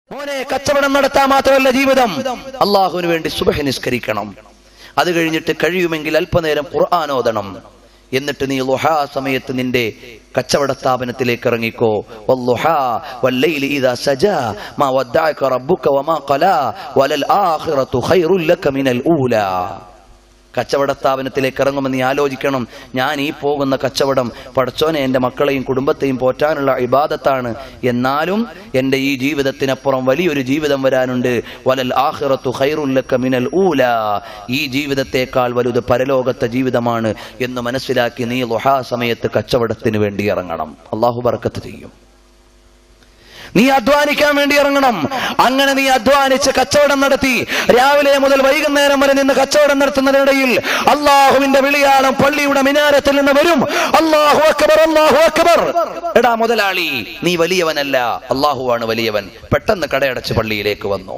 മോനെ കച്ചവടം നടത്താൻ മാത്രമല്ല ജീവിതം അള്ളാഹുവിന് വേണ്ടി സുബഹ നിസ്കരിക്കണം അത് കഴിഞ്ഞിട്ട് കഴിയുമെങ്കിൽ അല്പനേരം ഖുർആൻ ഓതണം എന്നിട്ട് നീ ലുഹാ സമയത്ത് നിന്റെ കച്ചവട സ്ഥാപനത്തിലേക്ക് ഇറങ്ങിക്കോ വല്ലുഹാ വല്ലൈലി ഇദാ സജാ മാ വദ്ദഅക റബ്ബുക വമാ ഖലാ വലൽ ആഖിറതു ഖൈറുൽ ലക മിനൽ ഊലാ കച്ചവട സ്ഥാപനത്തിലേക്ക് ഇറങ്ങുമെന്ന് നീ ആലോചിക്കണം ഞാൻ ഈ പോകുന്ന കച്ചവടം പടച്ചോനെ എൻ്റെ മക്കളെയും കുടുംബത്തെയും പോറ്റാനുള്ള ഇബാദത്താണ് എന്നാലും എൻ്റെ ഈ ജീവിതത്തിനപ്പുറം വലിയൊരു ജീവിതം വരാനുണ്ട് വലൽ ആഖിറത്തു ഖൈറുല്ലക മിനൽ ഊല ഈ ജീവിതത്തെക്കാൾ വലുത് പരലോകത്തെ ജീവിതമാണ് എന്ന് മനസ്സിലാക്കി നീ ലുഹാ സമയത്ത് കച്ചവടത്തിന് വേണ്ടി ഇറങ്ങണം അള്ളാഹു ബർക്കത്ത് ചെയ്യും നീ അധ്വാനിക്കാൻ വേണ്ടി ഇറങ്ങണം അങ്ങനെ നീ അധ്വാനിച്ച് കച്ചവടം നടത്തി രാവിലെ മുതൽ വൈകുന്നേരം വരെ നിന്ന് കച്ചവടം നടത്തുന്നതിനിടയിൽ അള്ളാഹുവിന്റെ വിളിയാളം പള്ളിയുടെ മിനാരത്തിൽ നിന്ന് വരും അള്ളാഹു അക്ബർ അള്ളാഹു അക്ബർ എടാ മുതലാളി നീ വലിയവനല്ല അള്ളാഹുവാണ് വലിയവൻ പെട്ടെന്ന് കടയടച്ച് പള്ളിയിലേക്ക് വന്നു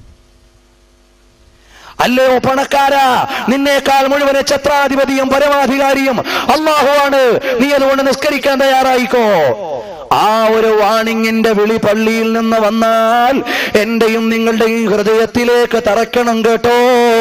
അല്ലയോ പണക്കാരാ നിന്നേക്കാൾ മുഴുവൻ ഛത്രാധിപതിയും പരമാധികാരിയും അള്ളാഹുവാണ് നീ അതുകൊണ്ട് നിസ്കരിക്കാൻ തയ്യാറായിക്കോ ആ ഒരു വാണിങ്ങിന്റെ വിളി പള്ളിയിൽ നിന്ന് വന്നാൽ എന്റെയും നിങ്ങളുടെയും ഹൃദയത്തിലേക്ക് തറക്കണം കേട്ടോ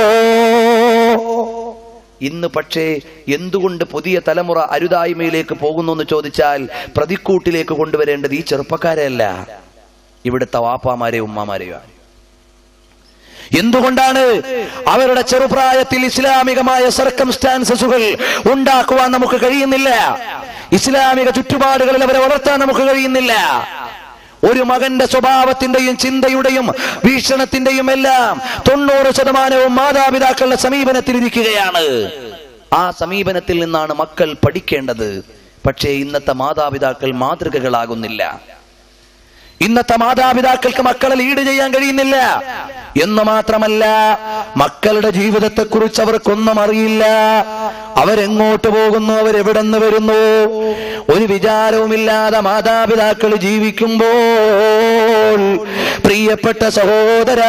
ഇന്ന് പക്ഷേ എന്തുകൊണ്ട് പുതിയ തലമുറ അരുതായ്മയിലേക്ക് പോകുന്നു എന്ന് ചോദിച്ചാൽ പ്രതിക്കൂട്ടിലേക്ക് കൊണ്ടുവരേണ്ടത് ഈ ചെറുപ്പക്കാരെയല്ല ഇവിടുത്തെ വാപ്പാമാരെയും ഉമ്മാമാരെയും എന്തുകൊണ്ടാണ് അവരുടെ ചെറുപ്രായത്തിൽ ഇസ്ലാമികമായ സർക്കംസ്റ്റാൻസസുകൾ ഉണ്ടാക്കുവാൻ നമുക്ക് കഴിയുന്നില്ല ഇസ്ലാമിക ചുറ്റുപാടുകളിൽ അവരെ വളർത്താൻ നമുക്ക് കഴിയുന്നില്ല ഒരു മകന്റെ സ്വഭാവത്തിന്റെയും ചിന്തയുടെയും വീക്ഷണത്തിന്റെയും എല്ലാം തൊണ്ണൂറ് ശതമാനവും മാതാപിതാക്കളുടെ സമീപനത്തിലിരിക്കുകയാണ് ആ സമീപനത്തിൽ നിന്നാണ് മക്കൾ പഠിക്കേണ്ടത് പക്ഷേ ഇന്നത്തെ മാതാപിതാക്കൾ മാതൃകകളാകുന്നില്ല ഇന്നത്തെ മാതാപിതാക്കൾക്ക് മക്കളെ ലീഡ് ചെയ്യാൻ കഴിയുന്നില്ല എന്ന് മാത്രമല്ല മക്കളുടെ ജീവിതത്തെ കുറിച്ച് അവർക്കൊന്നും അറിയില്ല അവരെങ്ങോട്ട് പോകുന്നു അവരെവിടെ നിന്ന് വരുന്നു ഒരു വിചാരവുമില്ലാതെ മാതാപിതാക്കൾ ജീവിക്കുമ്പോൾ പ്രിയപ്പെട്ട സഹോദര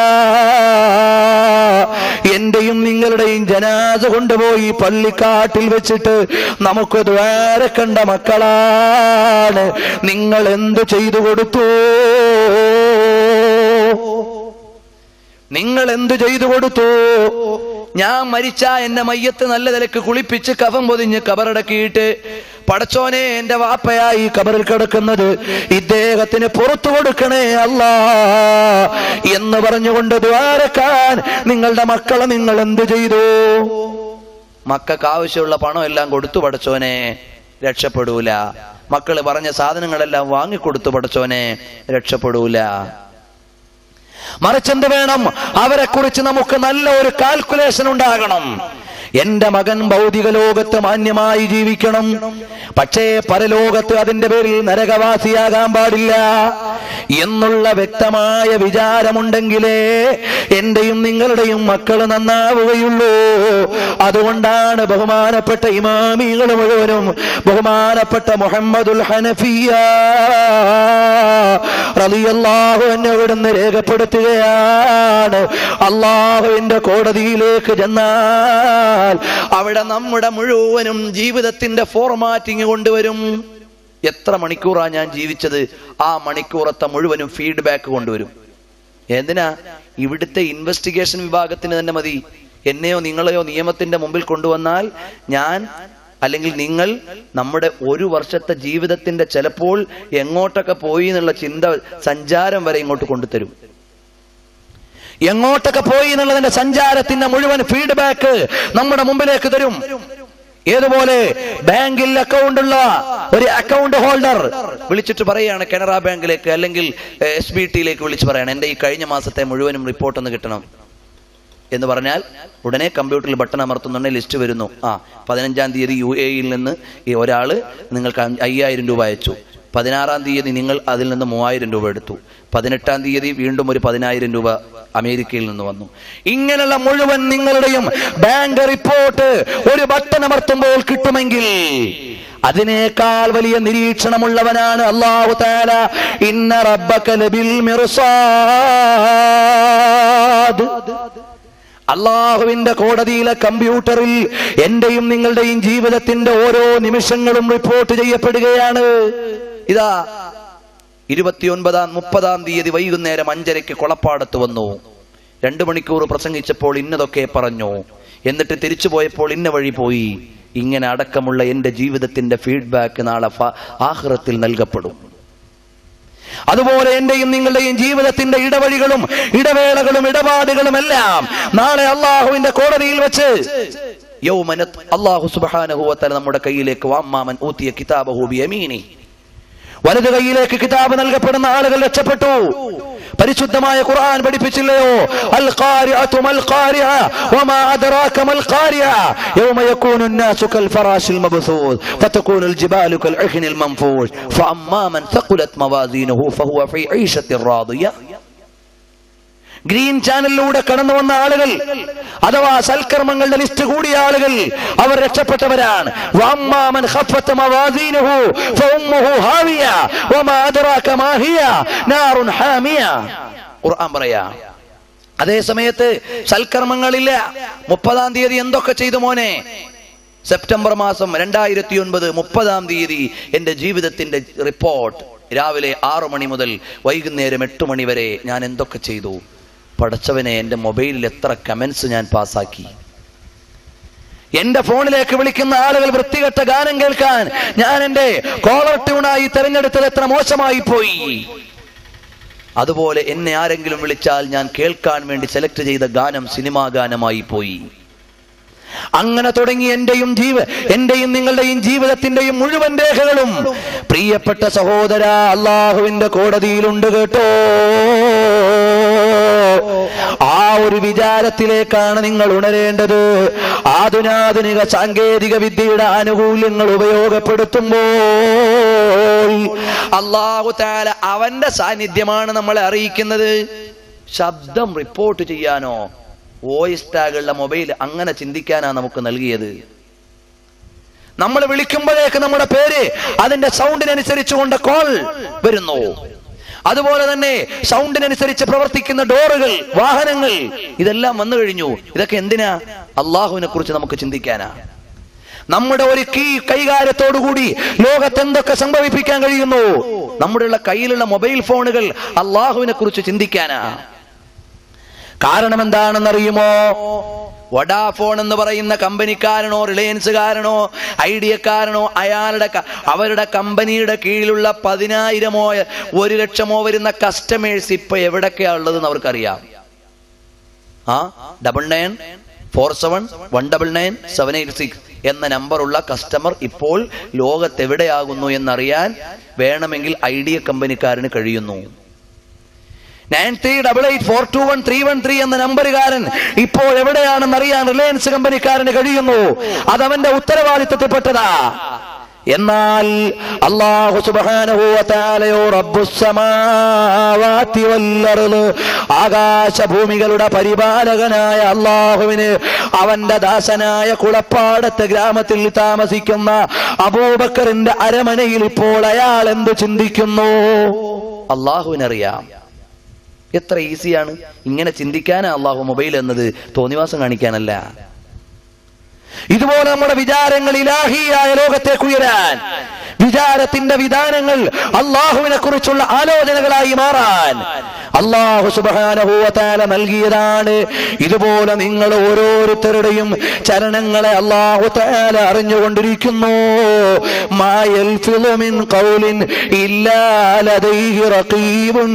എന്റെയും നിങ്ങളുടെയും ജനാസ കൊണ്ടുപോയി പള്ളിക്കാട്ടിൽ വെച്ചിട്ട് നമുക്ക് ദ്വാര കണ്ട മക്കളാണ് നിങ്ങൾ എന്തു ചെയ്തു കൊടുത്തു നിങ്ങൾ എന്തു ചെയ്തു കൊടുത്തു ഞാൻ മരിച്ച എന്റെ മയ്യത്ത് നല്ല നിലക്ക് കുളിപ്പിച്ച് കഫം പൊതിഞ്ഞ് കബറടക്കിയിട്ട് പടച്ചോനെ എന്റെ വാപ്പയായി കബറിൽ കിടക്കുന്നത് ഇദ്ദേഹത്തിന് പുറത്തു കൊടുക്കണേ അല്ല എന്ന് പറഞ്ഞുകൊണ്ട് ദ്വാരക്കാൻ നിങ്ങളുടെ മക്കളെ നിങ്ങൾ എന്തു ചെയ്തു മക്കൾക്ക് ആവശ്യമുള്ള പണം എല്ലാം കൊടുത്തു പടച്ചോനെ രക്ഷപ്പെടൂല മക്കള് പറഞ്ഞ സാധനങ്ങളെല്ലാം വാങ്ങിക്കൊടുത്തു പടച്ചോനെ രക്ഷപ്പെടൂല മറിച്ചെന്ത് വേണം അവരെ കുറിച്ച് നമുക്ക് നല്ല ഒരു കാൽക്കുലേഷൻ ഉണ്ടാകണം എന്റെ മകൻ ഭൗതിക ലോകത്ത് മാന്യമായി ജീവിക്കണം പക്ഷേ പരലോകത്ത് അതിന്റെ പേരിൽ നരകവാസിയാകാൻ പാടില്ല എന്നുള്ള വ്യക്തമായ വിചാരമുണ്ടെങ്കിലേ എന്റെയും നിങ്ങളുടെയും മക്കൾ നന്നാവുകയുള്ളൂ അതുകൊണ്ടാണ് ബഹുമാനപ്പെട്ട ഇമാമികൾ മുഴുവനും ബഹുമാനപ്പെട്ട മുഹമ്മദുൽ ഹനഫിയ റളിയല്ലാഹു അൻഹു ഇവിടുന്ന് രേഖപ്പെടുത്തുകയാണ് അള്ളാഹുവിന്റെ കോടതിയിലേക്ക് ചെന്നാൽ അവിടെ നമ്മുടെ മുഴുവനും ജീവിതത്തിന്റെ ഫോർമാറ്റിംഗ് കൊണ്ടുവരും എത്ര മണിക്കൂറാ ഞാൻ ജീവിച്ചത് ആ മണിക്കൂറത്തെ മുഴുവനും ഫീഡ്ബാക്ക് കൊണ്ടുവരും എന്തിനാ ഇവിടുത്തെ ഇൻവെസ്റ്റിഗേഷൻ വിഭാഗത്തിന് തന്നെ മതി എന്നെയോ നിങ്ങളെയോ നിയമത്തിന്റെ മുമ്പിൽ കൊണ്ടുവന്നാൽ ഞാൻ അല്ലെങ്കിൽ നിങ്ങൾ നമ്മുടെ ഒരു വർഷത്തെ ജീവിതത്തിന്റെ ചിലപ്പോൾ എങ്ങോട്ടൊക്കെ പോയി എന്നുള്ള ചിന്ത സഞ്ചാരം വരെ ഇങ്ങോട്ട് കൊണ്ടുതരും എങ്ങോട്ടൊക്കെ പോയി എന്നുള്ളതിന്റെ സഞ്ചാരത്തിന്റെ മുഴുവൻ ഫീഡ്ബാക്ക് നമ്മുടെ മുമ്പിലേക്ക് തരും ഏതുപോലെ ബാങ്കിൽ അക്കൗണ്ട് ഉള്ള ഒരു അക്കൗണ്ട് ഹോൾഡർ വിളിച്ചിട്ട് പറയാണ് കനറ ബാങ്കിലേക്ക് അല്ലെങ്കിൽ എസ് ബി ടിയിലേക്ക് വിളിച്ച് പറയണം എന്റെ ഈ കഴിഞ്ഞ മാസത്തെ മുഴുവനും റിപ്പോർട്ട് ഒന്ന് കിട്ടണം എന്ന് പറഞ്ഞാൽ ഉടനെ കമ്പ്യൂട്ടറിൽ ബട്ടൺ അമർത്തുന്നുണ്ടെങ്കിൽ ലിസ്റ്റ് വരുന്നു ആ പതിനഞ്ചാം തീയതി യു എയിൽ നിന്ന് ഈ ഒരാള് നിങ്ങൾക്ക് അയ്യായിരം രൂപ അയച്ചു പതിനാറാം തീയതി നിങ്ങൾ അതിൽ നിന്ന് മൂവായിരം രൂപ എടുത്തു പതിനെട്ടാം തീയതി വീണ്ടും ഒരു പതിനായിരം രൂപ അമേരിക്കയിൽ നിന്ന് വന്നു ഇങ്ങനെയുള്ള മുഴുവൻ നിങ്ങളുടെയും ബാങ്ക് റിപ്പോർട്ട് ഒരു ബട്ടൺ അമർത്തുമ്പോൾ കിട്ടുമെങ്കിൽ അതിനേക്കാൾ വലിയ നിരീക്ഷണമുള്ളവനാണ് അള്ളാഹു താല ഇന്ന റബ്ബക ലബിൽ മിർസാദ് അള്ളാഹുവിന്റെ കോടതിയിലെ കമ്പ്യൂട്ടറിൽ എന്റെയും നിങ്ങളുടെയും ജീവിതത്തിന്റെ ഓരോ നിമിഷങ്ങളും റിപ്പോർട്ട് ചെയ്യപ്പെടുകയാണ് ഇതാ ഇരുപത്തിയൊൻപതാം മുപ്പതാം തീയതി വൈകുന്നേരം അഞ്ചരയ്ക്ക് കൊളപ്പാടത്ത് വന്നു രണ്ടു മണിക്കൂർ പ്രസംഗിച്ചപ്പോൾ ഇന്നതൊക്കെ പറഞ്ഞു എന്നിട്ട് തിരിച്ചു പോയപ്പോൾ ഇന്ന വഴി പോയി ഇങ്ങനെ അടക്കമുള്ള എന്റെ ജീവിതത്തിന്റെ ഫീഡ്ബാക്ക് നാളെ ഫ- ആഖിറത്തിൽ നൽകപ്പെടും അതുപോലെ എന്റെയും നിങ്ങളുടെയും ജീവിതത്തിന്റെ ഇടവഴികളും ഇടവേളകളും ഇടപാടുകളും എല്ലാം നാളെ അള്ളാഹുവിന്റെ കോടതിയിൽ വെച്ച് യൗമനത് അള്ളാഹു സുബാനഹുവത്തല നമ്മുടെ കയ്യിലേക്ക് വാമ്മാമൻ ഊത്തിയ കിതാബഹു ബിയമീനി വലത് കൈയിലേക്ക് കിതാബ് നൽകപ്പെടുന്ന ആളുകൾ രക്ഷപ്പെട്ടു പരിശുദ്ധമായ ഖുർആൻ പഠിപ്പിച്ചില്ലയോ അൽ ഖാരിഅതു മൽ ഖാരിഅ വമാ അദ്റാക മൽ ഖാരിഅ യൗമ യകൂനു الناس كالفراش المبثوث فتكون الجبال كالعهن المنفوش فأما من ثقلت موازينه فهو في عيشة راضية ഗ്രീൻ ചാനലിലൂടെ കടന്നു വന്ന ആളുകൾ അഥവാ സൽക്കർമ്മങ്ങളുടെ ലിസ്റ്റ് കൂടിയ ആളുകൾ അവർ രക്ഷപ്പെട്ടവരാണ് വമ്മാമൻ ഖഫ്ഫത്ത് മവാസീനുഹു ഫഉമ്മുഹു ഹാവിയ വമാ അദ്റാക മാ ഹിയ നാറുൻ ഹാമിയ ഖുർആൻ പറയാ അതേ സമയത്ത് സൽക്കർമ്മങ്ങളില്ല മുപ്പതാം തീയതി എന്തൊക്കെ ചെയ്തു മോനെ സെപ്റ്റംബർ മാസം രണ്ടായിരത്തി ഒൻപത് മുപ്പതാം തീയതി എന്റെ ജീവിതത്തിന്റെ റിപ്പോർട്ട് രാവിലെ ആറു മണി മുതൽ വൈകുന്നേരം എട്ട് മണി വരെ ഞാൻ എന്തൊക്കെ ചെയ്തു പടച്ചവനെ എന്റെ മൊബൈലിൽ എത്ര കമന്റ്സ് ഞാൻ പാസാക്കി എന്റെ ഫോണിലേക്ക് വിളിക്കുന്ന ആളുകൾ വൃത്തികെട്ട ഗാനം കേൾക്കാൻ ഞാൻ എന്റെ കോളർ ട്യൂണായി തെരഞ്ഞെടുത്തത് എത്ര മോശമായി പോയി അതുപോലെ എന്നെ ആരെങ്കിലും വിളിച്ചാൽ ഞാൻ കേൾക്കാൻ വേണ്ടി സെലക്ട് ചെയ്ത ഗാനം സിനിമാ ഗാനമായി പോയി അങ്ങനെ തുടങ്ങി എന്റെയും ജീവ എന്റെയും നിങ്ങളുടെയും ജീവിതത്തിന്റെയും മുഴുവൻ രേഖകളും പ്രിയപ്പെട്ട സഹോദര അള്ളാഹുവിന്റെ കോടതിയിലുണ്ട് കേട്ടോ ആ ഒരു വിചാരത്തിലേക്കാണ് നിങ്ങൾ ഉണരേണ്ടത് ആധുനാധുനിക സാങ്കേതിക വിദ്യയുടെ ആനുകൂല്യങ്ങൾ ഉപയോഗപ്പെടുത്തുമ്പോൾ അള്ളാഹു താല അവന്റെ സാന്നിധ്യമാണ് നമ്മളെ അറിയിക്കുന്നത് ശബ്ദം റിപ്പോർട്ട് ചെയ്യാനോ വോയിസ് ടാഗുള്ള മൊബൈൽ അങ്ങനെ ചിന്തിക്കാനാ നമുക്ക് നൽകിയത് നമ്മൾ വിളിക്കുമ്പോഴേക്ക് നമ്മുടെ പേര് അതിന്റെ സൗണ്ടിനനുസരിച്ച് കൊണ്ട് കോൾ വരുന്നു അതുപോലെ തന്നെ സൗണ്ടിനനുസരിച്ച് പ്രവർത്തിക്കുന്ന ഡോറുകൾ വാഹനങ്ങൾ ഇതെല്ലാം വന്നു കഴിഞ്ഞു ഇതൊക്കെ എന്തിനാ അള്ളാഹുവിനെ കുറിച്ച് നമുക്ക് ചിന്തിക്കാനാ നമ്മുടെ ഒരു കീ കൈകാര്യത്തോടുകൂടി ലോകത്ത് എന്തൊക്കെ സംഭവിപ്പിക്കാൻ കഴിയുന്നു നമ്മുടെ ഉള്ള കയ്യിലുള്ള മൊബൈൽ ഫോണുകൾ അള്ളാഹുവിനെ കുറിച്ച് ചിന്തിക്കാനാ കാരണം എന്താണെന്നറിയുമോ വഡാഫോൺ എന്ന് പറയുന്ന കമ്പനിക്കാരനോ റിലയൻസുകാരനോ ഐഡിയക്കാരനോ അയാളുടെ ക- അവരുടെ കമ്പനിയുടെ കീഴിലുള്ള പതിനായിരമോ ഒരു ലക്ഷമോ വരുന്ന കസ്റ്റമേഴ്സ് ഇപ്പൊ എവിടൊക്കെയാ ഉള്ളതെന്ന് അവർക്കറിയാം ആ double nine four seven one double nine seven eight six എന്ന നമ്പറുള്ള കസ്റ്റമർ ഇപ്പോൾ ലോകത്ത് എവിടെയാകുന്നു എന്നറിയാൻ വേണമെങ്കിൽ ഐഡിയ കമ്പനിക്കാരന് കഴിയുന്നു nine three double eight four two one three one three എന്ന നമ്പറുകാരൻ ഇപ്പോൾ എവിടെയാണെന്ന് അറിയാൻ റിലയൻസ് കമ്പനിക്കാരന് കഴിയുന്നു അതവന്റെ ഉത്തരവാദിത്തത്തിൽപ്പെട്ടതാ എന്നാൽ അള്ളാഹു സുബ്ഹാനഹു വതആലയോ റബ്ബുസ്സമാവാതി വല്ലർള് ആകാശഭൂമികളുടെ പരിപാലകനായ അള്ളാഹുവിന് അവന്റെ ദാസനായ കുളപ്പാടത്ത് ഗ്രാമത്തിൽ താമസിക്കുന്ന അബൂബക്കറിന്റെ അരമനയിൽ ഇപ്പോൾ അയാൾ എന്ത് ചിന്തിക്കുന്നു അള്ളാഹുവിനറിയാം എത്ര ഈസിയാണ് ഇങ്ങനെ ചിന്തിക്കാനാ അള്ളാഹു മൊബൈൽ എന്നത് തോന്നിവാസം കാണിക്കാനല്ല ഇതുപോലെ നമ്മുടെ വിചാരങ്ങൾ ഇലാഹിയായ ലോകത്തേക്ക് ഉയരാൻ വിചാരത്തിന്റെ വിധാനങ്ങൾ അള്ളാഹുവിനെ കുറിച്ചുള്ള ആലോചനകളായി മാറാൻ അള്ളാഹു സുബാനഹൂവത്താല നൽകിയതാണ് ഇതുപോലെ നിങ്ങൾ ഓരോരുത്തരുടെയും ചലനങ്ങളെ അള്ളാഹു താല അറിഞ്ഞുകൊണ്ടിരിക്കുന്നു മായൽ ഫിലുമിൻ കൗലിൻ ഇല്ലാലതൈഹി റഖീബുൻ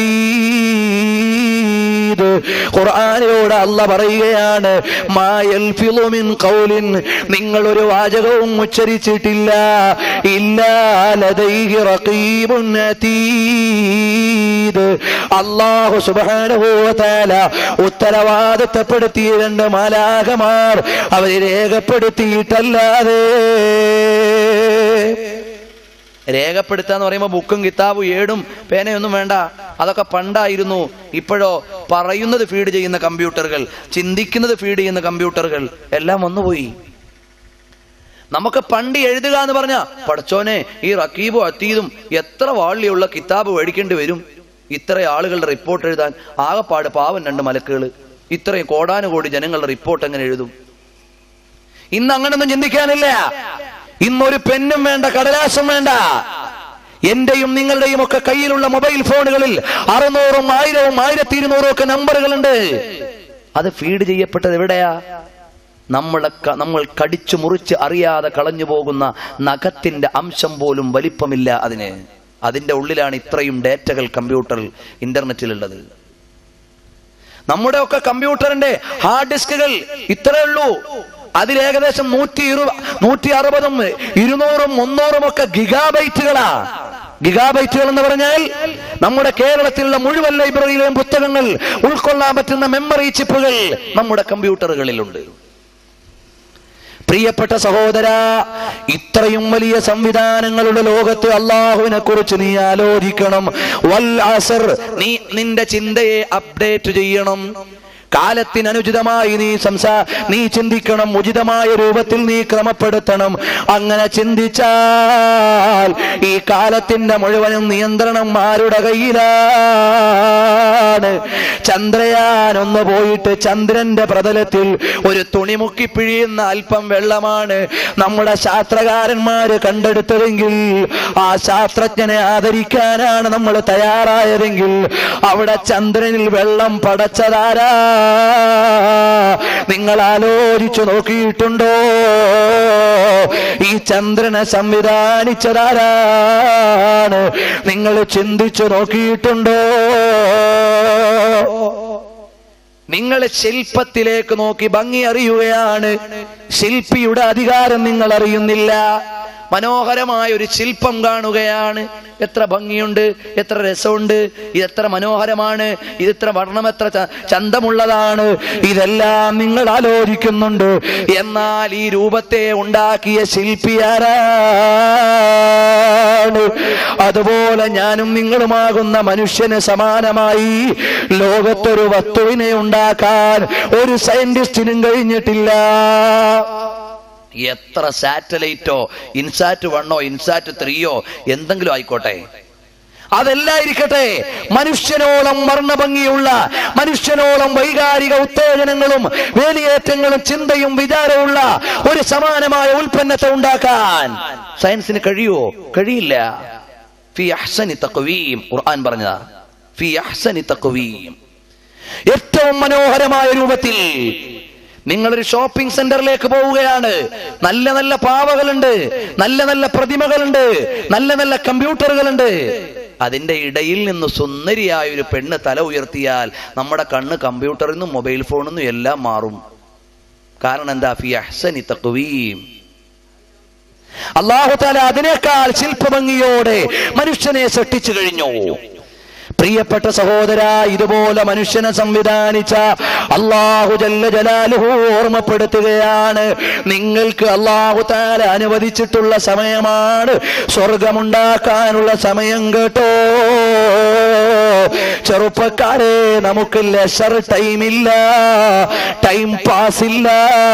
അതീദ് ഖുർആനയോട് അല്ല പറയുകയാണ് മായൽ ഫിലുമിൻ കൗലിൻ നിങ്ങൾ ഒരു വാചകവും ഉച്ചരിച്ചിട്ടില്ല ഇല്ലാലതൈഹി റഖീബുൻ അതീദ് അള്ളാഹു സുബ്ഹാനഹു വ തആല ഉത്തരവാദിത്തപ്പെടുത്തിയ രണ്ട് മാലാകമാർ അവരെ രേഖപ്പെടുത്തിയിട്ടല്ലാതെ രേഖപ്പെടുത്താന്ന് പറയുമ്പോൾ ബുക്കും കിതാബും ഏടും പേനയൊന്നും വേണ്ട അതൊക്കെ പണ്ടായിരുന്നു ഇപ്പോഴോ പറയുന്നത് ഫീഡ് ചെയ്യുന്ന കമ്പ്യൂട്ടറുകൾ ചിന്തിക്കുന്നത് ഫീഡ് ചെയ്യുന്ന കമ്പ്യൂട്ടറുകൾ എല്ലാം വന്നുപോയി നമുക്ക് പണ്ട് എഴുതുക എന്ന് പറഞ്ഞ പഠിച്ചോനെ ഈ റക്കീബും അത്തീതും എത്ര വാളിയുള്ള കിതാബ് മേടിക്കേണ്ടി വരും ഇത്ര ആളുകളുടെ റിപ്പോർട്ട് എഴുതാൻ ആകപ്പാട് പാവം രണ്ട് മലക്കുകൾ ഇത്രയും കോടാനുകോടി ജനങ്ങളുടെ റിപ്പോർട്ട് എങ്ങനെ എഴുതും ഇന്ന് അങ്ങനൊന്നും ചിന്തിക്കാനില്ല ഇന്നൊരു പെന്നും വേണ്ട കടലാസും വേണ്ട എന്റെയും നിങ്ങളുടെയും ഒക്കെ കയ്യിലുള്ള മൊബൈൽ ഫോണുകളിൽ അറുന്നൂറും ആയിരവും ആയിരത്തി ഇരുന്നൂറും ഒക്കെ നമ്പറുകളുണ്ട് അത് ഫീഡ് ചെയ്യപ്പെട്ടത് എവിടെയാ നമ്മളെ ക- നമ്മൾ കടിച്ചു മുറിച്ച് അറിയാതെ കളഞ്ഞു പോകുന്ന നഖത്തിന്റെ അംശം പോലും വലിപ്പമില്ല അതിന് അതിന്റെ ഉള്ളിലാണ് ഇത്രയും ഡേറ്റകൾ കമ്പ്യൂട്ടറിൽ ഇന്റർനെറ്റിലുള്ളത് നമ്മുടെ ഒക്കെ കമ്പ്യൂട്ടറിന്റെ ഹാർഡ് ഡിസ്കുകൾ ഇത്രേ ഉള്ളൂ അതിൽ ഏകദേശം നൂറ്റി ഇരു നൂറ്റി അറുപതും ഇരുന്നൂറും മുന്നൂറും ഒക്കെ ഗിഗാബൈറ്റുകളാ ഗിഗാബൈറ്റുകൾ എന്ന് പറഞ്ഞാൽ നമ്മുടെ കേരളത്തിലുള്ള മുഴുവൻ ലൈബ്രറിയിലെയും പുസ്തകങ്ങൾ ഉൾക്കൊള്ളാൻ പറ്റുന്ന മെമ്മറി ചിപ്പുകൾ നമ്മുടെ കമ്പ്യൂട്ടറുകളിലുണ്ട് പ്രിയപ്പെട്ട സഹോദര ഇത്രയും വലിയ സംവിധാനങ്ങളുടെ ലോകത്ത് അള്ളാഹുവിനെ കുറിച്ച് നീ ആലോചിക്കണം വൽ അസർ നീ നിന്റെ ചിന്തയെ അപ്ഡേറ്റ് ചെയ്യണം കാലത്തിനനുചിതമായി നീ സംസാ നീ ചിന്തിക്കണം ഉചിതമായ രൂപത്തിൽ നീ ക്രമപ്പെടുത്തണം അങ്ങനെ ചിന്തിച്ചാൽ ഈ കാലത്തിന്റെ മുഴുവനും നിയന്ത്രണം ആരുടെ കയ്യിലാണ് ചന്ദ്രയാൻ ഒന്ന് പോയിട്ട് ചന്ദ്രന്റെ പ്രതലത്തിൽ ഒരു തുണി മുക്കി പിഴിയുന്ന അല്പം വെള്ളമാണ് നമ്മുടെ ശാസ്ത്രകാരന്മാര് കണ്ടെടുത്തതെങ്കിൽ ആ ശാസ്ത്രജ്ഞനെ ആദരിക്കാനാണ് നമ്മൾ തയ്യാറായതെങ്കിൽ അവിടെ ചന്ദ്രനിൽ വെള്ളം പടച്ചതാരാ നിങ്ങൾ ആലോചിച്ചു നോക്കിയിട്ടുണ്ടോ ഈ ചന്ദ്രനെ സംവിധാനിച്ചതാരാണ് നിങ്ങൾ ചിന്തിച്ചു നോക്കിയിട്ടുണ്ടോ നിങ്ങൾ ശില്പത്തിലേക്ക് നോക്കി ഭംഗി അറിയുകയാണ് ശില്പിയുടെ അധികാരം നിങ്ങൾ അറിയുന്നില്ല മനോഹരമായ ഒരു ശില്പം കാണുകയാണ് എത്ര ഭംഗിയുണ്ട് എത്ര രസമുണ്ട് ഇത് എത്ര മനോഹരമാണ് ഇത് എത്ര വർണ്ണം എത്ര ച- ചന്തമുള്ളതാണ് ഇതെല്ലാം നിങ്ങൾ ആലോചിക്കുന്നുണ്ട് എന്നാൽ ഈ രൂപത്തെ ഉണ്ടാക്കിയ ശില്പിയാരാണ് അതുപോലെ ഞാനും നിങ്ങളുമാകുന്ന മനുഷ്യന് സമാനമായി ലോകത്തൊരു വസ്തുവിനെ ഉണ്ടാക്കാൻ ഒരു സയന്റിസ്റ്റിനും കഴിഞ്ഞിട്ടില്ല എത്ര സാറ്റലൈറ്റോ ഇൻസാറ്റ് വണ്ണോ ഇൻസാറ്റ് ത്രീയോ എന്തെങ്കിലും ആയിക്കോട്ടെ അതെല്ലാം ഇരിക്കട്ടെ മനുഷ്യനോളം വർണ്ണഭംഗിയുള്ള മനുഷ്യനോളം വൈകാരിക ഉത്തേജനങ്ങളും വേലിയേറ്റങ്ങളും ചിന്തയും വിചാരമുള്ള ഒരു സമാനമായ ഉൽപ്പന്നത്തെ ഉണ്ടാക്കാൻ സയൻസിന് കഴിയുമോ കഴിയില്ല ഫി അഹ്സനി തഖ്വീം ഖുർആൻ പറഞ്ഞതാ ഫി അഹ്സനി തഖ്വീം ഏറ്റവും മനോഹരമായ രൂപത്തിൽ നിങ്ങളൊരു ഷോപ്പിംഗ് സെന്ററിലേക്ക് പോവുകയാണ് നല്ല നല്ല പാവകളുണ്ട് നല്ല നല്ല പ്രതിമകളുണ്ട് നല്ല നല്ല കമ്പ്യൂട്ടറുകളുണ്ട് അതിന്റെ ഇടയിൽ നിന്ന് സുന്ദരിയായ ഒരു പെണ്ണ് തല ഉയർത്തിയാൽ നമ്മുടെ കണ്ണ് കമ്പ്യൂട്ടറിൽ നിന്നും മൊബൈൽ ഫോണിൽ നിന്നും എല്ലാം മാറും കാരണം എന്താ ഫി അഹ്സനി തഖ്വീം അള്ളാഹു താല അതിനേക്കാൾ ശില്പഭംഗിയോടെ മനുഷ്യനെ സൃഷ്ടിച്ചു കഴിഞ്ഞു പ്രിയപ്പെട്ട സഹോദര ഇതുപോലെ മനുഷ്യനെ സംവിധാനിച്ച അള്ളാഹു ജല്ല ജലാലുഹു ഓർമ്മപ്പെടുത്തുകയാണ് നിങ്ങൾക്ക് അള്ളാഹു താല അനുവദിച്ചിട്ടുള്ള സമയമാണ് സ്വർഗമുണ്ടാക്കാനുള്ള സമയം കേട്ടോ ചെറുപ്പക്കാരെ നമുക്ക് ലെഷർ ടൈമില്ല ടൈം പാസ് ഇല്ല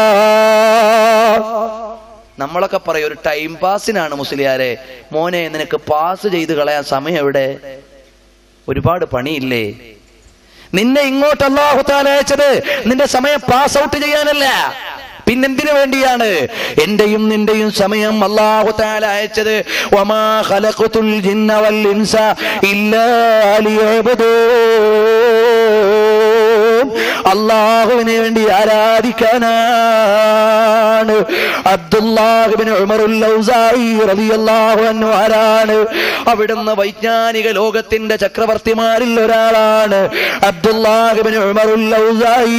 നമ്മളൊക്കെ പറയും ഒരു ടൈം പാസിനാണ് മുസ്ലിയാരെ മോനെ നിനക്ക് പാസ് ചെയ്ത് കളയാൻ സമയം എവിടെ ഒരുപാട് പണിയില്ലേ നിന്നെ ഇങ്ങോട്ട് അള്ളാഹു താല അയച്ചത് നിന്റെ സമയം പാസ് ഔട്ട് ചെയ്യാനല്ല പിന്നെന്തിനു വേണ്ടിയാണ് എന്റെയും നിന്റെയും സമയം അള്ളാഹു താല അയച്ചത് വമാ ഖലഖതുൽ ജിന്ന വൽ ഇൻസ ഇല്ലാ ലിയഅ്ബുദൂൻ അള്ളാഹുവിനെ വേണ്ടി ആരാധിക്കാനാണ് അബ്ദുല്ലാഹിബിൻ ഉമറുൽ ഔസായി റളിയല്ലാഹു അൻഹു ആരാണ് അവിടുന്ന് വൈജ്ഞാനിക ലോകത്തിന്റെ ചക്രവർത്തിമാരിൽ ഒരാളാണ് അബ്ദുല്ലാഹിബിൻ ഉമറുൽ ഔസായി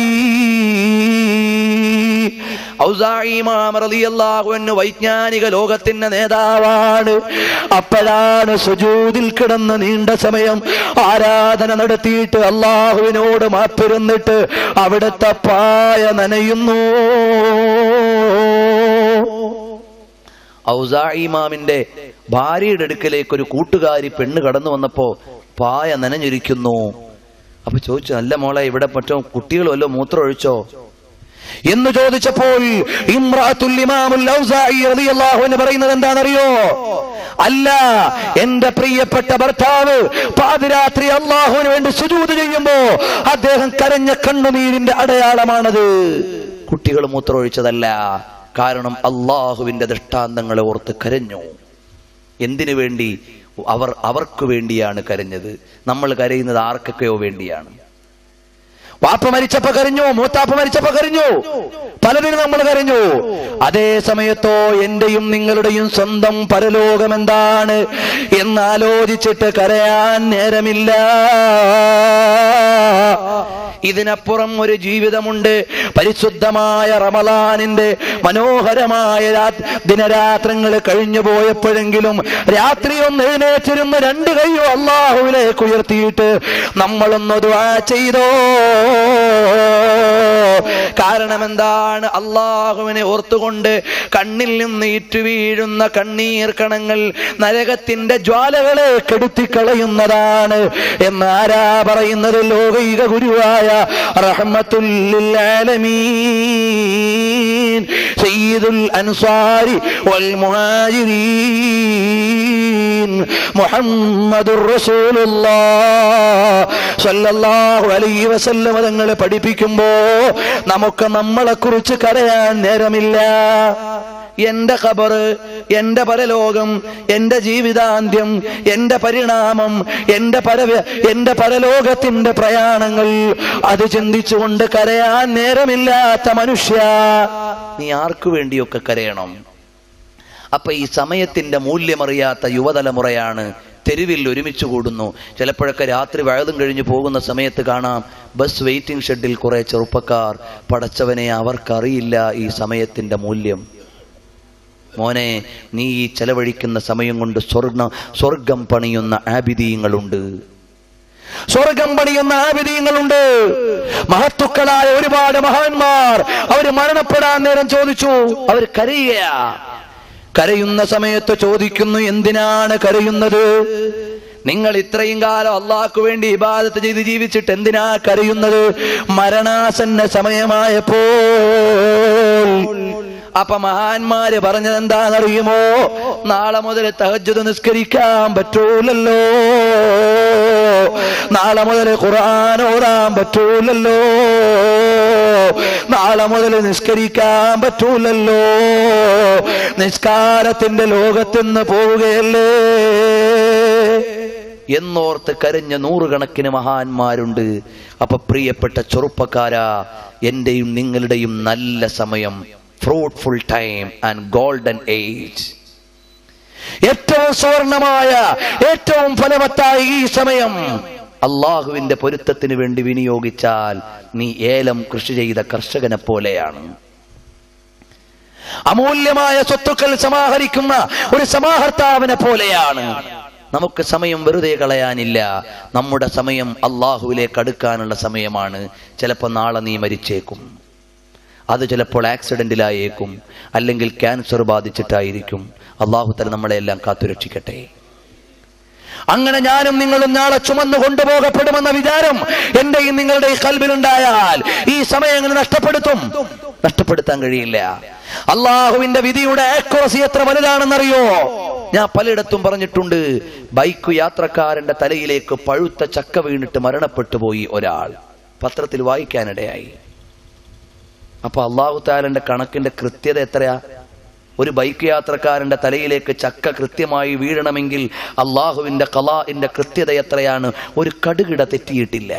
ഔസായി ഇമാം റളിയല്ലാഹു അൻഹു വൈജ്ഞാനിക ലോകത്തിന്റെ നേതാവാണ് അപ്പോഴാണ് സുജൂദിൽ കിടന്ന് നീണ്ട സമയം ആരാധന നടത്തിയിട്ട് അള്ളാഹുവിനോട് മാപ്പിരുന്നിട്ട് അവിടുത്തെ പായ നനയുന്നു ഔസായി ഇമാമിന്റെ ഭാര്യയുടെ അടുക്കലേക്ക് ഒരു കൂട്ടുകാരി പെണ്ണ് കടന്നു വന്നപ്പോ പായ നനഞ്ഞിരിക്കുന്നു അപ്പൊ ചോദിച്ചു നല്ല മോളെ ഇവിടെ മറ്റോ കുട്ടികൾ വല്ലോ മൂത്രം ഒഴിച്ചോ എന്ന് ചോദിച്ചപ്പോൾ ഇമ്രാത്തുൽ ഇമാമുൽ ഔസാഇ റളിയല്ലാഹു അൻഹു പറയുന്നത് എന്താണെന്നറിയോ അല്ല എന്റെ പ്രിയപ്പെട്ട ഭർത്താവ് പാതിരാത്രി അള്ളാഹുവിന് വേണ്ടി സുജൂത് ചെയ്യുമ്പോ അദ്ദേഹം കരഞ്ഞ കണ്ണുനീരിന്റെ അടയാളമാണത് കുട്ടികൾ മൂത്രമൊഴിച്ചതല്ല കാരണം അള്ളാഹുവിന്റെ ദൃഷ്ടാന്തങ്ങളെ ഓർത്ത് കരഞ്ഞു എന്തിനു വേണ്ടി അവർ അവർക്ക് വേണ്ടിയാണ് കരഞ്ഞത് നമ്മൾ കരയുന്നത് ആർക്കൊക്കെയോ വേണ്ടിയാണ് വാപ്പ മരിച്ചപ്പോ കരഞ്ഞു മൂത്താപ്പ മരിച്ചപ്പോ കരഞ്ഞു പലതിനും നമ്മൾ കരഞ്ഞു അതേ സമയത്തോ എന്റെയും നിങ്ങളുടെയും സ്വന്തം പരലോകം എന്താണ് എന്നാലോചിച്ചിട്ട് കരയാൻ നേരമില്ല ഇതിനപ്പുറം ഒരു ജീവിതമുണ്ട് പരിശുദ്ധമായ റമലാനിന്റെ മനോഹരമായ രാ- ദിനരാത്രങ്ങൾ കഴിഞ്ഞു പോയപ്പോഴെങ്കിലും രാത്രി ഒന്ന് എഴുന്നേറ്റിരുന്ന് രണ്ട് കൈയോ അള്ളാഹുവിലേക്ക് ഉയർത്തിയിട്ട് നമ്മളൊന്ന് ദുആ ചെയ്തോ കാരണം എന്താണ് അള്ളാഹുവിനെ ഓർത്തുകൊണ്ട് കണ്ണിൽ നിന്ന് ഇറ്റു വീഴുന്ന കണ്ണീർ കണങ്ങൾ നരകത്തിന്റെ ജ്വാലകളെ കെടുത്തിക്കളയുന്നതാണ് എന്നാരാ പറയുന്നത് ലോകൈക ഗുരുവായ റഹ്മത്തുല്ലിൽ ആലമീൻ സയ്യിദുൽ അൻസാരി വൽ മുഹാജിരീൻ മുഹമ്മദുർ റസൂലുള്ളാഹ് സ്വല്ലല്ലാഹു അലൈഹി വസല്ലം തങ്ങൾ പഠിപ്പിക്കുമ്പോ നമുക്ക് നമ്മളെ കുറിച്ച് കരയാൻ നേരമില്ല എന്റെ ഖബറ് എന്റെ പരലോകം എന്റെ ജീവിതാന്ത്യം എന്റെ പരിണാമം എന്റെ പര എന്റെ പരലോകത്തിന്റെ പ്രയാണങ്ങൾ അത് ചിന്തിച്ചുകൊണ്ട് കരയാൻ നേരമില്ലാത്ത മനുഷ്യ നീ ആർക്കു വേണ്ടിയൊക്കെ കരയണം അപ്പൊ ഈ സമയത്തിന്റെ മൂല്യമറിയാത്ത യുവതലമുറയാണ് തെരുവിൽ ഒരുമിച്ച് കൂടുന്നു ചിലപ്പോഴൊക്കെ രാത്രി വഴുതും കഴിഞ്ഞ് പോകുന്ന സമയത്ത് കാണാം ബസ് വെയിറ്റിംഗ് ഷെഡിൽ കുറെ ചെറുപ്പക്കാർ പടച്ചവനെ അവർക്കറിയില്ല ഈ സമയത്തിന്റെ മൂല്യം മോനെ നീ ഈ ചെലവഴിക്കുന്ന സമയം കൊണ്ട് സ്വർണ്ണ സ്വർഗം പണിയുന്ന ആബിദീങ്ങളുണ്ട് സ്വർഗം പണിയുന്ന ആബിദീങ്ങളുണ്ട് മഹത്തുക്കളായ ഒരുപാട് മഹാന്മാർ അവർ മരണപ്പെടാൻ നേരം ചോദിച്ചു അവർ കരയുകയാ കരയുന്ന സമയത്ത് ചോദിക്കുന്നു എന്തിനാണ് കരയുന്നത് നിങ്ങൾ ഇത്രയും കാലം അള്ളാഹ്ക്ക് വേണ്ടി ഇബാദത്ത് ചെയ്ത് ജീവിച്ചിട്ട് എന്തിനാ കരയുന്നത് മരണാസന്ന സമയമായപ്പോൾ അപ്പൊ മഹാന്മാര് പറഞ്ഞത് എന്താണെന്നറിയുമോ നാളെ മുതൽ തഹജ്ജുദ് നിസ്കരിക്കാൻ പറ്റൂലല്ലോ നാളെ മുതൽ ഖുർആൻ ഓതാൻ പറ്റൂലല്ലോ നാളെ മുതൽ നിസ്കരിക്കാൻ പറ്റൂലല്ലോ നിസ്കാരത്തിന്റെ ലോകത്തുനിന്ന് പോവുകയല്ലേ എന്നോർത്ത് കരഞ്ഞ നൂറുകണക്കിന് മഹാന്മാരുണ്ട് അപ്പൊ പ്രിയപ്പെട്ട ചെറുപ്പക്കാരാ എന്റെയും നിങ്ങളുടെയും നല്ല സമയം fruitful time and golden age ഏറ്റവും സുവർണമായ ഏറ്റവും ഫലവത്തായ ഈ സമയം അള്ളാഹുവിന്റെ പൊരുത്തത്തിന് വേണ്ടി വിനിയോഗിച്ചാൽ നീ ഏലം കൃഷി ചെയ്ത കർഷകനെ പോലെയാണ് അമൂല്യമായ സ്വത്തുക്കൾ സമാഹരിക്കുന്ന ഒരു സമാഹർത്താവിനെ പോലെയാണ് നമുക്ക് സമയം വെറുതെ കളയാനില്ല നമ്മുടെ സമയം അള്ളാഹുവിലേക്ക് അടുക്കാനുള്ള സമയമാണ് ചിലപ്പോൾ നാളെ നീ മരിച്ചേക്കും അത് ചിലപ്പോൾ ആക്സിഡന്റിലായേക്കും അല്ലെങ്കിൽ ക്യാൻസർ ബാധിച്ചിട്ടായിരിക്കും അള്ളാഹു തല നമ്മളെ എല്ലാം കാത്തുരക്ഷിക്കട്ടെ അങ്ങനെ ഞാനും നിങ്ങളും നാളെ ചുമന്നു കൊണ്ടുപോകപ്പെടുമെന്ന വിചാരം എന്റെയും നിങ്ങളുടെ കൽബിലുണ്ടായാൽ ഈ സമയങ്ങൾ നഷ്ടപ്പെടുത്തും നഷ്ടപ്പെടുത്താൻ കഴിയില്ല അള്ളാഹുവിന്റെ വിധിയുടെ ആക്യുറസി എത്ര വലുതാണെന്നറിയോ ഞാൻ പലയിടത്തും പറഞ്ഞിട്ടുണ്ട് ബൈക്ക് യാത്രക്കാരന്റെ തലയിലേക്ക് പഴുത്ത ചക്ക വീണിട്ട് മരണപ്പെട്ടു പോയി ഒരാൾ പത്രത്തിൽ വായിക്കാനിടയായി അപ്പൊ അള്ളാഹു താലന്റെ കണക്കിന്റെ കൃത്യത എത്രയാ ഒരു ബൈക്ക് യാത്രക്കാരന്റെ തലയിലേക്ക് ചക്ക കൃത്യമായി വീഴണമെങ്കിൽ അള്ളാഹുവിന്റെ കലാഇന്റെ കൃത്യത എത്രയാണ് ഒരു കടുകിട തെറ്റിയിട്ടില്ല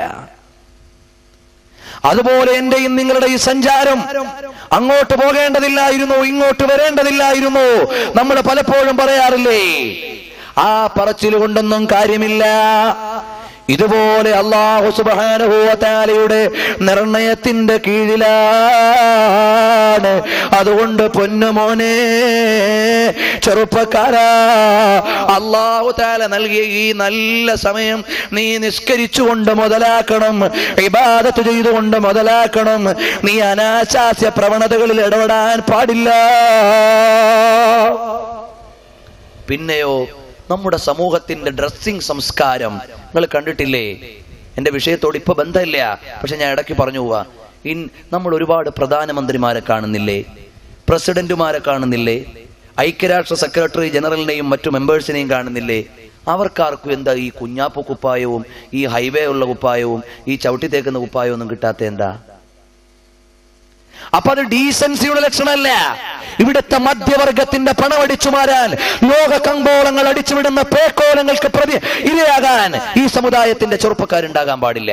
അതുപോലെ എന്റെയും നിങ്ങളുടെ ഈ സഞ്ചാരം അങ്ങോട്ട് പോകേണ്ടതില്ലായിരുന്നു ഇങ്ങോട്ട് വരേണ്ടതില്ലായിരുന്നു നമ്മൾ പലപ്പോഴും പറയാറില്ലേ ആ പറച്ചിൽ കൊണ്ടൊന്നും കാര്യമില്ല ഇതുപോലെ അള്ളാഹു സുബാനുഭൂവത്താലയുടെ നിർണയത്തിന്റെ കീഴിലാണ് അതുകൊണ്ട് പൊന്നുമോനെ ചെറുപ്പക്കാരാ അള്ളാഹു താല നൽകിയ ഈ നല്ല സമയം നീ നിസ്കരിച്ചുകൊണ്ട് മുതലാക്കണം ഇബാദത്ത് ചെയ്തുകൊണ്ട് മുതലാക്കണം നീ അനാശാസ്യ പ്രവണതകളിൽ ഇടപെടാൻ പാടില്ല പിന്നെയോ നമ്മുടെ സമൂഹത്തിന്റെ ഡ്രസ്സിംഗ് സംസ്കാരം നിങ്ങൾ കണ്ടിട്ടില്ലേ എന്റെ വിഷയത്തോട് ഇപ്പൊ ബന്ധമില്ല പക്ഷെ ഞാൻ ഇടയ്ക്ക് പറഞ്ഞു പോവാ ഇൻ നമ്മൾ ഒരുപാട് പ്രധാനമന്ത്രിമാരെ കാണുന്നില്ലേ പ്രസിഡന്റുമാരെ കാണുന്നില്ലേ ഐക്യരാഷ്ട്ര സെക്രട്ടറി ജനറലിനെയും മറ്റു മെമ്പേഴ്സിനെയും കാണുന്നില്ലേ അവർക്കാർക്കും എന്താ ഈ കുഞ്ഞാപ്പു കുപ്പായവും ഈ ഹൈവേ ഉള്ള കുപ്പായവും ഈ ചവിട്ടി തേക്കുന്ന കുപ്പായവും ഒന്നും കിട്ടാത്ത എന്താ അപ്പൊ അത് ഡീസൻസിയുടെ ലക്ഷണമല്ല ഇവിടുത്തെ മധ്യവർഗത്തിന്റെ പണമടിച്ചു മാറാൻ ലോക കമ്പോളങ്ങൾ അടിച്ചുവിടുന്ന പേക്കോലങ്ങൾക്ക് പ്രതി ഇരയാകാൻ ഈ സമുദായത്തിന്റെ ചെറുപ്പക്കാരുണ്ടാകാൻ പാടില്ല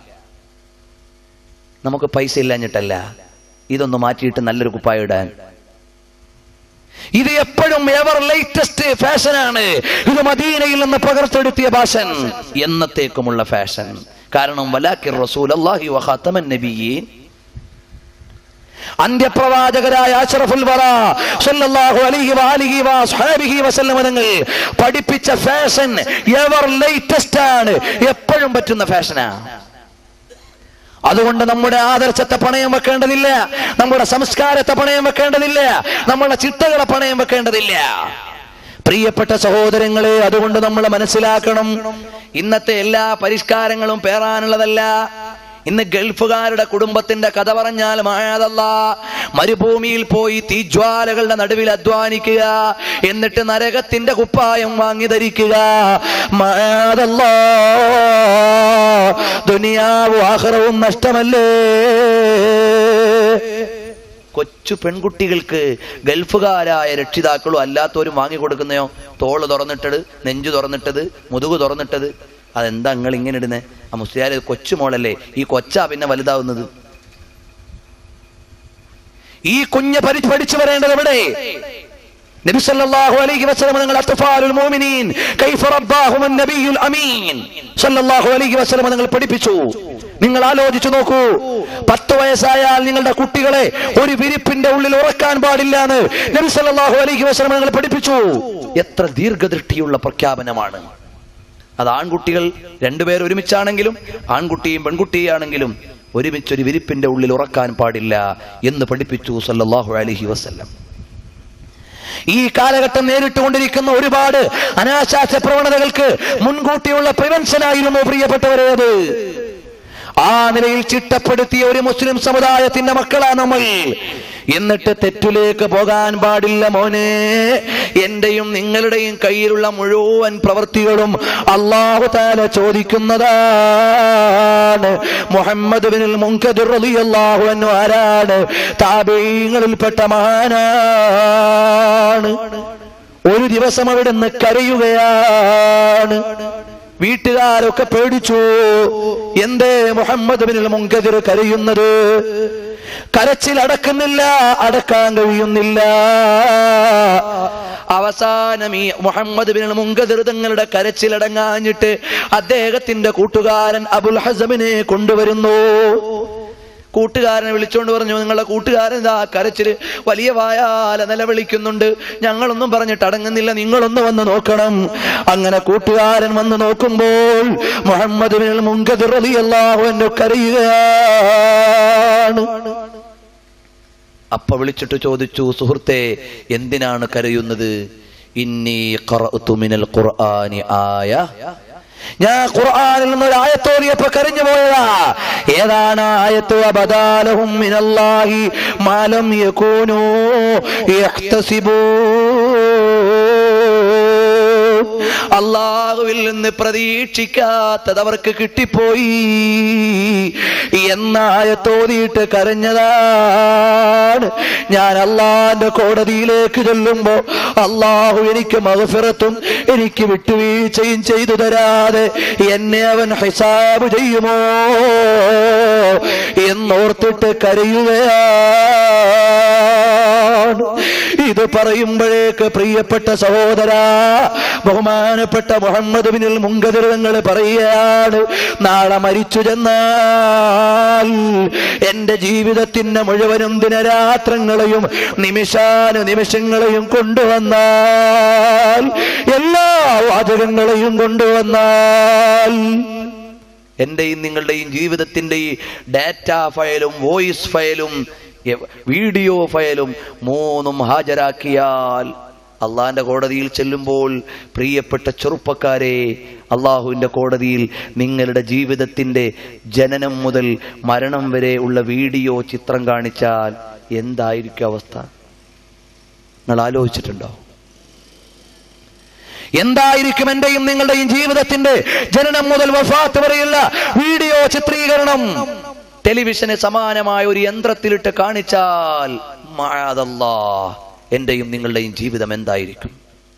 നമുക്ക് പൈസ ഇല്ലാഞ്ഞിട്ടല്ല ഇതൊന്ന് മാറ്റിയിട്ട് നല്ലൊരു കുപ്പായ ഇടാൻ ഇത് എപ്പോഴും എവർ ലേറ്റസ്റ്റ് ഫാഷനാണ് ഇത് മദീനയിൽ നിന്ന് പകർത്തെടുത്തിയ ഫാഷൻ എന്നത്തേക്കുമുള്ള ഫാഷൻ കാരണം വലാക്കിർ റസൂൽ അള്ളാഹി വഖാത്തമൻ നബിയീൻ അന്ത്യപ്രവാചകരായ അഷ്റഫുൽ വറ സല്ലല്ലാഹു അലൈഹി വആലിഹി വഅസ്ഹാബിഹി വസല്ലമ തങ്ങൾ പഠിപ്പിച്ച ഫാഷൻ എവർ ലേറ്റസ്റ്റ് ആണ് എപ്പോഴും പറ്റുന്ന ഫാഷനാ അതുകൊണ്ട് നമ്മുടെ ആദർശത്തെ പണയം വെക്കേണ്ടതില്ല നമ്മുടെ സംസ്കാരത്തെ പണയം വെക്കേണ്ടതില്ല നമ്മുടെ ചിട്ടകളെ പണയം വെക്കേണ്ടതില്ല പ്രിയപ്പെട്ട സഹോദരങ്ങളെ അതുകൊണ്ട് നമ്മൾ മനസ്സിലാക്കണം ഇന്നത്തെ എല്ലാ പരിഷ്കാരങ്ങളും പേറാനുള്ളതല്ല ഇന്ന് ഗൾഫുകാരുടെ കുടുംബത്തിന്റെ കഥ പറഞ്ഞാൽ മായാതല്ല മരുഭൂമിയിൽ പോയി തീജ്വാലകളുടെ നടുവിൽ അധ്വാനിക്കുക എന്നിട്ട് നരകത്തിന്റെ കുപ്പായം വാങ്ങി ധരിക്കുക മായാതല്ല ദുനിയാവും ആഹ്റവും നഷ്ടമല്ലേ കൊച്ചു പെൺകുട്ടികൾക്ക് ഗൾഫുകാരായ രക്ഷിതാക്കളും അല്ലാത്തവരും വാങ്ങിക്കൊടുക്കുന്നയോ തോള് തുറന്നിട്ടത് നെഞ്ചു തുറന്നിട്ടത് മുതുകു തുറന്നിട്ടത് അതെന്താ നിങ്ങൾ ഇങ്ങനെ ഇടുന്നേ ആ മുസ്ലിയാർ കൊച്ചു മോളല്ലേ ഈ കൊച്ചാ പിന്നെ വലുതാവുന്നത് ഈ കുഞ്ഞ് പരി പഠിച്ചു വരേണ്ടത് എവിടെ നബി സല്ലല്ലാഹു അലൈഹി വസല്ലം നിങ്ങൾ അത്ഫാലുൽ മുഅ്മിനീൻ കൈഫ റബ്ബാഹും നബിയുൽ അമീൻ സല്ലല്ലാഹു അലൈഹി വസല്ലം നിങ്ങൾ പഠിപ്പിച്ചു നിങ്ങൾ ആലോചിച്ചു നോക്കൂ പത്ത് വയസ്സായാൽ നിങ്ങളുടെ കുട്ടികളെ ഒരു വിരിപ്പിന്റെ ഉള്ളിൽ ഉറക്കാൻ പാടില്ല എന്ന് നബി സല്ലല്ലാഹു അലൈഹി വസല്ലം നിങ്ങൾ പഠിപ്പിച്ചു എത്ര ദീർഘദൃഷ്ടിയുള്ള പ്രഖ്യാപനമാണ് അത് ആൺകുട്ടികൾ രണ്ടുപേർ ഒരുമിച്ചാണെങ്കിലും ആൺകുട്ടിയും പെൺകുട്ടിയാണെങ്കിലും ഒരുമിച്ചൊരു വിരിപ്പിന്റെ ഉള്ളിൽ ഉറക്കാൻ പാടില്ല എന്ന് പഠിപ്പിച്ചു സല്ലല്ലാഹു അലൈഹി വസല്ലം ഈ കാലഘട്ടം നേരിട്ടുകൊണ്ടിരിക്കുന്ന ഒരുപാട് അനാശാസ്യ പ്രവണതകൾക്ക് മുൻകൂട്ടിയുള്ള പ്രിവെൻഷൻ ആയിരുന്നു പ്രിയപ്പെട്ടവരെ അത് ആ നിലയിൽ ചിട്ടപ്പെടുത്തിയ ഒരു മുസ്ലിം സമുദായത്തിന്റെ മക്കളാണ് നമ്മൾ എന്നിട്ട് തെറ്റിലേക്ക് പോകാൻ പാടില്ല മോനെ എന്റെയും നിങ്ങളുടെയും കയ്യിലുള്ള മുഴുവൻ പ്രവൃത്തികളും അള്ളാഹു താല ചോദിക്കുന്നതാണ് മുഹമ്മദ് ബിനുൽ മുൻകദിർ റളിയല്ലാഹു അൻഹു ആരാണ് താബീങ്ങളിൽപ്പെട്ട മഹാനാണ് ഒരു ദിവസം അവിടുന്ന് കരയുകയാണ് വീട്ടുകാരൊക്കെ പേടിച്ചു എന്തേ മുഹമ്മദ് ബിനുൽ മുൻകദിർ കരയുന്നത് കരച്ചിൽ അടക്കുന്നില്ല അടക്കാൻ കഴിയുന്നില്ല അവസാനം ഈ മുഹമ്മദ് ബിൻ മുങ്കദിർ തങ്ങളുടെ കരച്ചിലടങ്ങാഞ്ഞിട്ട് അദ്ദേഹത്തിന്റെ കൂട്ടുകാരൻ അബുൽ ഹസമിനെ കൊണ്ടുവരുന്നു കൂട്ടുകാരനെ വിളിച്ചോണ്ട് പറഞ്ഞു നിങ്ങളുടെ കൂട്ടുകാരൻ ഇതാ കരച്ചില് വലിയ വായാല നിലവിളിക്കുന്നുണ്ട് ഞങ്ങളൊന്നും പറഞ്ഞിട്ട് അടങ്ങുന്നില്ല നിങ്ങളൊന്ന് വന്ന് നോക്കണം അങ്ങനെ കൂട്ടുകാരൻ വന്ന് നോക്കുമ്പോൾ മുഹമ്മദ് ബിൻ മുങ്കദിർ റളിയല്ലാഹു അൻഹു കരയുകയാണ് അപ്പ വിളിച്ചിട്ട് ചോദിച്ചു സുഹൃത്തെ എന്തിനാണ് കരയുന്നത് ഇന്നി ഖറഅതു മിനൽ ഖുർആനി ആയ ഞാൻ ഖുർആനിൽ നിന്ന് ഒരു ആയത്തോടിയപ്പോ കരഞ്ഞു പോയതാ ഏതാണ് ആയത്ത് അബദാലഹും മിനല്ലാഹി മാലം യകൂനു യഹ്തസിബൂ അള്ളാഹുവിൽ നിന്ന് പ്രതീക്ഷിക്കാത്തത് അവർക്ക് കിട്ടിപ്പോയി എന്നായ തോതിയിട്ട് കരഞ്ഞതാണ് ഞാൻ അള്ളാന്റെ കോടതിയിലേക്ക് ചെല്ലുമ്പോ അള്ളാഹു എനിക്ക് മകഫിറത്തും എനിക്ക് വിട്ടുവീഴ്ചയും ചെയ്തു തരാതെ എന്നെ അവൻ ഹിസാബ് ചെയ്യുമോ എന്നോർത്തിട്ട് കരയുകയാണ് ഇത് പറയുമ്പോഴേക്ക് പ്രിയപ്പെട്ട സഹോദര ബഹുമാനപ്പെട്ട മുഹമ്മദ് ബിനിൽ മുങ്കതിരുതങ്ങൾ പറയുകയാണ് നാളെ മരിച്ചു ചെന്നാൽ എന്റെ ജീവിതത്തിന്റെ മുഴുവനും ദിനരാത്രങ്ങളെയും നിമിഷാനു നിമിഷങ്ങളെയും കൊണ്ടുവന്നാൽ എല്ലാ വാചകങ്ങളെയും കൊണ്ടുവന്നാൽ എന്റെയും നിങ്ങളുടെയും ജീവിതത്തിന്റെ ഈ ഡാറ്റ ഫയലും വോയിസ് ഫയലും എ- വീഡിയോ ഫയലും മൂന്നും ഹാജരാക്കിയാൽ അള്ളാന്റെ കോടതിയിൽ ചെല്ലുമ്പോൾ പ്രിയപ്പെട്ട ചെറുപ്പക്കാരെ അള്ളാഹുവിന്റെ കോടതിയിൽ നിങ്ങളുടെ ജീവിതത്തിന്റെ ജനനം മുതൽ മരണം വരെ ഉള്ള വീഡിയോ ചിത്രം കാണിച്ചാൽ എന്തായിരിക്കും അവസ്ഥ നിങ്ങൾ ആലോചിച്ചിട്ടുണ്ടോ എന്തായിരിക്കും എന്റെയും നിങ്ങളുടെയും ജീവിതത്തിന്റെ ജനനം മുതൽ വഫാത്ത് വരെയുള്ള വീഡിയോ ചിത്രീകരണം ടെലിവിഷന് സമാനമായ ഒരു യന്ത്രത്തിലിട്ട് കാണിച്ചാൽ മഅദല്ലാ, എന്റെയും നിങ്ങളുടെയും ജീവിതം എന്തായിരിക്കും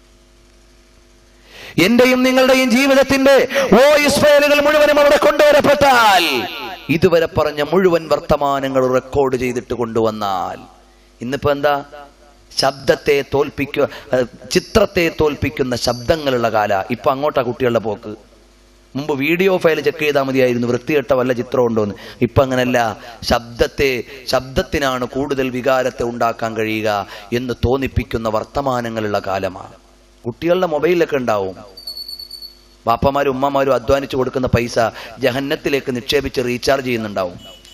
എന്റെയും നിങ്ങളുടെയും ജീവിതത്തിന്റെ വോയിസ് ഫയലുകൾ മുഴുവനും അവിടെ കൊണ്ടുവരപ്പെട്ടാൽ ഇതുവരെ പറഞ്ഞ മുഴുവൻ വർത്തമാനങ്ങൾ റെക്കോർഡ് ചെയ്തിട്ട് കൊണ്ടുവന്നാൽ ഇന്നിപ്പോ എന്താ ശബ്ദത്തെ തോൽപ്പിക്കുക അഹ് ചിത്രത്തെ തോൽപ്പിക്കുന്ന ശബ്ദങ്ങളുള്ള കാല ഇപ്പൊ അങ്ങോട്ടാ കുട്ടികളുടെ പോക്ക് മുമ്പ് വീഡിയോ ഫയൽ ചെക്ക് ചെയ്താൽ മതിയായിരുന്നു വൃത്തികെട്ട വല്ല ചിത്രം ഉണ്ടോന്ന് ഇപ്പൊ അങ്ങനല്ല ശബ്ദത്തെ ശബ്ദത്തിനാണ് കൂടുതൽ വികാരത്തെ ഉണ്ടാക്കാൻ കഴിയുക എന്ന് തോന്നിപ്പിക്കുന്ന വർത്തമാനങ്ങളുള്ള കാലമാണ് കുട്ടികളുടെ മൊബൈലിലൊക്കെ ഉണ്ടാവും വാപ്പമാരും ഉമ്മമാരും അധ്വാനിച്ചു കൊടുക്കുന്ന പൈസ ജഹന്നത്തിലേക്ക് നിക്ഷേപിച്ച് റീചാർജ് ചെയ്യുന്നുണ്ടാവും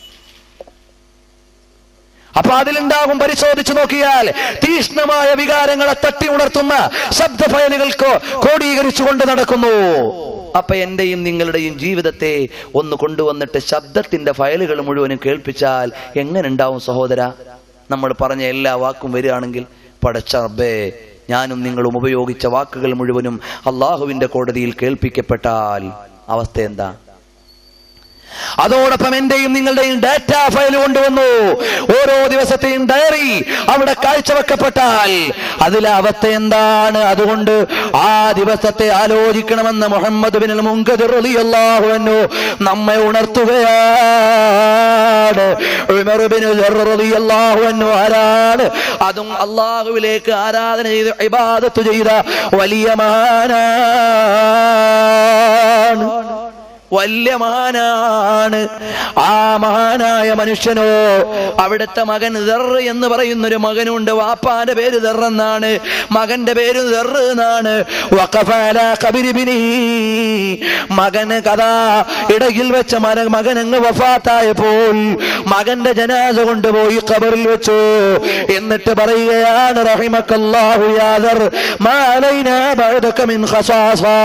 അപ്പൊ അതിലുണ്ടാകും പരിശോധിച്ചു നോക്കിയാൽ തീഷ്ണമായ വികാരങ്ങളെ തട്ടി ഉണർത്തുന്ന ശബ്ദ ഫയലുകൾക്ക് കോടീകരിച്ചുകൊണ്ട് നടക്കുന്നു അപ്പൊ എന്റെയും നിങ്ങളുടെയും ജീവിതത്തെ ഒന്ന് കൊണ്ടുവന്നിട്ട് ശബ്ദത്തിന്റെ ഫയലുകൾ മുഴുവനും കേൾപ്പിച്ചാൽ എങ്ങനെ ഉണ്ടാവും സഹോദര നമ്മൾ പറഞ്ഞ എല്ലാ വാക്കും വരികയാണെങ്കിൽ പടച്ചറബേ ഞാനും നിങ്ങളും ഉപയോഗിച്ച വാക്കുകൾ മുഴുവനും അള്ളാഹുവിന്റെ കോടതിയിൽ കേൾപ്പിക്കപ്പെട്ടാൽ അവസ്ഥ എന്താ അതോടൊപ്പം എന്റെയും നിങ്ങളുടെയും ഡാറ്റ ഫയൽ കൊണ്ടുവന്നു ഓരോ ദിവസത്തെയും ഡയറി അവിടെ കാഴ്ചവെക്കപ്പെട്ടാൽ അതിലെ അവസ്ഥ എന്താണ് അതുകൊണ്ട് ആ ദിവസത്തെ ആലോചിക്കണമെന്ന് മുഹമ്മദ് ബിൻ മുങ്കദിർ റളിയല്ലാഹു അൻഹു നമ്മെ ഉണർത്തുകയാണ് ഉമർ ബിൻ ഉമർ റളിയല്ലാഹു അൻഹു ആരാണ് അതും അള്ളാഹുവിലേക്ക് ആരാധന ചെയ്ത് ഇബാദത്ത് ചെയ്ത വലിയ മഹാനാണ് വലിയ മഹാനാണ് ആ മഹാനായ മനുഷ്യനോ അവിടുത്തെ മകൻ ദർ എന്ന് പറയുന്ന ഒരു മകനുണ്ട് വാപ്പാന്റെ പേര് ദർ എന്നാണ് മകന്റെ പേര് ദർ എന്നാണ് വഖഫാല ഖബരിബിനി മകന് കഥ ഇടയിൽ വെച്ച മന മകൻ അങ്ങ് വഫാത്തായപ്പോൾ മകന്റെ ജനാസ കൊണ്ടുപോയി ഖബറിൽ വെച്ചു എന്നിട്ട് പറയുകയാണ് റഹിമക്കല്ലാഹു യാദർ മാലൈനാ ബഅദക മിൻ ഖസാസാ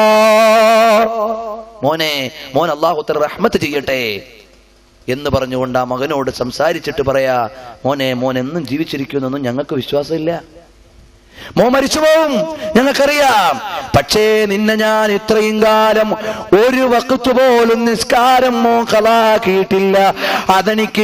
മോനെ മോൻ അള്ളാഹുത്തർ റഹ്മത്ത് ചെയ്യട്ടെ എന്ന് പറഞ്ഞുകൊണ്ട് ആ മകനോട് സംസാരിച്ചിട്ട് പറയാ മോനെ മോൻ എന്നും ജീവിച്ചിരിക്കുമെന്നൊന്നും ഞങ്ങൾക്ക് വിശ്വാസമില്ല മോ മരിച്ചു പോവും ഞങ്ങൾക്കറിയാം പക്ഷേ നിന്നെ ഞാൻ ഇത്രയും കാലം ഒരു വക്കത്ത് പോലും നിസ്കാരം മോ കളാക്കിയിട്ടില്ല അതെനിക്ക്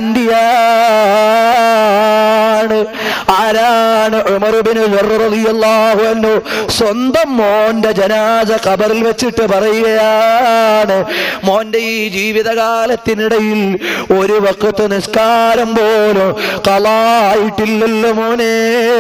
ഗ്യാരണ്ടിയാണ് ആരാണ് ഉമറുബിന് അൻഹു സ്വന്തം മോന്റെ ജനാസ ഖബറിൽ വെച്ചിട്ട് പറയുകയാണ് മോന്റെ ഈ ജീവിതകാലത്തിനിടയിൽ ഒരു വക്കത്ത് നിസ്കാരം പോലും കളായിട്ടില്ലല്ലോ മോനെ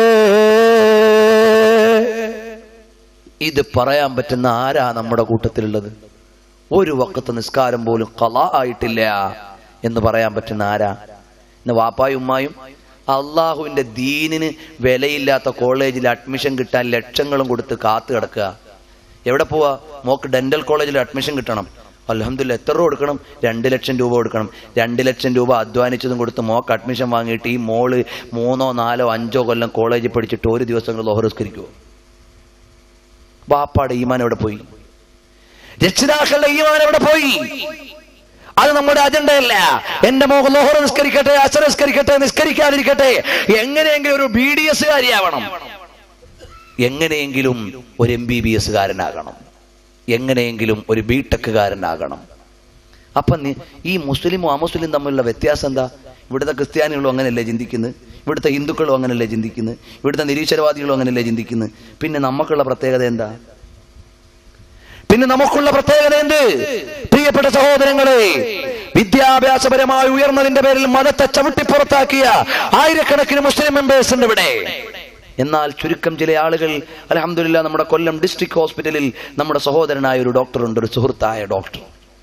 ഇത് പറയാൻ പറ്റുന്ന ആരാ നമ്മുടെ കൂട്ടത്തിലുള്ളത് ഒരു വക്കത്ത് നിസ്കാരം പോലും കള ആയിട്ടില്ല എന്ന് പറയാൻ പറ്റുന്ന ആരാ ഇന്ന് വാപ്പായും ഉമ്മായും അള്ളാഹുവിന്റെ ദീനിന് വിലയില്ലാത്ത കോളേജിൽ അഡ്മിഷൻ കിട്ടാൻ ലക്ഷങ്ങളും കൊടുത്ത് കാത്തു കിടക്കുക എവിടെ പോവാ മോക്ക് ഡെന്റൽ കോളേജിൽ അഡ്മിഷൻ കിട്ടണം അലഹമില്ല എത്ര രൂപ കൊടുക്കണം രണ്ട് ലക്ഷം രൂപ കൊടുക്കണം രണ്ട് ലക്ഷം രൂപ അധ്വാനിച്ചതും കൊടുത്ത് മോക്ക് അഡ്മിഷൻ വാങ്ങിയിട്ട് ഈ മോള് മൂന്നോ നാലോ അഞ്ചോ കൊല്ലം കോളേജിൽ പഠിച്ചിട്ട് ഒരു ദിവസങ്ങൾ ലോഹറസ്കരിക്കുമോ ബാപ്പാടെ ഈമാൻ എവിടെ പോയി രക്ഷിതാക്കളുടെ ഈമാൻ എവിടെ പോയി അത് നമ്മുടെ അജണ്ടയല്ല എന്റെ മോഹൻ ലോഹർ നിസ്കരിക്കട്ടെ അസർ നിസ്കരിക്കട്ടെ നിസ്കരിക്കാതിരിക്കട്ടെ എങ്ങനെയെങ്കിലും ഒരു ബി ഡി എസ് കാരിയാവണം എങ്ങനെയെങ്കിലും ഒരു എം ബി ബി എസ് കാരനാകണം എങ്ങനെയെങ്കിലും ഒരു ബി ടെക്കുകാരനാകണം അപ്പൊ നി- ഈ മുസ്ലിമും അമുസ്ലിം തമ്മിലുള്ള വ്യത്യാസം എന്താ ഇവിടുത്തെ ക്രിസ്ത്യാനികളും അങ്ങനെയല്ലേ ചിന്തിക്കുന്നത് ഇവിടുത്തെ ഹിന്ദുക്കളും അങ്ങനെയല്ലേ ചിന്തിക്കുന്നത് ഇവിടുത്തെ നിരീശ്വരവാദികളും അങ്ങനെയല്ലേ ചിന്തിക്കുന്നത് പിന്നെ നമുക്കുള്ള പ്രത്യേകത എന്താ പിന്നെ നമുക്കുള്ള പ്രത്യേകത എന്ത് പ്രിയപ്പെട്ട സഹോദരങ്ങളെ വിദ്യാഭ്യാസപരമായി ഉയർന്നതിന്റെ പേരിൽ മതത്തെ ചവിട്ടിപ്പുറത്താക്കിയ ആയിരക്കണക്കിന് മുസ്ലിം മെമ്പേഴ്സ് ഉണ്ട് ഇവിടെ എന്നാൽ ചുരുക്കം ചില ആളുകൾ അലഹമില്ല നമ്മുടെ കൊല്ലം ഡിസ്ട്രിക്ട് ഹോസ്പിറ്റലിൽ നമ്മുടെ സഹോദരനായ ഒരു ഡോക്ടറുണ്ട് ഒരു സുഹൃത്തായ ഡോക്ടർ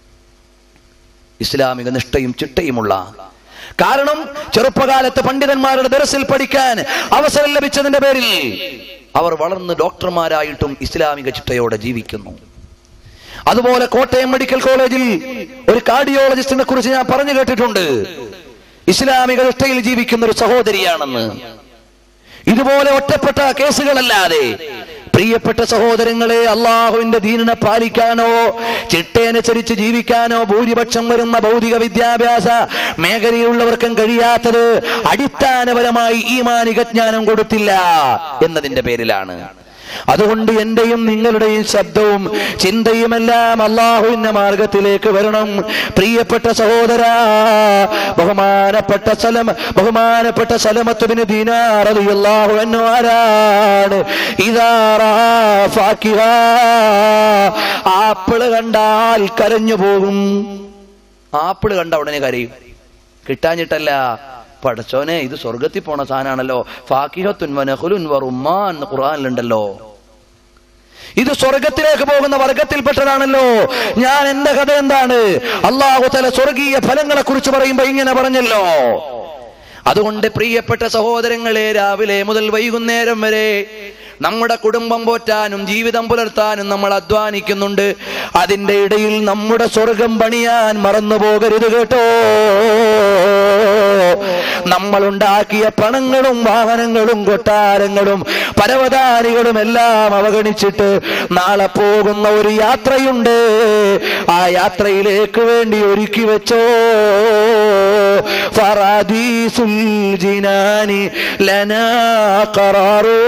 ഇസ്ലാമിക നിഷ്ഠയും ചിട്ടയുമുള്ള കാരണം ചെറുപ്പകാലത്ത് പണ്ഡിതന്മാരുടെ ദരസിൽ പഠിക്കാൻ അവസരം ലഭിച്ചതിന്റെ പേരിൽ അവർ വളർന്ന് ഡോക്ടർമാരായിട്ടും ഇസ്ലാമിക ചിട്ടയോടെ ജീവിക്കുന്നു അതുപോലെ കോട്ടയം മെഡിക്കൽ കോളേജിൽ ഒരു കാർഡിയോളജിസ്റ്റിനെ കുറിച്ച് ഞാൻ പറഞ്ഞു കേട്ടിട്ടുണ്ട് ഇസ്ലാമിക നിഷ്ഠയിൽ ജീവിക്കുന്ന ഒരു സഹോദരിയാണെന്ന് ഇതുപോലെ ഒറ്റപ്പെട്ട കേസുകളല്ലാതെ പ്രിയപ്പെട്ട സഹോദരങ്ങളെ അള്ളാഹുവിന്റെ ദീനിനെ പാലിക്കാനോ ചിട്ടയനുസരിച്ച് ജീവിക്കാനോ ഭൂരിപക്ഷം വരുന്ന ഭൗതിക വിദ്യാഭ്യാസ മേഖലയിലുള്ളവർക്കും കഴിയാത്തത് അടിസ്ഥാനപരമായി ഈ മാനിക ജ്ഞാനം കൊടുത്തില്ല എന്നതിന്റെ പേരിലാണ് അതുകൊണ്ട് എന്റെയും നിങ്ങളുടെയും ശബ്ദവും ചിന്തയുമെല്ലാം അള്ളാഹുവിന്റെ മാർഗത്തിലേക്ക് വരണം പ്രിയപ്പെട്ട സഹോദര ബഹുമാനപ്പെട്ട സലം ബഹുമാനപ്പെട്ട സലമത്തുബിന് ദീനാറിയാഹു എന്നോ ആരാണ് ഇതാറാ ഫാക്കിഹ ആപ്പിള് കണ്ടാൽ കരഞ്ഞു പോകും ആപ്പിള് കണ്ട ഉടനെ കരയും കിട്ടാഞ്ഞിട്ടല്ല പടച്ചോനെ ഇത് സ്വർഗത്തിൽ പോണ സാധനമാണല്ലോ ഫാക്കിഹത്തുൻ വനഹുലുൻ വറുമ്മാൻ എന്ന് ഖുർആനിലുണ്ടല്ലോ ഇത് സ്വർഗത്തിലേക്ക് പോകുന്ന വർഗത്തിൽപ്പെട്ടതാണല്ലോ ഞാൻ എന്റെ കഥ എന്താണ് അള്ളാഹു തല സ്വർഗീയ ഫലങ്ങളെ കുറിച്ച് പറയുമ്പോ ഇങ്ങനെ പറഞ്ഞല്ലോ അതുകൊണ്ട് പ്രിയപ്പെട്ട സഹോദരങ്ങളെ രാവിലെ മുതൽ വൈകുന്നേരം വരെ നമ്മുടെ കുടുംബം പോറ്റാനും ജീവിതം പുലർത്താനും നമ്മൾ അധ്വാനിക്കുന്നുണ്ട് അതിന്റെ ഇടയിൽ നമ്മുടെ സ്വർഗം പണിയാൻ മറന്നു പോകരുത് കേട്ടോ നമ്മൾ ഉണ്ടാക്കിയ പണങ്ങളും വാഹനങ്ങളും കൊട്ടാരങ്ങളും പരവതാനികളും എല്ലാം അവഗണിച്ചിട്ട് നാളെ പോകുന്ന ഒരു യാത്രയുണ്ട് ആ യാത്രയിലേക്ക് വേണ്ടി ഒരുക്കി വെച്ചോ ഫറാദീസുൽ ജിനാനി ലനാ ഖറാറോ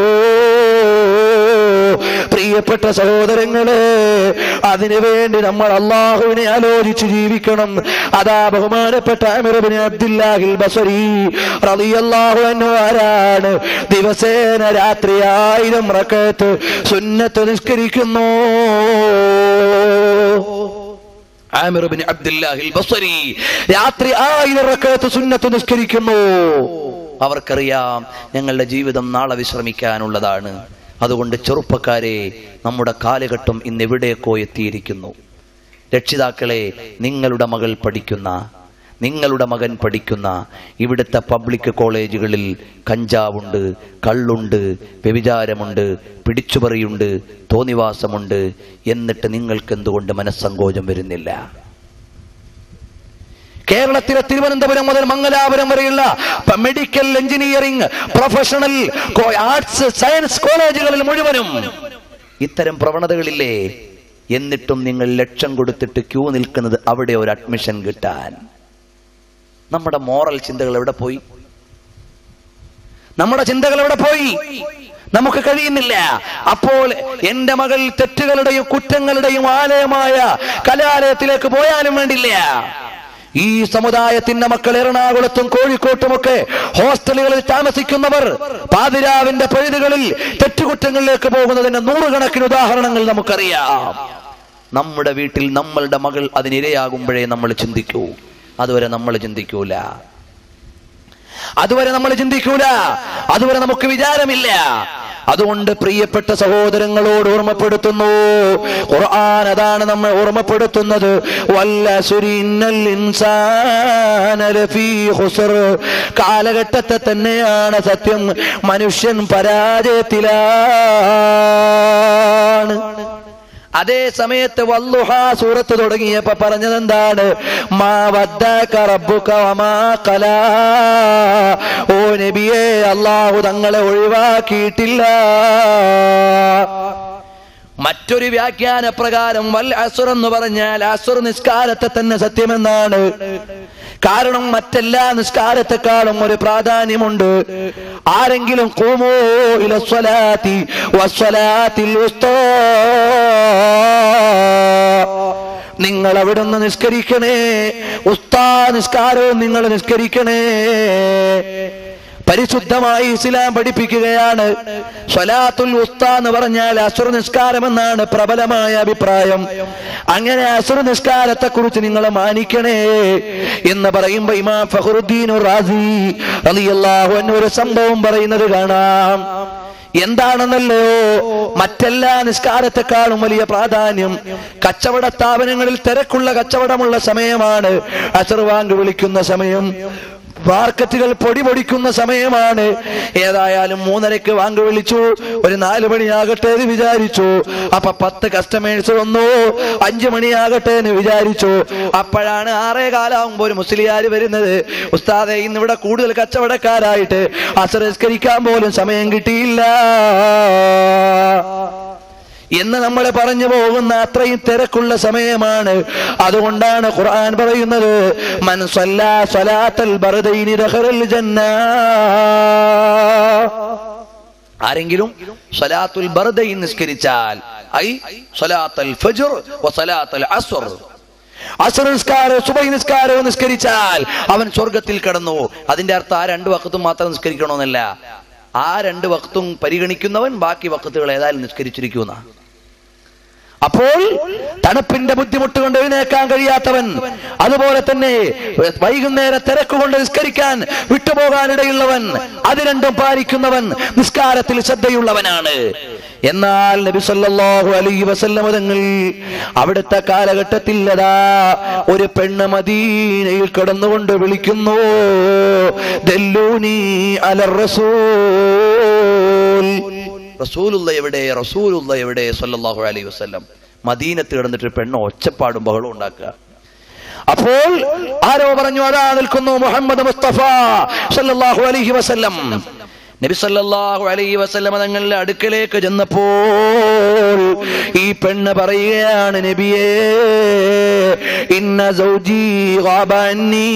പ്രിയപ്പെട്ട സഹോദരങ്ങളെ അതിനു വേണ്ടി നമ്മൾ അള്ളാഹുവിനെ ആലോചിച്ച് ജീവിക്കണം അതാ ബഹുമാനപ്പെട്ട അമിറബിന് അബ്ദുല്ലാഹിൽ ബസരി റളിയല്ലാഹു അൻഹു ആരാണ് ദിവസേന രാത്രി ആയിരം റക്കത്ത് സുന്നത്ത് നിസ്കരിക്കുന്നു ആമിറുബിൻ അബ്ദുല്ലാഹിൽ ബസരി രാത്രി ആയിരം റക്കത്ത് സുന്നത്ത് നിസ്കരിക്കുന്നു അവർക്കറിയാം ഞങ്ങളുടെ ജീവിതം നാളെ വിശ്രമിക്കാനുള്ളതാണ് അതുകൊണ്ട് ചെറുപ്പക്കാരെ നമ്മുടെ കാലഘട്ടം ഇന്ന് എവിടേക്കോ എത്തിയിരിക്കുന്നു രക്ഷിതാക്കളെ നിങ്ങളുടെ മകൾ പഠിക്കുന്ന നിങ്ങളുടെ മകൻ പഠിക്കുന്ന ഇവിടുത്തെ പബ്ലിക് കോളേജുകളിൽ കഞ്ചാവുണ്ട് കള്ളുണ്ട് വ്യഭിചാരമുണ്ട് പിടിച്ചുപറിയുണ്ട് തോന്നിവാസമുണ്ട് എന്നിട്ട് നിങ്ങൾക്ക് എന്തുകൊണ്ട് മനസ്സങ്കോചം വരുന്നില്ല കേരളത്തിലെ തിരുവനന്തപുരം മുതൽ മംഗലാപുരം വരെയുള്ള പ- മെഡിക്കൽ എഞ്ചിനീയറിംഗ് പ്രൊഫഷണൽ കോ- ആർട്സ് സയൻസ് കോളേജുകളിൽ മുഴുവനും ഇത്തരം പ്രവണതകളില്ലേ എന്നിട്ടും നിങ്ങൾ ലക്ഷം കൊടുത്തിട്ട് ക്യൂ നിൽക്കുന്നത് അവിടെ ഒരു അഡ്മിഷൻ കിട്ടാൻ നമ്മുടെ മോറൽ ചിന്തകൾ എവിടെ പോയി നമ്മുടെ ചിന്തകൾ എവിടെ പോയി നമുക്ക് കഴിയുന്നില്ല അപ്പോൾ എന്റെ മകൾ തെറ്റുകളുടെയും കുറ്റങ്ങളുടെയും ആലയമായ കലാലയത്തിലേക്ക് പോയാലും വേണ്ടില്ല ഈ സമുദായത്തിന്റെ മക്കൾ എറണാകുളത്തും കോഴിക്കോട്ടുമൊക്കെ ഹോസ്റ്റലുകളിൽ താമസിക്കുന്നവർ പാതിരാവിന്റെ പഴുതുകളിൽ തെറ്റുകുറ്റങ്ങളിലേക്ക് പോകുന്നതിന്റെ നൂറുകണക്കിന് ഉദാഹരണങ്ങൾ നമുക്കറിയാം നമ്മുടെ വീട്ടിൽ നമ്മളുടെ മകൾ അതിനിരയാകുമ്പോഴേ നമ്മൾ ചിന്തിക്കൂ അതുവരെ നമ്മൾ ചിന്തിക്കൂല അതുവരെ നമ്മൾ ചിന്തിക്കൂല അതുവരെ നമുക്ക് വിചാരമില്ല അതുകൊണ്ട് പ്രിയപ്പെട്ട സഹോദരങ്ങളോട് ഓർമ്മപ്പെടുത്തുന്നു ഖുർആൻ അതാണ് നമ്മൾ ഓർമ്മപ്പെടുത്തുന്നത് വല്ലസുരി ഇന്നൽ ഇൻസാന ലഫീ ഖുസ്ർ കാലഘട്ടത്തെ തന്നെയാണ് സത്യം മനുഷ്യൻ പരാജയത്തിലാണ് അതേ സമയത്ത് വല്ലുഹ സൂറത്ത് തുടങ്ങിയപ്പോ പറഞ്ഞത് എന്താണ് മാ വദ്ദക റബ്ബുക വമാ ഖലാ ഓ നബിയെ അള്ളാഹു തങ്ങളെ ഒഴിവാക്കിയിട്ടില്ല മറ്റൊരു വ്യാഖ്യാന പ്രകാരം വൽ അസുർ എന്ന് പറഞ്ഞാൽ അസുർ നിസ്കാരത്തെ തന്നെ സത്യമെന്നാണ് കാരണം മറ്റെല്ലാ നിസ്കാരത്തെക്കാളും ഒരു പ്രാധാന്യമുണ്ട് ആരെങ്കിലും കൂമോ ഇലസ്വലാത്തി വസ്വലാത്തിൽ ഉസ്തോ നിങ്ങൾ അവിടുന്ന് നിസ്കരിക്കണേ ഉസ്താ നിസ്കാരവും നിങ്ങൾ നിസ്കരിക്കണേ പരിശുദ്ധമായി ഇസ്ലാം പഠിപ്പിക്കുകയാണ് സ്വലാത്തുൽ ഉസ്ത എന്ന് പറഞ്ഞാൽ അസുർ നിസ്കാരം എന്നാണ് പ്രബലമായ അഭിപ്രായം അങ്ങനെ അസുർ നിസ്കാരത്തെ കുറിച്ച് നിങ്ങൾ മാനിക്കണേ എന്ന് പറയുമ്പോ ഇമാം ഫഹറുദ്ദീൻ റാസി റളിയല്ലാഹു അൻഹു ഒരു സംഭവം പറയുന്നത് കാണാം എന്താണെന്നല്ലോ മറ്റെല്ലാ നിസ്കാരത്തെക്കാളും വലിയ പ്രാധാന്യം കച്ചവട സ്ഥാപനങ്ങളിൽ തിരക്കുള്ള കച്ചവടമുള്ള സമയമാണ് അസർവാങ്ക് വിളിക്കുന്ന സമയം മാർക്കറ്റുകൾ പൊടി പൊടിക്കുന്ന സമയമാണ് ഏതായാലും മൂന്നരക്ക് വാങ്ങി വിളിച്ചു ഒരു നാല് മണിയാകട്ടെ എന്ന് വിചാരിച്ചു അപ്പൊ പത്ത് കസ്റ്റമേഴ്സ് വന്നു അഞ്ചു മണിയാകട്ടെ എന്ന് വിചാരിച്ചു അപ്പോഴാണ് ആറേ കാലാവുമ്പോ ഒരു മുസ്ലിയാര് വരുന്നത് ഉസ്താദെ ഇന്ന് ഇവിടെ കൂടുതൽ കച്ചവടക്കാരായിട്ട് അസരസ്കരിക്കാൻ പോലും സമയം കിട്ടിയില്ല എന്ന് നമ്മൾ പറഞ്ഞു പോകുന്ന അത്രയും തിരക്കുള്ള സമയമാണ് അതുകൊണ്ടാണ് ഖുർആൻ പറയുന്നത് മൻ സല്ലാ സ്വലാത്തൽ ബർദൈനി ദഖലൽ ജന്ന ആരെങ്കിലും സലാത്തുൽ ബർദൈൻ നിസ്കരിച്ചാൽ ഐ സലാത്തുൽ ഫജ്ർ വ സലാത്തുൽ അസ്ർ അസ്ർ നിസ്കാരവും സുബൈ നിസ്കാരവും നിസ്കരിച്ചാൽ അവൻ സ്വർഗത്തിൽ കടന്നു അതിന്റെ അർത്ഥം ആ രണ്ട് വക്കത്തും മാത്രം നിസ്കരിക്കണമെന്നല്ല ആ രണ്ട് വക്തും പരിഗണിക്കുന്നവൻ ബാക്കി വക്കത്തുകൾ ഏതായാലും നിസ്കരിച്ചിരിക്കുന്ന അപ്പോൾ തണുപ്പിന്റെ ബുദ്ധിമുട്ട് കൊണ്ട് എഴുന്നേക്കാൻ കഴിയാത്തവൻ അതുപോലെ തന്നെ വൈകുന്നേരം തിരക്കുകൊണ്ട് നിസ്കരിക്കാൻ വിട്ടുപോകാനിടയുള്ളവൻ അത് രണ്ടും പാലിക്കുന്നവൻ നിസ്കാരത്തിൽ ശ്രദ്ധയുള്ളവനാണ് എന്നാൽ നബി സല്ലല്ലാഹു അലൈഹി വസല്ലമ തങ്ങൾ അവിടുത്തെ കാലഘട്ടത്തിൽ അതാ ഒരു പെണ്ണ് മദീനയിൽ കടന്നുകൊണ്ട് വിളിക്കുന്നു ദല്ലൂനി അലർ റസൂൽ റസൂലുള്ള എവിടെ റസൂലുള്ള എവിടെ സല്ലല്ലാഹു അലൈഹി വസല്ലം മദീനത്ത് കിടന്നിട്ട് ഒരു പെണ്ണ് ഒച്ചപ്പാടും ബഹളവും ഉണ്ടാക്കുക അപ്പോൾ ആരോ പറഞ്ഞു അതാ നിൽക്കുന്നു മുഹമ്മദ് മുസ്തഫ സല്ലല്ലാഹു അലൈഹി വസല്ലം നബി സല്ലല്ലാഹു അലൈഹി വസല്ലം തങ്ങളുടെ അടുക്കലേക്ക് ചെന്നപ്പോൾ ഈ പെണ്ണ് പറയുകയാണ് നബിയേ ഇന്ന സൗജി ഗാബന്നി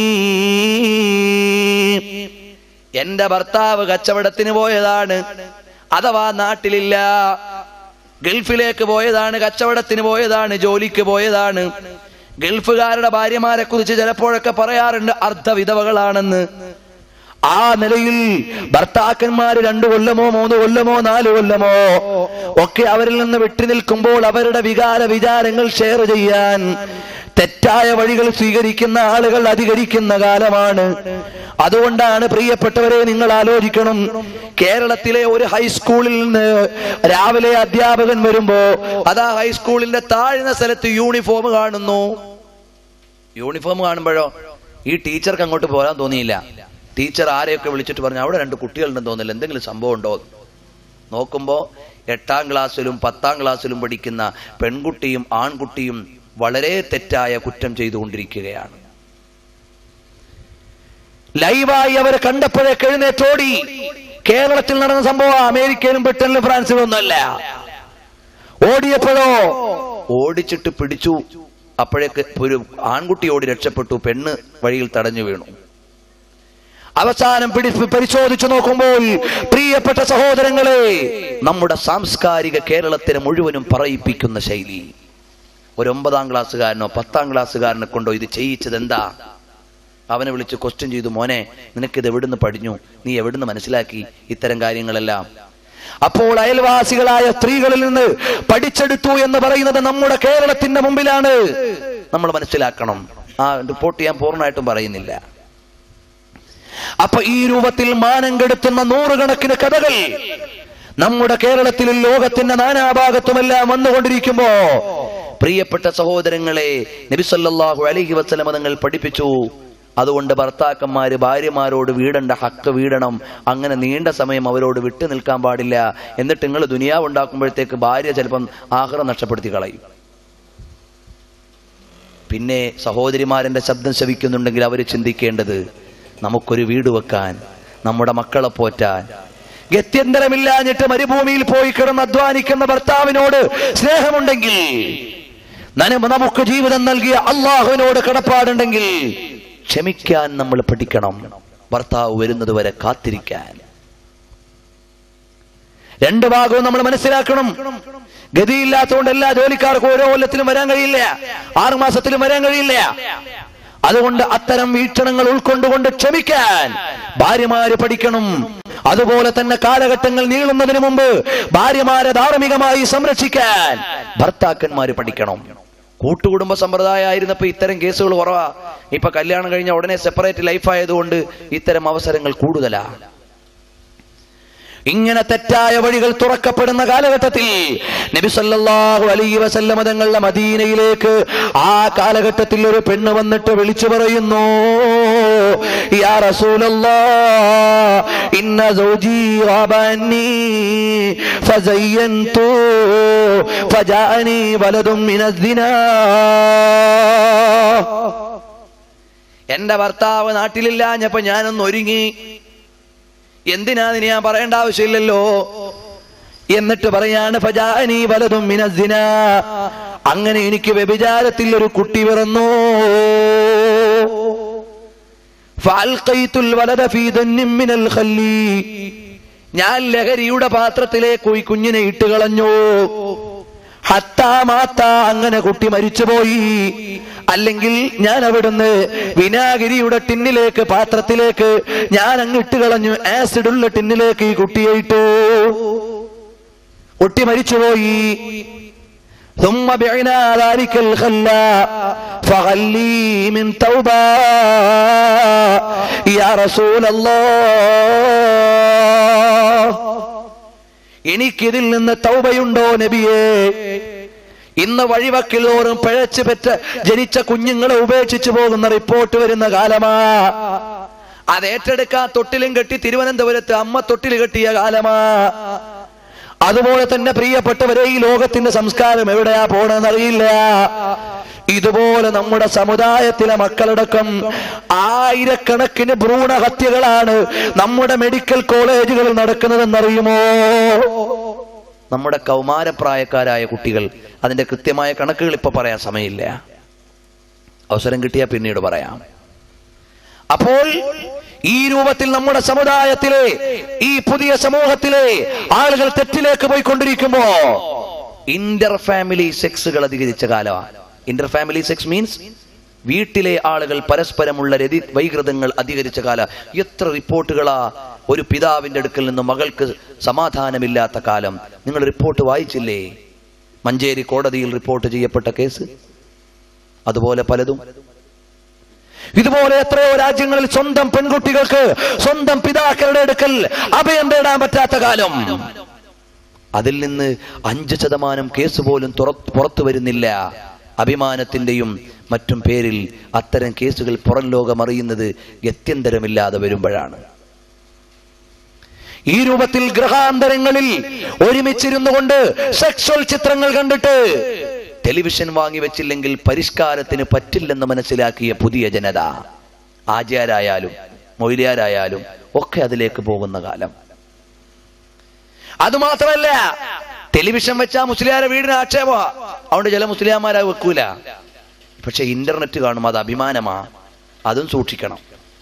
എന്റെ ഭർത്താവ് കച്ചവടത്തിന് പോയതാണ് അഥവാ നാട്ടിലില്ല ഗൾഫിലേക്ക് പോയതാണ് കച്ചവടത്തിന് പോയതാണ് ജോലിക്ക് പോയതാണ് ഗൾഫുകാരുടെ ഭാര്യമാരെ കുറിച്ച് ചിലപ്പോഴൊക്കെ പറയാറുണ്ട് അർദ്ധവിധവകളാണെന്ന് ആ നിലയിൽ ഭർത്താക്കന്മാര് രണ്ടു കൊല്ലമോ മൂന്ന് കൊല്ലമോ നാല് കൊല്ലമോ ഒക്കെ അവരിൽ നിന്ന് വിട്ടു നിൽക്കുമ്പോൾ അവരുടെ വികാര വിചാരങ്ങൾ ഷെയർ ചെയ്യാൻ തെറ്റായ വഴികൾ സ്വീകരിക്കുന്ന ആളുകൾ അധികരിക്കുന്ന കാലമാണ് അതുകൊണ്ടാണ് പ്രിയപ്പെട്ടവരെ നിങ്ങൾ ആലോചിക്കണം കേരളത്തിലെ ഒരു ഹൈസ്കൂളിൽ നിന്ന് രാവിലെ അധ്യാപകൻ വരുമ്പോ അതാ ഹൈസ്കൂളിന്റെ താഴ്ന്ന സ്ഥലത്ത് യൂണിഫോം കാണുന്നു യൂണിഫോം കാണുമ്പോഴോ ഈ ടീച്ചർക്ക് അങ്ങോട്ട് പോരാൻ തോന്നിയില്ല ടീച്ചർ ആരെയൊക്കെ വിളിച്ചിട്ട് പറഞ്ഞു അവിടെ രണ്ട് കുട്ടികളുണ്ടെന്ന് തോന്നില്ല എന്തെങ്കിലും സംഭവം ഉണ്ടോ നോക്കുമ്പോ എട്ടാം ക്ലാസ്സിലും പത്താം ക്ലാസ്സിലും പഠിക്കുന്ന പെൺകുട്ടിയും ആൺകുട്ടിയും വളരെ തെറ്റായ കുറ്റം ചെയ്തുകൊണ്ടിരിക്കുകയാണ് ലൈവായി അവരെ കണ്ടപ്പോഴേക്ക് എഴുന്നേറ്റോടി കേരളത്തിൽ നടന്ന സംഭവം അമേരിക്കയിലും ബ്രിട്ടനിലും ഫ്രാൻസിലും ഒന്നല്ല ഓടിയപ്പോഴോ ഓടിച്ചിട്ട് പിടിച്ചു അപ്പോഴേക്ക് ഒരു ആൺകുട്ടി ഓടി രക്ഷപ്പെട്ടു പെണ്ണ് വഴിയിൽ തടഞ്ഞു വീണു അവസാനം പിടി പരിശോധിച്ചു നോക്കുമ്പോൾ പ്രിയപ്പെട്ട സഹോദരങ്ങളെ നമ്മുടെ സാംസ്കാരിക കേരളത്തിനെ മുഴുവനും പറയിപ്പിക്കുന്ന ശൈലി ഒരു ഒമ്പതാം ക്ലാസ്സുകാരനോ പത്താം ക്ലാസ്സുകാരനെ കൊണ്ടോ ഇത് ചെയ്യിച്ചത് എന്താ അവനെ വിളിച്ച് ക്വസ്റ്റ്യൻ ചെയ്തു മോനെ നിനക്കിത് എവിടുന്ന് പഠിഞ്ഞു നീ എവിടുന്ന് മനസ്സിലാക്കി ഇത്തരം കാര്യങ്ങളെല്ലാം അപ്പോൾ അയൽവാസികളായ സ്ത്രീകളിൽ നിന്ന് പഠിച്ചെടുത്തു എന്ന് പറയുന്നത് നമ്മുടെ കേരളത്തിന്റെ മുമ്പിലാണ് നമ്മൾ മനസ്സിലാക്കണം ആ റിപ്പോർട്ട് ഞാൻ പൂർണ്ണമായിട്ടും പറയുന്നില്ല അപ്പൊ ഈ രൂപത്തിൽ മാനം കെടുത്തുന്ന നൂറുകണക്കിന് കഥകൾ നമ്മുടെ കേരളത്തിലും ലോകത്തിന്റെ നാനാഭാഗത്തുമെല്ലാം വന്നുകൊണ്ടിരിക്കുമ്പോ പ്രിയപ്പെട്ട സഹോദരങ്ങളെ നബിസല്ലാഹു അലഹി വസ്ലമ തങ്ങൾ പഠിപ്പിച്ചു അതുകൊണ്ട് ഭർത്താക്കന്മാര് ഭാര്യമാരോട് വീടേണ്ട ഹക്ക് വീടണം അങ്ങനെ നീണ്ട സമയം അവരോട് വിട്ടു നിൽക്കാൻ പാടില്ല എന്നിട്ട് നിങ്ങൾ ദുനിയാവ് ഉണ്ടാക്കുമ്പോഴത്തേക്ക് ഭാര്യ ചിലപ്പം ആഹ്റം നഷ്ടപ്പെടുത്തി കളയും പിന്നെ സഹോദരിമാരെന്റെ ശബ്ദം ശവിക്കുന്നുണ്ടെങ്കിൽ അവർ ചിന്തിക്കേണ്ടത് നമുക്കൊരു വീട് വെക്കാൻ നമ്മുടെ മക്കളെ പോറ്റാൻ ഗത്യന്തരമില്ലാഞ്ഞിട്ട് മരുഭൂമിയിൽ പോയി കിടന്ന് അധ്വാനിക്കുന്ന ഭർത്താവിനോട് സ്നേഹമുണ്ടെങ്കിൽ നന- നമുക്ക് ജീവിതം നൽകിയ അള്ളാഹുവിനോട് കടപ്പാടുണ്ടെങ്കിൽ ക്ഷമിക്കാൻ നമ്മൾ പഠിക്കണം ഭർത്താവ് വരുന്നത് വരെ കാത്തിരിക്കാൻ രണ്ട് ഭാഗവും നമ്മൾ മനസ്സിലാക്കണം ഗതിയില്ലാത്തതുകൊണ്ട് എല്ലാ ജോലിക്കാർക്കും ഓരോ കൊല്ലത്തിലും വരാൻ കഴിയില്ല ആറു മാസത്തിലും വരാൻ കഴിയില്ല അതുകൊണ്ട് അത്തരം വീക്ഷണങ്ങൾ ഉൾക്കൊണ്ടുകൊണ്ട് ക്ഷമിക്കാൻ ഭാര്യമാര് പഠിക്കണം അതുപോലെ തന്നെ കാലഘട്ടങ്ങൾ നീളുന്നതിന് മുമ്പ് ഭാര്യമാരെ ധാർമ്മികമായി സംരക്ഷിക്കാൻ ഭർത്താക്കന്മാര് പഠിക്കണം കൂട്ടുകുടുംബ സമ്പ്രദായം ആയിരുന്നപ്പോ ഇത്തരം കേസുകൾ കുറവാ ഇപ്പൊ കല്യാണം കഴിഞ്ഞ ഉടനെ സെപ്പറേറ്റ് ലൈഫ് ആയതുകൊണ്ട് ഇത്തരം അവസരങ്ങൾ കൂടുതലാ ഇങ്ങനെ തെറ്റായ വഴികൾ തുറക്കപ്പെടുന്ന കാലഘട്ടത്തിൽ നബി സല്ലല്ലാഹു അലൈഹി വസല്ലമ തങ്ങളുടെ മദീനയിലേക്ക് ആ കാലഘട്ടത്തിൽ ഒരു പെണ്ണ് വന്നിട്ട് വിളിച്ചു പറയുന്നു യാ റസൂലല്ലാ ഇന്ന സൗജി ഗാബനി ഫസയ്യൻതു ഫജാഅനി വലദും മിനദ്ദിനാ എന്റെ ഭർത്താവ് നാട്ടിലില്ലാഞ്ഞപ്പോ ഞാനൊന്ന് ഒരുങ്ങി എന്തിനാ അതിന് ഞാൻ പറയേണ്ട ആവശ്യമില്ലല്ലോ എന്നിട്ട് പറയാണ് ഫജാനി വലതും മിനസിന അങ്ങനെ എനിക്ക് വ്യഭിചാരത്തിൽ ഒരു കുട്ടി പിറന്നു ഫഅൽഖൈതുൽ വലദ ഫീ ദന്നിൻ മിനൽ ഖല്ലി ഞാൻ ലഹരിയുടെ പാത്രത്തിലേക്ക് ഈ കുഞ്ഞിനെ ഇട്ട് കളഞ്ഞു ഹത്താ മാത്ത അങ്ങനെ കുട്ടി മരിച്ചുപോയി അല്ലെങ്കിൽ ഞാൻ അവിടുന്ന് വിനാഗിരിയുടെ ടിന്നിലേക്ക് പാത്രത്തിലേക്ക് ഞാൻ അങ്ങ് ഇട്ട് കളഞ്ഞു ആസിഡുള്ള ടിന്നിലേക്ക് ഈ കുട്ടിയെ ഇട്ടു കുട്ടി മരിച്ചുപോയി ثم بعنا ذلك الخل فهل لي من توبة يا رسول الله എനിക്കിതിൽ നിന്ന് തൗബയുണ്ടോ നബിയേ ഇന്ന് വഴിവക്കിൽ തോറും പിഴച്ചു പെറ്റ ജനിച്ച കുഞ്ഞുങ്ങളെ ഉപേക്ഷിച്ചു പോകുന്ന റിപ്പോർട്ട് വരുന്ന കാലമാ അത് ഏറ്റെടുക്കാൻ തൊട്ടിലും കെട്ടി തിരുവനന്തപുരത്ത് അമ്മ തൊട്ടിൽ കെട്ടിയ കാലമാ അതുപോലെ തന്നെ പ്രിയപ്പെട്ടവരെ ഈ ലോകത്തിന്റെ സംസ്കാരം എവിടെയാ പോണെന്ന് അറിയില്ല ഇതുപോലെ നമ്മുടെ സമുദായത്തിലെ മക്കളടക്കം ആയിരക്കണക്കിന് ഭ്രൂണഹത്യകളാണ് നമ്മുടെ മെഡിക്കൽ കോളേജുകളിൽ നടക്കുന്നതെന്നറിയുമോ നമ്മുടെ കൗമാരപ്രായക്കാരായ കുട്ടികൾ അതിന്റെ കൃത്യമായ കണക്കുകൾ ഇപ്പൊ പറയാൻ സമയമില്ല അവസരം കിട്ടിയാൽ പിന്നീട് പറയാം അപ്പോൾ ഈ രൂപത്തിൽ നമ്മുടെ സമുദായത്തിലെ ഈ പുതിയ സമൂഹത്തിലെ ആളുകൾ തെറ്റിലേക്ക് പോയിക്കൊണ്ടിരിക്കുമ്പോ ഇന്റർ ഫാമിലി സെക്സുകൾ അധികരിച്ച കാലമാണ് ഇന്റർ ഫാമിലി സെക്സ് മീൻസ് വീട്ടിലെ ആളുകൾ പരസ്പരമുള്ള രതി വൈകൃതങ്ങൾ അധികരിച്ച കാല എത്ര റിപ്പോർട്ടുകളാ ഒരു പിതാവിന്റെ അടുക്കൽ നിന്ന് മകൾക്ക് സമാധാനമില്ലാത്ത കാലം നിങ്ങൾ റിപ്പോർട്ട് വായിച്ചില്ലേ മഞ്ചേരി കോടതിയിൽ റിപ്പോർട്ട് ചെയ്യപ്പെട്ട കേസ് അതുപോലെ പലതും ഇതുപോലെ എത്രയോ രാജ്യങ്ങളിൽ സ്വന്തം പെൺകുട്ടികൾക്ക് സ്വന്തം പിതാക്കളുടെ അടുക്കൽ അഭയം തേടാൻ പറ്റാത്ത കാലം അതിൽ നിന്ന് അഞ്ച് ശതമാനം കേസ് പോലും തുറ- പുറത്തു വരുന്നില്ല അഭിമാനത്തിന്റെയും മറ്റും പേരിൽ അത്തരം കേസുകൾ പുറം ലോകം അറിയുന്നത് ഗത്യന്തരമില്ലാതെ വരുമ്പോഴാണ് ഈ രൂപത്തിൽ ഗ്രഹാന്തരങ്ങളിൽ ഒരുമിച്ചിരുന്നു കൊണ്ട് സെക്സ്വൽ ചിത്രങ്ങൾ കണ്ടിട്ട് ടെലിവിഷൻ വാങ്ങി വെച്ചില്ലെങ്കിൽ പരിഷ്കാരത്തിന് പറ്റില്ലെന്ന് മനസ്സിലാക്കിയ പുതിയ ജനത ആചാരായാലും മൊയ്ലിയാരായാലും ഒക്കെ അതിലേക്ക് പോകുന്ന കാലം അതുമാത്രമല്ല ടെലിവിഷൻ വെച്ചാ മുസ്ലിയാരെ വീടിന് ആക്ഷേപ അതുകൊണ്ട് ചില മുസ്ലിയാമാരെ വെക്കൂല പക്ഷെ ഇന്റർനെറ്റ് കാണും അത് അഭിമാനമാ അതും സൂക്ഷിക്കണം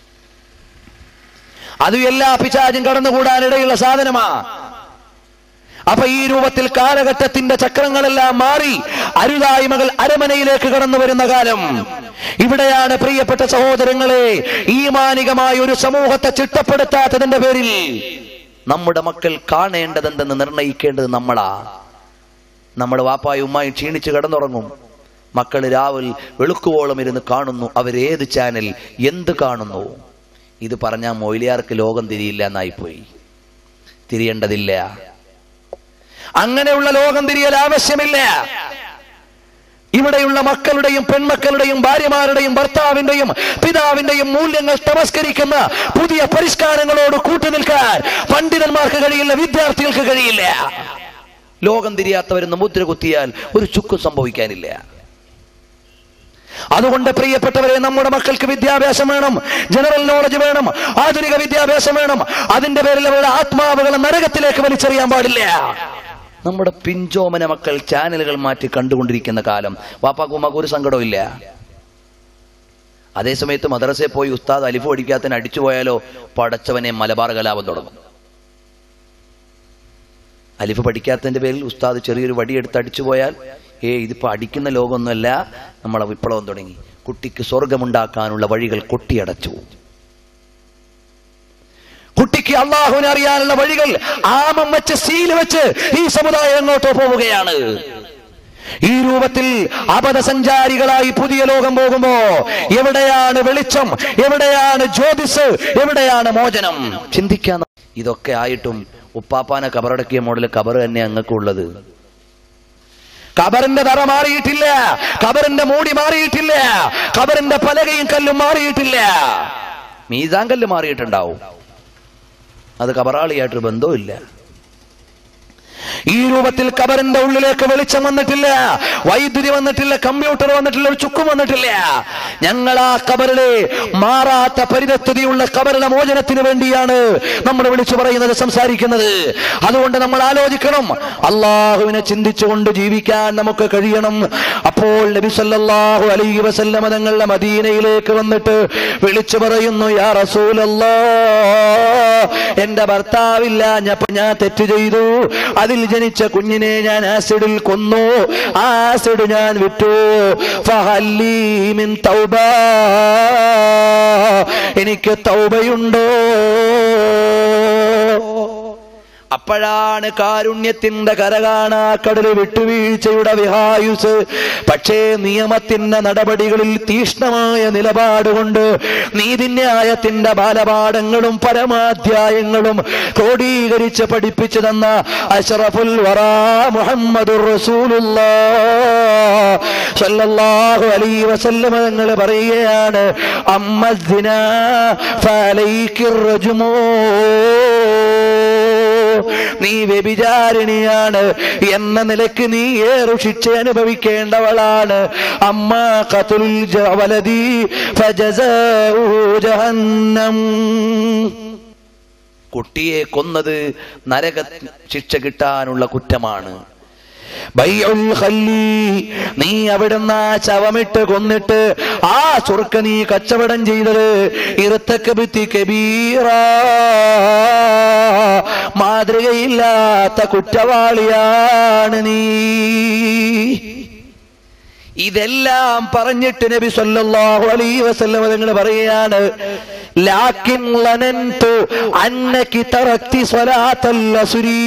അതും എല്ലാ പിശാചും കടന്നുകൂടാനിടയുള്ള സാധനമാ അപ്പൊ ഈ രൂപത്തിൽ കാലഘട്ടത്തിന്റെ ചക്രങ്ങളെല്ലാം മാറി അരുതായ്മകൾ അരമനയിലേക്ക് കടന്നു വരുന്ന കാലം ഇവിടെയാണ് പ്രിയപ്പെട്ട സഹോദരങ്ങളെ ഈ മാനികമായ ഒരു സമൂഹത്തെ ചിട്ടപ്പെടുത്താത്തതിന്റെ പേരിൽ നമ്മുടെ മക്കൾ കാണേണ്ടതെന്തെന്ന് നിർണയിക്കേണ്ടത് നമ്മളാ നമ്മുടെ വാപ്പായും ഉമ്മായും ക്ഷീണിച്ച് കിടന്നുറങ്ങും മക്കൾ രാവിൽ വെളുക്കുവോളം ഇരുന്ന് കാണുന്നു അവരേത് ചാനൽ എന്ത് കാണുന്നു ഇത് പറഞ്ഞാൽ മൊയിലിയാർക്ക് ലോകം തിരിയില്ല എന്നായിപ്പോയി തിരിയേണ്ടതില്ല അങ്ങനെയുള്ള ലോകം തിരിയൽ ആവശ്യമില്ല ഇവിടെയുള്ള മക്കളുടെയും പെൺമക്കളുടെയും ഭാര്യമാരുടെയും ഭർത്താവിന്റെയും പിതാവിന്റെയും മൂല്യങ്ങൾ തമസ്കരിക്കുന്ന പുതിയ പരിഷ്കാരങ്ങളോട് കൂട്ടുനിൽക്കാൻ പണ്ഡിതന്മാർക്ക് കഴിയില്ല വിദ്യാർത്ഥികൾക്ക് കഴിയില്ല ലോകം തിരിയാത്തവരെന്ന് മുദ്ര കുത്തിയാൽ ഒരു ചുക്കും സംഭവിക്കാനില്ല അതുകൊണ്ട് പ്രിയപ്പെട്ടവരെ നമ്മുടെ മക്കൾക്ക് വിദ്യാഭ്യാസം വേണം ജനറൽ നോളജ് വേണം ആധുനിക വിദ്യാഭ്യാസം വേണം അതിന്റെ പേരിൽ അവരുടെ ആത്മാവുകളെ നരകത്തിലേക്ക് വലിച്ചെറിയാൻ പാടില്ല നമ്മുടെ പിഞ്ചോമന മക്കൾ ചാനലുകൾ മാറ്റി കണ്ടുകൊണ്ടിരിക്കുന്ന കാലം വാപ്പാക്കുമ്മക്ക് ഒരു സങ്കടവും ഇല്ല അതേസമയത്ത് മദ്രസയിൽ പോയി ഉസ്താദ് അലിഫ് പഠിക്കാത്തതിന് അടിച്ചു പോയാലോ പടച്ചവനെ മലബാർ കലാപം തുടങ്ങും അലിഫ് പഠിക്കാത്തതിന്റെ പേരിൽ ഉസ്താദ് ചെറിയൊരു വടിയെടുത്ത് അടിച്ചു പോയാൽ ഏ ഇതിപ്പോ അടിക്കുന്ന ലോകമൊന്നുമല്ല നമ്മളെ വിപ്ലവം തുടങ്ങി കുട്ടിക്ക് സ്വർഗമുണ്ടാക്കാനുള്ള വഴികൾ കൊട്ടിയടച്ചു കുട്ടിക്ക് അള്ളാഹുവിനെ അറിയാനുള്ള വഴികൾ ആമം വെച്ച് സീൽ വെച്ച് ഈ സമുദായം എങ്ങോട്ടോ പോവുകയാണ് ഈ രൂപത്തിൽ അപഥസഞ്ചാരികളായി പുതിയ ലോകം പോകുമ്പോ എവിടെയാണ് വെളിച്ചം എവിടെയാണ് ജ്യോതിസ് എവിടെയാണ് മോചനം ചിന്തിക്കാൻ ഇതൊക്കെ ആയിട്ടും ഉപ്പാപ്പാനെ കബറടക്കിയ മോഡൽ കബർ തന്നെ അങ്ങക്കുള്ളത് കബറിന്റെ തറ മാറിയിട്ടില്ല കബറിന്റെ മൂടി മാറിയിട്ടില്ല കബറിന്റെ പലകയും കല്ലും മാറിയിട്ടില്ല മീസാൻ കല്ല് മാറിയിട്ടുണ്ടാവും അത് കബറാളിയായിട്ട് ബന്ധവുമില്ല ഈ രൂപത്തിൽ കബറിന്റെ ഉള്ളിലേക്ക് വെളിച്ചം വന്നിട്ടില്ല വൈദ്യുതി വന്നിട്ടില്ല കമ്പ്യൂട്ടർ വന്നിട്ടില്ല ഒരു ചുക്കും വന്നിട്ടില്ല ഞങ്ങൾ ആ കബറിലെ മാറാത്ത പരിതസ്ഥിതിയുള്ള കബറിലെ മോചനത്തിന് വേണ്ടിയാണ് നമ്മൾ വിളിച്ചു പറയുന്നത് സംസാരിക്കുന്നത് അതുകൊണ്ട് നമ്മൾ ആലോചിക്കണം അള്ളാഹുവിനെ ചിന്തിച്ചുകൊണ്ട് ജീവിക്കാൻ നമുക്ക് കഴിയണം അപ്പോൾ നബി സല്ലല്ലാഹു അലൈഹി വസല്ലമ തങ്ങളുടെ മദീനയിലേക്ക് വന്നിട്ട് വിളിച്ചു പറയുന്നു യാ റസൂലല്ലാ എന്റെ ഭർത്താവില്ല ഞാൻ ഞാൻ തെറ്റ് ചെയ്തു അതിൽ ജനിച്ച കുഞ്ഞിനെ ഞാൻ ആസിഡിൽ കൊന്നു ആ ആസിഡ് ഞാൻ വിറ്റു ഫഹല്ലി മിൻ തൗബ എനിക്ക് തൗബയുണ്ടോ അപ്പോഴാണ് കാരുണ്യത്തിന്റെ കരകാണാ കടൽ വിട്ടുവീഴ്ചയുടെ വിഹായുസ് പക്ഷേ നിയമത്തിന്റെ നടപടികളിൽ തീഷ്ണമായ നിലപാടുകൊണ്ട് നീതിന്യായത്തിന്റെ ബാലപാഠങ്ങളും പരമാധ്യായങ്ങളും ക്രോഡീകരിച്ച് പഠിപ്പിച്ചു തന്ന അഷറഫുൽ വറാ മുഹമ്മദുർ സല്ലല്ലാഹു അലൈഹി വസല്ലമ തങ്ങൾ പറയുകയാണ് അമ്മദ്ദിന ഫലൈക്കിർ റജുമോ നീ വ്യഭിചാരിണിയാണ് എന്ന നിലക്ക് നീ ഏറെ ശിക്ഷ അനുഭവിക്കേണ്ടവളാണ് അമ്മ ഖതുൽ ജ- വലദി ഫജസാഉഹു ജഹന്നം കുട്ടിയെ കൊന്നത് നരക ശിക്ഷ കിട്ടാനുള്ള കുറ്റമാണ് ബൈഉൽ ഖല്ലി നീ അവിടുന്ന് ആ ചവമിട്ട് കൊന്നിട്ട് ആ ചുറുക്ക നീ കച്ചവടം ചെയ്തത് ഇറത്തക്കബിത്തി കബീറ മാതൃകയില്ലാത്ത കുറ്റവാളിയാണ് നീ ഇതെല്ലാം പറഞ്ഞിട്ട് നബി സല്ലല്ലാഹു അലൈഹി വസല്ലം തങ്ങൾ പറയുകയാണ് ലാക്കിൻ ലനന്തു അന്നകി തറക്തി സ്വലാത്തൽ അസുരീ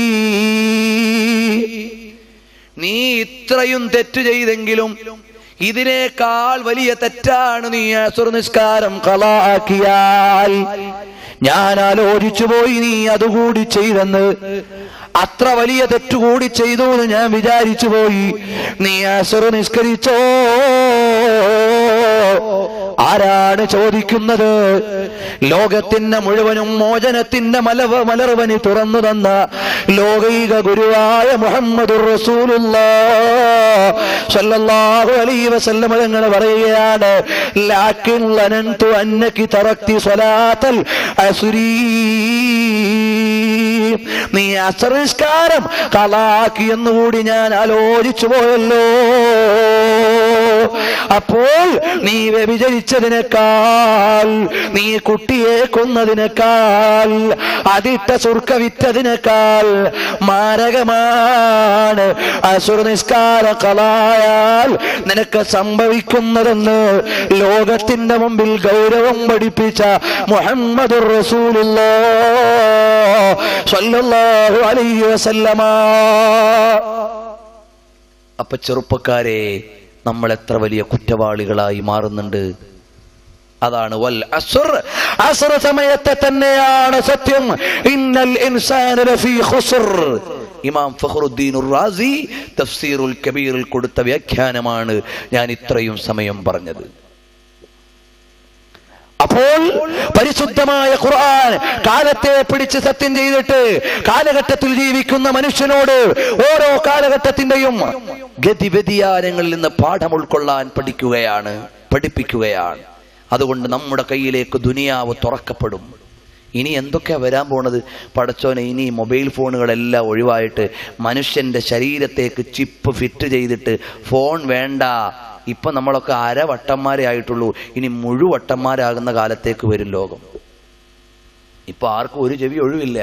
നീ ഇത്രയും തെറ്റ് ചെയ്തെങ്കിലും ഇതിനേക്കാൾ വലിയ തെറ്റാണ് നീ അസുർ നിസ്കാരം കളാക്കിയാൽ ഞാൻ ആലോചിച്ചു പോയി നീ അതുകൂടി ചെയ്തെന്ന് അത്ര വലിയ തെറ്റുകൂടി ചെയ്തു എന്ന് ഞാൻ വിചാരിച്ചു പോയി നീ അസുർ നിസ്കരിച്ചോ ആരാണ് ചോദിക്കുന്നത് ലോകത്തിന്റെ മുഴുവനും മോചനത്തിന്റെ മലവ മലർവനി തുറന്നു തന്ന ലോകൈക ഗുരുവായ മുഹമ്മദ് സല്ലല്ലാഹു അലൈഹി വസല്ലം തങ്ങൾ പറയുകയാണ് ലാക്കിൻ ലനന്തു അന്നകി തറക്തി സ്വലാത്തൽ അസുരീ നീ അസറിസ്കാരം കളാക്കി എന്നുകൂടി ഞാൻ ആലോചിച്ചു പോയല്ലോ അപ്പോൾ നീ വ്യഭിചരിച്ചതിനേക്കാൾ നീ കുട്ടിയെ കൊന്നതിനേക്കാൾ അതിട്ട സുർക്ക വിറ്റതിനേക്കാൾ മാരകമാണ് അസുർ നിസ്കാര കളായാൽ നിനക്ക് സംഭവിക്കുന്നതെന്ന് ലോകത്തിന്റെ മുമ്പിൽ ഗൗരവം പഠിപ്പിച്ച മുഹമ്മദ് റസൂലുള്ള സല്ലല്ലാഹു അലൈഹി വസല്ലമ അപ്പൊ ചെറുപ്പക്കാരെ നമ്മൾ എത്ര വലിയ കുറ്റവാളികളായി മാറുന്നുണ്ട് അതാണ് വൽ അസുർ അസുർ സമയത്തെ തന്നെയാണ് സത്യം ഇന്നൽ ഇൻസാന ലഫീ ഖുസ്ർ ഇമാം ഫഖറുദ്ദീൻ റാസി തഫ്സീറുൽ കബീറിൽ കൊടുത്ത വ്യാഖ്യാനമാണ് ഞാൻ ഇത്രയും സമയം പറഞ്ഞത് അപ്പോൾ പരിശുദ്ധമായ ഖുർആൻ കാലത്തെ പിടിച്ച് സത്യം ചെയ്തിട്ട് കാലഘട്ടത്തിൽ ജീവിക്കുന്ന മനുഷ്യനോട് ഓരോ കാലഘട്ടത്തിന്റെയും ഗതിവ്യതിയാനങ്ങളിൽ നിന്ന് പാഠം ഉൾക്കൊള്ളാൻ പഠിക്കുകയാണ് പഠിപ്പിക്കുകയാണ് അതുകൊണ്ട് നമ്മുടെ കയ്യിലേക്ക് ദുനിയാവ് തുറക്കപ്പെടും ഇനി എന്തൊക്കെയാ വരാൻ പോണത് പടച്ചോനെ ഇനി മൊബൈൽ ഫോണുകളെല്ലാം ഒഴിവായിട്ട് മനുഷ്യന്റെ ശരീരത്തേക്ക് ചിപ്പ് ഫിറ്റ് ചെയ്തിട്ട് ഫോൺ വേണ്ട ഇപ്പൊ നമ്മളൊക്കെ അരവട്ടന്മാരേ ആയിട്ടുള്ളൂ ഇനി മുഴുവട്ടന്മാരാകുന്ന കാലത്തേക്ക് വരും ലോകം ഇപ്പൊ ആർക്കും ഒരു ചെവി ഒഴിവില്ല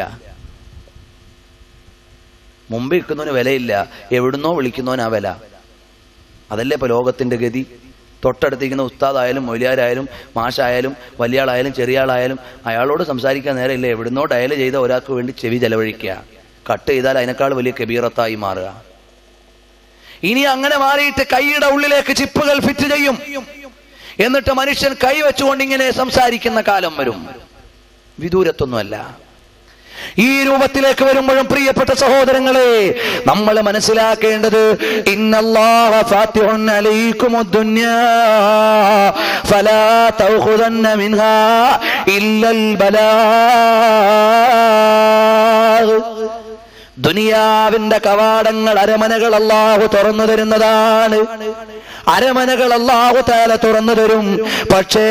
മുമ്പ് നിൽക്കുന്നവന് വിലയില്ല എവിടുന്നോ വിളിക്കുന്നവന് ആ വില അതല്ലേ ഇപ്പൊ ലോകത്തിന്റെ ഗതി തൊട്ടടുത്തിരിക്കുന്ന ഉസ്താദായാലും മൊലിയാരായാലും മാഷായാലും വലിയ ആളായാലും ചെറിയ ആളായാലും അയാളോട് സംസാരിക്കാൻ നേരമില്ല എവിടുന്നോ ഡയൽ ചെയ്ത ഒരാൾക്ക് വേണ്ടി ചെവി ചെലവഴിക്കുക കട്ട് ചെയ്താൽ അതിനേക്കാൾ വലിയ കബീറത്തായി മാറുക ഇനി അങ്ങനെ മാറിയിട്ട് കൈയുടെ ഉള്ളിലേക്ക് ചിപ്പുകൾ ഫിറ്റ് ചെയ്യും എന്നിട്ട് മനുഷ്യൻ കൈ വെച്ചുകൊണ്ട് ഇങ്ങനെ സംസാരിക്കുന്ന കാലം വരും വിദൂരത്തൊന്നുമല്ല ഈ രൂപത്തിലേക്ക് വരുമ്പോഴും പ്രിയപ്പെട്ട സഹോദരങ്ങളെ നമ്മൾ മനസ്സിലാക്കേണ്ടത് ഇന്നല്ലാഹ ഫാത്തിഹുൻ അലൈക്കുമുദ് ദുനിയാ ഫലാ തൗഖുദന്ന മിൻഹാ ഇല്ലൽ ബലാഗ് ദുനിയാവിന്റെ കവാടങ്ങൾ അരമനകൾ അള്ളാഹു തുറന്നു തരുന്നതാണ് അരമനകൾ അള്ളാഹു താല തുറന്നു തരും പക്ഷേ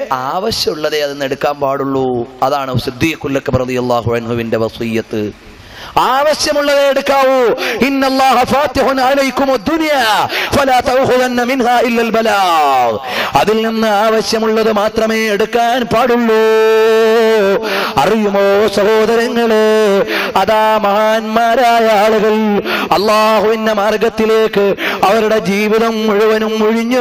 ആവശ്യമുള്ളതേ അതിന് എടുക്കാൻ പാടുള്ളൂ അതാണ് സിദ്ദീഖുല്ലക്ക് പ്രതി അള്ളാഹു അൻഹുവിന്റെ വസീയത്ത് ആവശ്യമുള്ളതേ എടുക്കാവൂ ഇന്നല്ലാഹ ഫാത്തിഹുൻ അലൈക്കും ദുനിയ ഫലാ തഅഖുദന്ന മിൻഹാ ഇല്ലൽ ബലാഗ് അതിൽ നിന്ന് ആവശ്യമുള്ളത് മാത്രമേ എടുക്കാൻ പാടുള്ളൂ അറിയുമോ സഹോദരങ്ങളെ അതാ മഹാന്മാരായ ആളുകൾ അള്ളാഹുവിന്റെ മാർഗത്തിലേക്ക് അവരുടെ ജീവിതം മുഴുവനും ഒഴിഞ്ഞു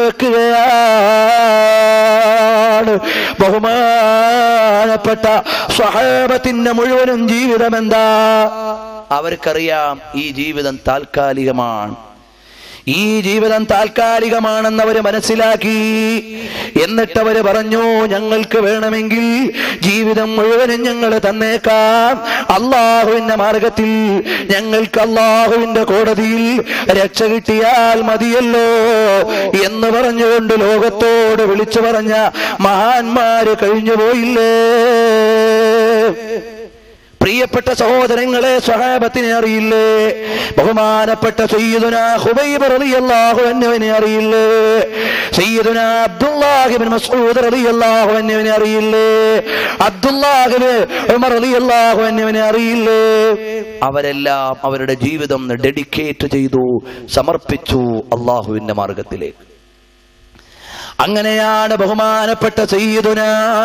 വെക്കുകയാണ് ബഹുമാനപ്പെട്ട സ്വഹാബത്തിന്റെ മുഴുവനും ജീവിതം എന്താ അവർക്കറിയാം ഈ ജീവിതം താൽക്കാലികമാണ് ഈ ജീവിതം താൽക്കാലികമാണെന്ന് അവര് മനസ്സിലാക്കി എന്നിട്ട് അവര് പറഞ്ഞു ഞങ്ങൾക്ക് വേണമെങ്കിൽ ജീവിതം മുഴുവനും ഞങ്ങൾ തന്നേക്കാം അള്ളാഹുവിന്റെ മാർഗത്തിൽ ഞങ്ങൾക്ക് അള്ളാഹുവിന്റെ കോടതിയിൽ രക്ഷ കിട്ടിയാൽ മതിയല്ലോ എന്ന് പറഞ്ഞുകൊണ്ട് ലോകത്തോട് വിളിച്ചു പറഞ്ഞ മഹാന്മാര് കഴിഞ്ഞുപോയില്ലേ പ്രിയപ്പെട്ട സഹോദരങ്ങളെ സ്വഹാബത്തിനെ അറിയില്ലേ ബഹുമാനപ്പെട്ട സയ്യിദുന ഹുബൈബ് റളിയല്ലാഹു അൻഹുവിനെ അറിയില്ലേ സയ്യിദുന അബ്ദുല്ലാഹിബ്ൻ മസ്ഊദ് റളിയല്ലാഹു അൻഹുവിനെ അറിയില്ലേ അബ്ദുല്ലാഹിബ്ൻ ഉമർ റളിയല്ലാഹു അൻഹുവിനെ അറിയില്ലേ അവരെല്ലാം അവരുടെ ജീവിതം ഡെഡിക്കേറ്റ് ചെയ്തു സമർപ്പിച്ചു അള്ളാഹുവിന്റെ മാർഗത്തിലേക്ക് അങ്ങനെയാണ് ബഹുമാനപ്പെട്ട സയ്യിദുന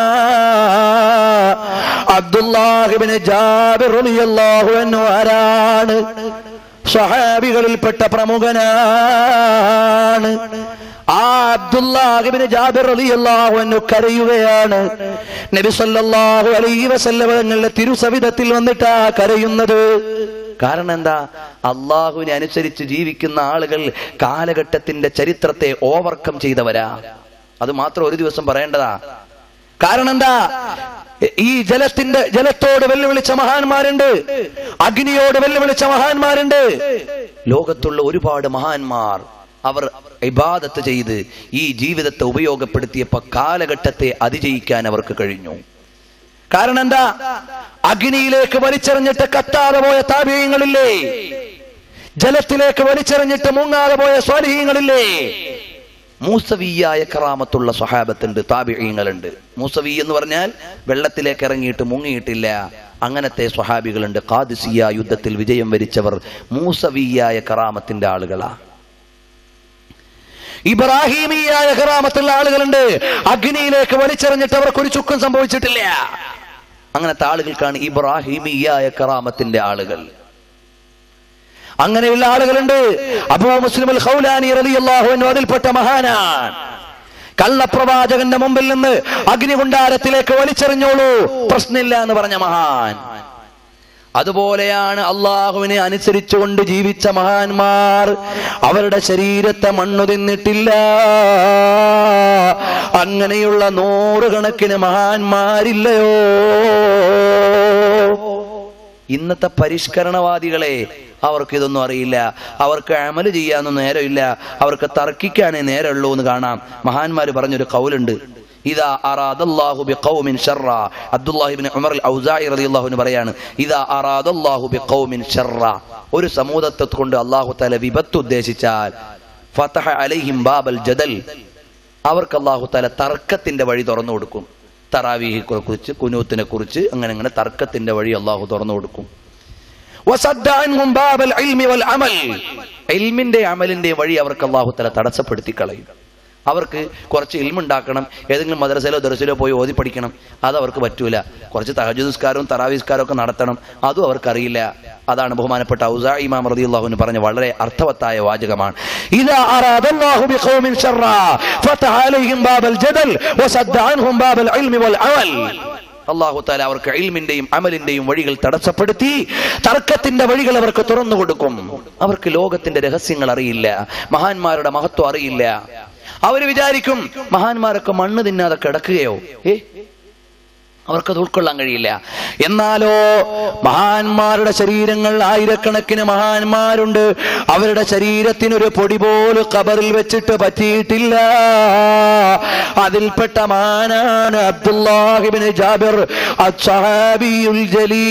അബ്ദുല്ലാഹിബിന് ജാബിർ റളിയല്ലാഹു അൻഹു ആരാണ് സ്വഹാബികളിൽപ്പെട്ട പ്രമുഖനാണ് ആ അബ്ദുല്ലാഹിബിന് ജാബിർ റളിയല്ലാഹു അൻഹു കരയുകയാണ് നബി സല്ലല്ലാഹു അലൈഹി വസല്ലം തങ്ങളുടെ തിരുസവിധത്തിൽ വന്നിട്ടാ കരയുന്നത് കാരണം എന്താ അള്ളാഹുവിനെ അനുസരിച്ച് ജീവിക്കുന്ന ആളുകൾ കാലഘട്ടത്തിന്റെ ചരിത്രത്തെ ഓവർകം ചെയ്തവരാ അത് മാത്രം ഒരു ദിവസം പറയേണ്ടതാ കാരണം എന്താ ഈ ജലത്തിന്റെ ജലത്തോട് വെല്ലുവിളിച്ച മഹാന്മാരുണ്ട് അഗ്നിയോട് വെല്ലുവിളിച്ച മഹാന്മാരുണ്ട് ലോകത്തുള്ള ഒരുപാട് മഹാന്മാർ അവർ ഇബാദത്ത് ചെയ്ത് ഈ ജീവിതത്തെ ഉപയോഗപ്പെടുത്തിയപ്പോ കാലഘട്ടത്തെ അതിജയിക്കാൻ അവർക്ക് കഴിഞ്ഞു കാരണം എന്താ അഗ്നിയിലേക്ക് വലിച്ചെറിഞ്ഞിട്ട് കത്താതെ പോയ താപീയങ്ങളില്ലേ ജലത്തിലേക്ക് വലിച്ചെറിഞ്ഞിട്ട് മുങ്ങാതെ പോയ സ്വാധീനങ്ങളില്ലേ മൂസവിയായ കറാമത്തുള്ള സ്വഹാബത്തുണ്ട് താപിഴയങ്ങളുണ്ട് മൂസവി എന്ന് പറഞ്ഞാൽ വെള്ളത്തിലേക്ക് ഇറങ്ങിയിട്ട് മുങ്ങിയിട്ടില്ല അങ്ങനത്തെ സ്വഹാബികളുണ്ട് കാദിസിയ യുദ്ധത്തിൽ വിജയം വരിച്ചവർ മൂസവിയായ കറാമത്തിന്റെ ആളുകളാ ഇബ്രാഹിമിയായ കറാമത്തുള്ള ആളുകളുണ്ട് അഗ്നിയിലേക്ക് വലിച്ചെറിഞ്ഞിട്ട് അവർക്ക് ഒരു ചുക്കും സംഭവിച്ചിട്ടില്ല അങ്ങനത്തെ ആളുകൾക്കാണ് ഇബ്രാഹിമിയായ കറാമത്തിന്റെ ആളുകൾ അങ്ങനെയുള്ള ആളുകളുണ്ട് അബൂ മുസ്ലിം അൽ ഖൗലാനി റളിയല്ലാഹു അൻഹു അതിൽപ്പെട്ട മഹാനാണ് കള്ളപ്രവാചകന്റെ മുമ്പിൽ നിന്ന് അഗ്നികുണ്ടാരത്തിലേക്ക് വലിച്ചെറിഞ്ഞോളൂ പ്രശ്നമില്ല എന്ന് പറഞ്ഞ മഹാൻ അതുപോലെയാണ് അള്ളാഹുവിനെ അനുസരിച്ചുകൊണ്ട് ജീവിച്ച മഹാന്മാർ അവരുടെ ശരീരത്തെ മണ്ണു തിന്നിട്ടില്ല അങ്ങനെയുള്ള നൂറുകണക്കിന് മഹാന്മാരില്ലയോ ഇന്നത്തെ പരിഷ്കരണവാദികളെ അവർക്ക് ഇതൊന്നും അറിയില്ല അവർക്ക് അമല് ചെയ്യാനൊന്നും നേരമില്ല അവർക്ക് തർക്കിക്കാനേ നേരമുള്ളൂ എന്ന് കാണാം മഹാന്മാര് പറഞ്ഞൊരു കൗലുണ്ട് ഇതാ അറാദല്ലാഹു ബിഖൗമിൻ ശർറ അബ്ദുല്ലാഹിബ്നു ഉമർ അൽ ഔസാഇ റളിയല്ലാഹു പറയാണ് ഇതാ അറാദല്ലാഹു ബിഖൗമിൻ ശർറ ഒരു സമൂഹത്തെ കൊണ്ട് അല്ലാഹു തആല വിപത്ത് ഉദ്ദേശിച്ചാൽ ഫതഹ അലൈഹിം ബാബൽ ജദൽ അവർക്ക് അല്ലാഹു തആല തർക്കത്തിന്റെ വഴി തുറന്നു കൊടുക്കും തറാവീഹിനെ കുറിച്ച് കുനൂത്തിനെ കുറിച്ച് അങ്ങനെ അങ്ങനെ തർക്കത്തിന്റെ വഴി അള്ളാഹു തുറന്നു കൊടുക്കും വസദ്ദ അൻഹും ബാബൽ ഇൽമി വൽ അമൽ ഇൽമിന്റെ അമലിന്റെ വഴി അവർക്ക് അള്ളാഹു തല തടസ്സപ്പെടുത്തി കളയും അവർക്ക് കുറച്ച് ഇൽമുണ്ടാക്കണം ഏതെങ്കിലും മദ്രസയിലോ ദർസിലോ പോയി ഓതി പഠിക്കണം അത് അവർക്ക് പറ്റൂല കുറച്ച് തഹജുസ്കാരവും തറാവിസ്കാരവും ഒക്കെ നടത്തണം അതും അവർക്കറിയില്ല അതാണ് ബഹുമാനപ്പെട്ട ഔസാ ഇമാം റളിയല്ലാഹുവിന് പറഞ്ഞ വളരെ അർത്ഥവത്തായ വാചകമാണ് ഇദാ അറാദല്ലാഹു ബിഖൗമിൻ ശർറ ഫതഹ അലൈഹിം ബാബൽ ജദൽ വസദ്ദ അൻഹും ബാബൽ ഇൽമി വൽ അമൽ അള്ളാഹു താല അവർക്ക് ഇൽമിന്റെയും അമലിന്റെയും വഴികൾ തടസ്സപ്പെടുത്തി തർക്കത്തിന്റെ വഴികൾ അവർക്ക് തുറന്നു കൊടുക്കും അവർക്ക് ലോകത്തിന്റെ രഹസ്യങ്ങൾ അറിയില്ല മഹാന്മാരുടെ മഹത്വം അറിയില്ല അവര് വിചാരിക്കും മഹാന്മാരൊക്കെ മണ്ണ് തിന്നാതെ കിടക്കുകയോ ഏ അവർക്കത് ഉൾക്കൊള്ളാൻ കഴിയില്ല എന്നാലോ മഹാന്മാരുടെ ശരീരങ്ങൾ ആയിരക്കണക്കിന് മഹാന്മാരുണ്ട് അവരുടെ ശരീരത്തിനൊരു പൊടി പോലും കബറിൽ വെച്ചിട്ട് പറ്റിയിട്ടില്ല അതിൽപ്പെട്ട മാനാണ് അബ്ദുല്ലാഹിബിന് ജാബിർ അസ്സഹാബിയുൽ